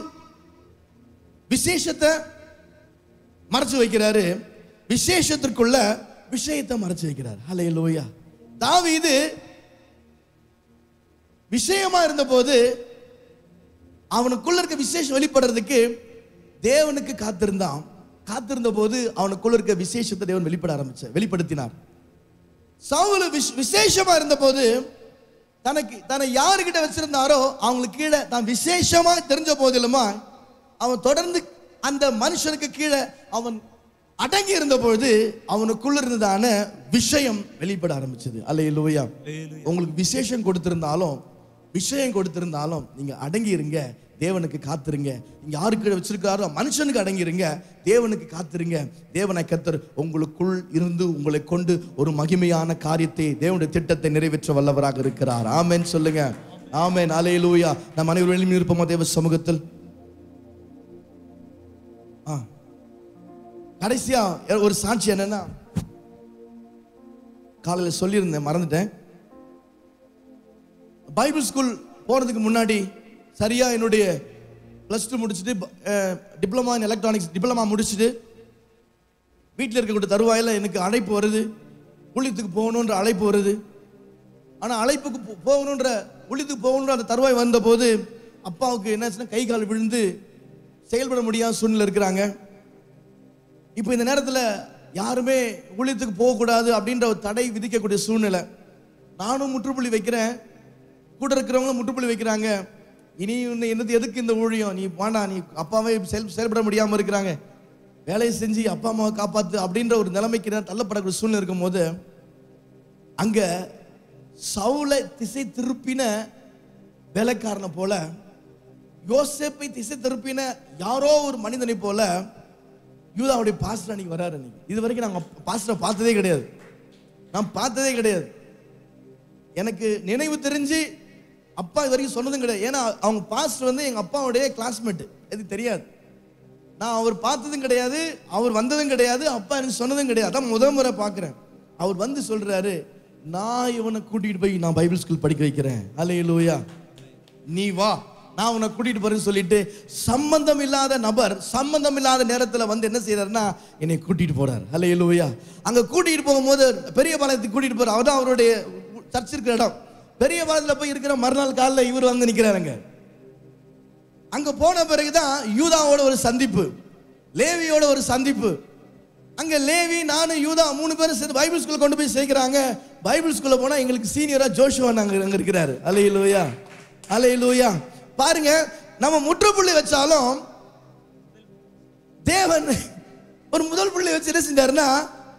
விசேஷத்தை மறைச்சு வைக்கிறாரு விசேஷத்திற்குள்ள விஷயத்தை மறைச்சு வைக்கிறார் அல்லேலூயா தாவீது விஷயமா இருந்தபோது அவனுக்குள்ள இருக்க விசேஷம் வெளிப்படுறதுக்கு தேவனுக்கு காத்திருந்தான் காத்திருந்த போது அவனுக்குள்ள இருக்க விசேஷத்தை தேவன் வெளிப்பட ஆரம்பிச்ச வெளிப்படுத்தினார் சவுல் விஷ்- விசேஷமா இருந்தபோது தனக்கு தன்னை யாருக்கிட்ட வச்சிருந்தாரோ அவங்களுக்கு கீழே தான் விசேஷமா தெரிஞ்ச போதிலுமா அவன் தொடர்ந்து அந்த மனுஷனுக்கு கீழே அவன் அடங்கி இருந்த பொழுது அவனுக்குள்ள இருந்ததான விஷயம் வெளிப்பட ஆரம்பிச்சது அல்லையிலூயா உங்களுக்கு விசேஷம் கொடுத்திருந்தாலும் விஷயம் கொடுத்திருந்தாலும் நீங்க அடங்கி இருங்க தேவனுக்கு காத்திருங்க நீங்க யாருக்கு வச்சிருக்காரோ மனுஷனுக்கு அடங்கி இருங்க தேவனுக்கு காத்திருங்க தேவனை கத்தர் உங்களுக்குள் இருந்து உங்களை கொண்டு ஒரு மகிமையான காரியத்தை தேவனுடைய திட்டத்தை நிறைவேற்ற வல்லவராக இருக்கிறார் ஆமென் சொல்லுங்க ஆமென் அலையிலூயா நம் அனைவரும் இருப்போமா தேவ சமூகத்தில் ஆ கடைசியா ஒரு சாட்சி என்னன்னா காலையில் சொல்லியிருந்தேன் மறந்துட்டேன் பைபிள் ஸ்கூல் போறதுக்கு முன்னாடி சரியா என்னுடைய ப்ளஸ் டூ முடிச்சுட்டு டிப்ளமா இன் எலக்ட்ரானிக்ஸ் டிப்ளமா முடிச்சுட்டு வீட்டில் இருக்கக்கூடிய தருவாயில் எனக்கு அழைப்பு வருது ஊழியத்துக்கு போகணுன்ற அழைப்பு வருது ஆனால் அழைப்புக்கு போ- போகணுன்ற ஊழியத்துக்கு போகணுன்ற அந்த தருவாய் வந்தபோது அப்பாவுக்கு என்னாச்சுன்னா கை கால் விழுந்து செயல்பட முடியாத சூழ்நிலை இருக்கிறாங்க இப்போ இந்த நேரத்தில் யாருமே ஊழியத்துக்கு போகக்கூடாது அப்படின்ற ஒரு தடை விதிக்கக்கூடிய சூழ்நிலை நானும் முற்றுப்புள்ளி வைக்கிறேன் கூட இருக்கிறவங்களும் முற்றுப்புள்ளி வைக்கிறாங்க இனி உன்னை என்னது எதுக்கு இந்த ஊழியம் நீ வேண்டாம் நீ அப்பாவே செயல் செயல்பட முடியாமல் இருக்கிறாங்க வேலையை செஞ்சு அப்பா அம்மாவை காப்பாத்து அப்படின்ற ஒரு நிலைமைக்கு நான் தள்ளப்படக்கூடிய சூழ்நிலை இருக்கும்போது அங்க சவுலை திசை திருப்பின வேலைக்காரனை போல யோசேப்பை திசை திருப்பின யாரோ ஒரு மனிதனை போல யூதாவுடைய பாஸ்டர் அன்னைக்கு வராரு அன்னைக்கு இது வரைக்கும் நாங்கள் பாஸ்டரை பார்த்ததே கிடையாது நான் பார்த்ததே கிடையாது எனக்கு நினைவு தெரிஞ்சு அப்பா இது வரைக்கும் சொன்னதும் கிடையாது ஏன்னா அவங்க பாஸ்டர் வந்து எங்க அப்பாவுடைய கிளாஸ்மேட் இது தெரியாது நான் அவர் பார்த்ததும் கிடையாது அவர் வந்ததும் கிடையாது அப்பா எனக்கு சொன்னதும் கிடையாது அதான் முதல் முறை பார்க்குறேன் அவர் வந்து சொல்றாரு நான் இவனை கூட்டிட்டு போய் நான் பைபிள் ஸ்கூல் படிக்க வைக்கிறேன் அல்லையிலூயா நீ வா நான் உன்னை கூட்டிட்டு போறேன்னு சொல்லிட்டு சம்பந்தம் இல்லாத நபர் சம்பந்தம் இல்லாத நேரத்துல வந்து என்ன செய்யறாருன்னா என்னை கூட்டிட்டு போறாரு அல்லையிலூயா அங்க கூட்டிட்டு போகும்போது பெரிய பாளையத்துக்கு கூட்டிட்டு போறாரு அவர்தான் அவருடைய சர்ச் இருக்கிற இடம் பெரிய பாளையத்துல போய் இருக்கிற மறுநாள் காலைல இவர் வந்து நிக்கிறாருங்க அங்க போன பிறகுதான் யூதாவோட ஒரு சந்திப்பு லேவியோட ஒரு சந்திப்பு அங்க லேவி நானும் யூதா மூணு பேரும் சேர்ந்து பைபிள் ஸ்கூல்ல கொண்டு போய் சேர்க்கிறாங்க பைபிள் ஸ்கூல்ல போனா எங்களுக்கு சீனியரா ஜோஷுவா நாங்க அங்க இருக்கிறாரு அலையிலூயா அலையிலூயா பாருங்க நம்ம முற்றுப்புள்ளி வச்சாலும் தேவன் ஒரு முதல் புள்ளி வச்சு என்ன செஞ்சாருன்னா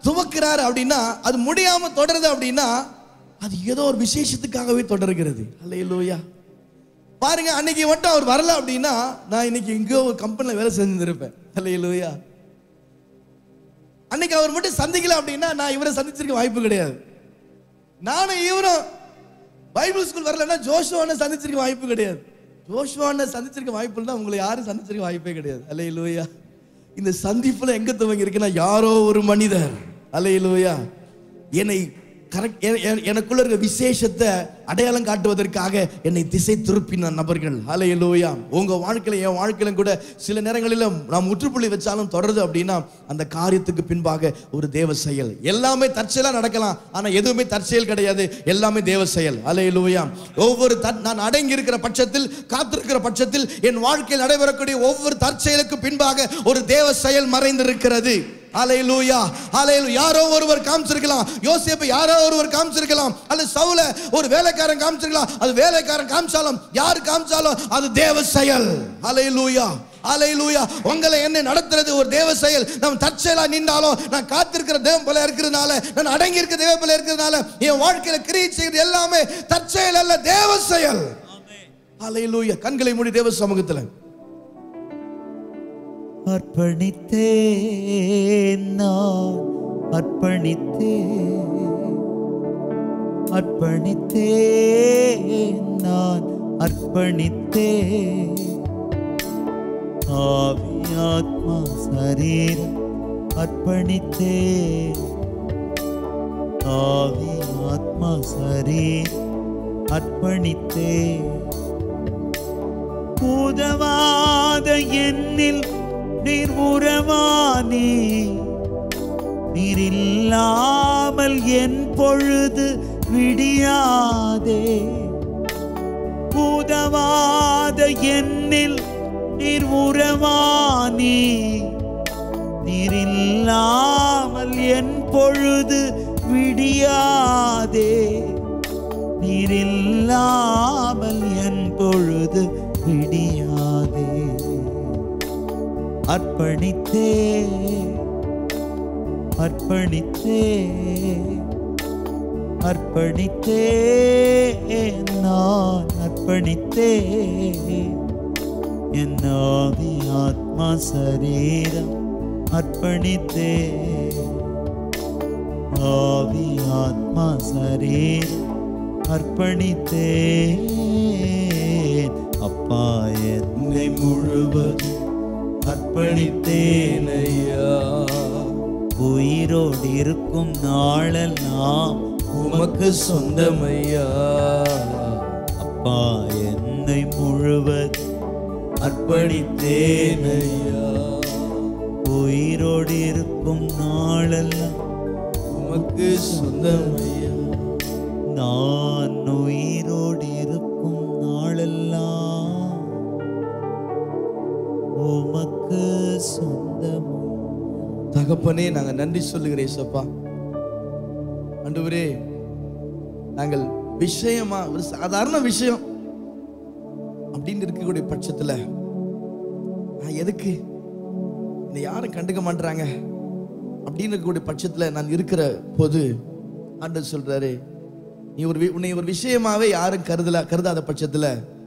துவக்கிறாரு அப்படின்னா அது முடியாம தொடருது அப்படின்னா அது ஏதோ ஒரு விசேஷத்துக்காகவே தொடர்கிறது அல்லையிலோயா பாருங்க அன்னைக்கு மட்டும் அவர் வரல அப்படின்னா நான் இன்னைக்கு எங்கேயோ ஒரு கம்பெனியில் வேலை செஞ்சிருப்பேன் அல்லையிலோயா அன்னைக்கு அவர் மட்டும் சந்திக்கல அப்படின்னா நான் இவரை சந்திச்சிருக்க வாய்ப்பு கிடையாது நானும் இவரும் பைபிள் ஸ்கூல் வரலன்னா ஜோஷுவான சந்திச்சிருக்க வாய்ப்பு கிடையாது ஜோஷுவான சந்திச்சிருக்க வாய்ப்பு இல்லைன்னா உங்களை யாரும் சந்திச்சிருக்க வாய்ப்பே கிடையாது அல்லையிலோயா இந்த சந்திப்புல எங்க துவங்கி இருக்குன்னா யாரோ ஒரு மனிதர் அல்லையிலோயா என்னை கரெக்ட் எனக்குள்ள இருக்க விசேஷத்தை அடையாளம் காட்டுவதற்காக என்னை திசை திருப்பின நபர்கள் அலையலோயா உங்க வாழ்க்கையில என் வாழ்க்கையிலும் கூட சில நேரங்களில் நாம் முற்றுப்புள்ளி வச்சாலும் தொடருது அப்படின்னா அந்த காரியத்துக்கு பின்பாக ஒரு தேவ செயல் எல்லாமே தற்செயலா நடக்கலாம் ஆனா எதுவுமே தற்செயல் கிடையாது எல்லாமே தேவ செயல் அலையலோயா ஒவ்வொரு தற்- நான் அடங்கி இருக்கிற பட்சத்தில் காத்திருக்கிற பட்சத்தில் என் வாழ்க்கையில் நடைபெறக்கூடிய ஒவ்வொரு தற்செயலுக்கு பின்பாக ஒரு தேவ செயல் மறைந்திருக்கிறது அலையலூயா அலையலு யாரோ ஒருவர் காமிச்சிருக்கலாம் யோசேப்பை யாரோ ஒருவர் காமிச்சிருக்கலாம் அல்லது சவுல ஒரு வேலைக்காரன் காமிச்சிருக்கலாம் அது வேலைக்காரன் காமிச்சாலும் யார் காமிச்சாலும் அது தேவ செயல் அலையலூயா அலையலூயா உங்களை என்ன நடத்துறது ஒரு தேவ செயல் நம்ம தற்செயலா நின்றாலும் நான் காத்திருக்கிற தேவன் போல இருக்கிறதுனால நான் அடங்கி இருக்க தேவன் போல இருக்கிறதுனால என் வாழ்க்கையில கிரியை செய்கிறது எல்லாமே தற்செயல் அல்ல தேவ செயல் அலையலூயா கண்களை மூடி தேவ சமூகத்துல அர்ப்பணித்தேன் நான் அர்ப்பணித்தேன் அர்ப்பணித்தேன் நான் அர்ப்பணித்தேன் ஆவி ஆத்மா சரீரம் அர்ப்பணித்தேன் ஆவி ஆத்மா சரீரம் அர்ப்பணித்தேன் உதவாத என்னில் நீர் உறவானே நீர் இல்லாமல் என் பொழுது விடியாதே உதவாத என்னில் நீர் உறவானே நீர் இல்லாமல் என் பொழுது விடியாதே நீர் இல்லாமல் என் பொழுது விடியாதே அர்ப்பணித்தே அர்ப்பணித்தே அர்ப்பணித்தே நான் அர்ப்பணித்தே என் ஆவி ஆத்மா சரீரம் அர்ப்பணித்தே ஆவி ஆத்மா சரீரம் அர்ப்பணித்தேன் அப்பா என்னை முழுவதும் அர்ப்பணித்தேன் ஐயா உயிரோடு இருக்கும் நாளெல்லாம் உமக்கு சொந்தமையா அப்பா என்னை முழுவதும் அர்ப்பணித்தேன் ஐயா உயிரோடு இருக்கும் நாளெல்லாம் உமக்கு சொந்தமையா நான் உயிரோடு இருக்கும் நாளெல்லாம் உமக்கு சொந்தம் தகப்பனே நாங்க நன்றி சொல்லுகிறேன் ஏசப்பா ஆண்டவரே நாங்கள் விஷயமா ஒரு சாதாரண விஷயம் அப்படின்னு இருக்கக்கூடிய பட்சத்துல நான் எதுக்கு என்னை யாரும் கண்டுக்க மாட்றாங்க அப்படின்னு இருக்கக்கூடிய பட்சத்துல நான் இருக்கிற போது ஆண்டவர் சொல்றாரு நீ ஒரு வி- உன்னை ஒரு விஷயமாவே யாரும் கருதல கருதாத பட்சத்துல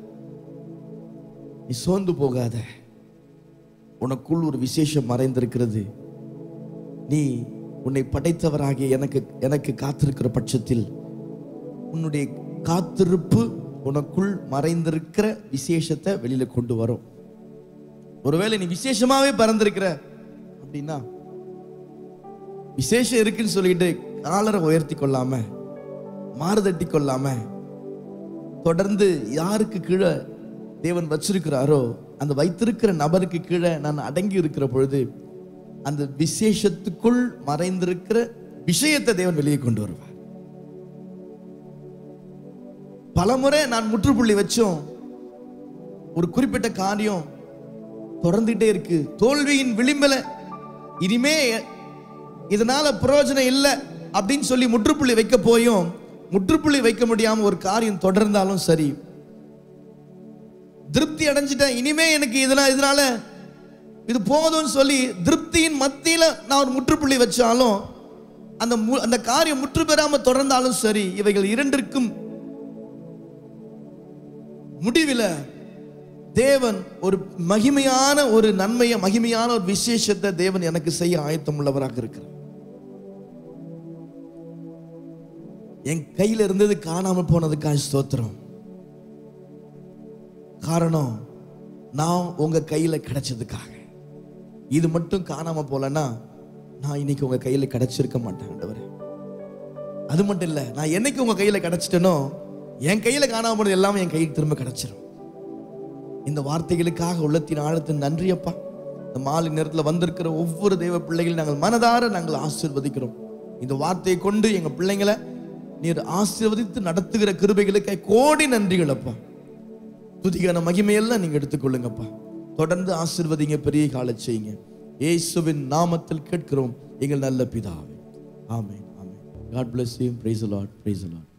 நீ சோர்ந்து போகாத உனக்குள் ஒரு விசேஷம் மறைந்திருக்கிறது நீ உன்னை படைத்தவராகிய எனக்கு எனக்கு காத்திருக்கிற பட்சத்தில் உன்னுடைய காத்திருப்பு உனக்குள் மறைந்திருக்கிற விசேஷத்தை வெளியில கொண்டு வரும் ஒருவேளை நீ விசேஷமாவே பறந்திருக்கிற அப்படின்னா விசேஷம் இருக்குன்னு சொல்லிட்டு காலரை உயர்த்தி கொள்ளாம மாறுதட்டி கொள்ளாம தொடர்ந்து யாருக்கு கீழே தேவன் வச்சிருக்கிறாரோ அந்த வைத்திருக்கிற நபருக்கு கீழே நான் அடங்கி இருக்கிற பொழுது அந்த விசேஷத்துக்குள் மறைந்திருக்கிற விஷயத்தை தேவன் வெளியே கொண்டு வருவார் பலமுறை நான் முற்றுப்புள்ளி வச்சோம் ஒரு குறிப்பிட்ட காரியம் தொடர்ந்துட்டே இருக்கு தோல்வியின் விளிம்பில் இனிமே இதனால பிரயோஜனம் இல்லை அப்படின்னு சொல்லி முற்றுப்புள்ளி வைக்க போயும் முற்றுப்புள்ளி வைக்க முடியாம ஒரு காரியம் தொடர்ந்தாலும் சரி திருப்தி அடைஞ்சிட்டேன் இனிமே எனக்கு இதனால இதனால இது போதும்னு சொல்லி திருப்தியின் மத்தியில நான் ஒரு முற்றுப்புள்ளி வச்சாலும் அந்த மு- அந்த காரியம் முற்று பெறாம தொடர்ந்தாலும் சரி இவைகள் இரண்டிற்கும் முடிவில் தேவன் ஒரு மகிமையான ஒரு நன்மையை மகிமையான ஒரு விசேஷத்தை தேவன் எனக்கு செய்ய ஆயத்தம் உள்ளவராக இருக்கிறார் என் கையில இருந்தது காணாம போனதுக்காக ஸ்தோத்திரம் காரணம் நான் உங்க கையில கிடைச்சதுக்காக இது மட்டும் காணாம போலன்னா நான் இன்னைக்கு உங்க கையில கிடைச்சிருக்க மாட்டேன் ஆண்டவரே அது மட்டும் இல்ல நான் என்னைக்கு உங்க கையில கிடைச்சிட்டேனோ என் கையில காணாம போனது எல்லாமே என் கைக்கு திரும்ப கிடைச்சிரும் இந்த வார்த்தைகளுக்காக உள்ளத்தின் ஆழத்தின் நன்றி அப்பா இந்த மாலை நேரத்தில் வந்திருக்கிற ஒவ்வொரு தெய்வ பிள்ளைகளையும் நாங்கள் மனதார நாங்கள் ஆசீர்வதிக்கிறோம் இந்த வார்த்தையை கொண்டு எங்க பிள்ளைங்களை நீர் ஆசீர்வதித்து நடத்துகிற கிருபைகளுக்கு கோடி நன்றிகள் அப்பா துதிகான மகிமையெல்லாம் நீங்க எடுத்துக்கொள்ளுங்கப்பா தொடர்ந்து ஆசீர்வதிங்க பெரிய கால செய்யுங்க இயேசுவின் நாமத்தில் கேட்கிறோம் எங்கள் நல்ல பிதாவே amen amen God bless you praise the lord praise the lord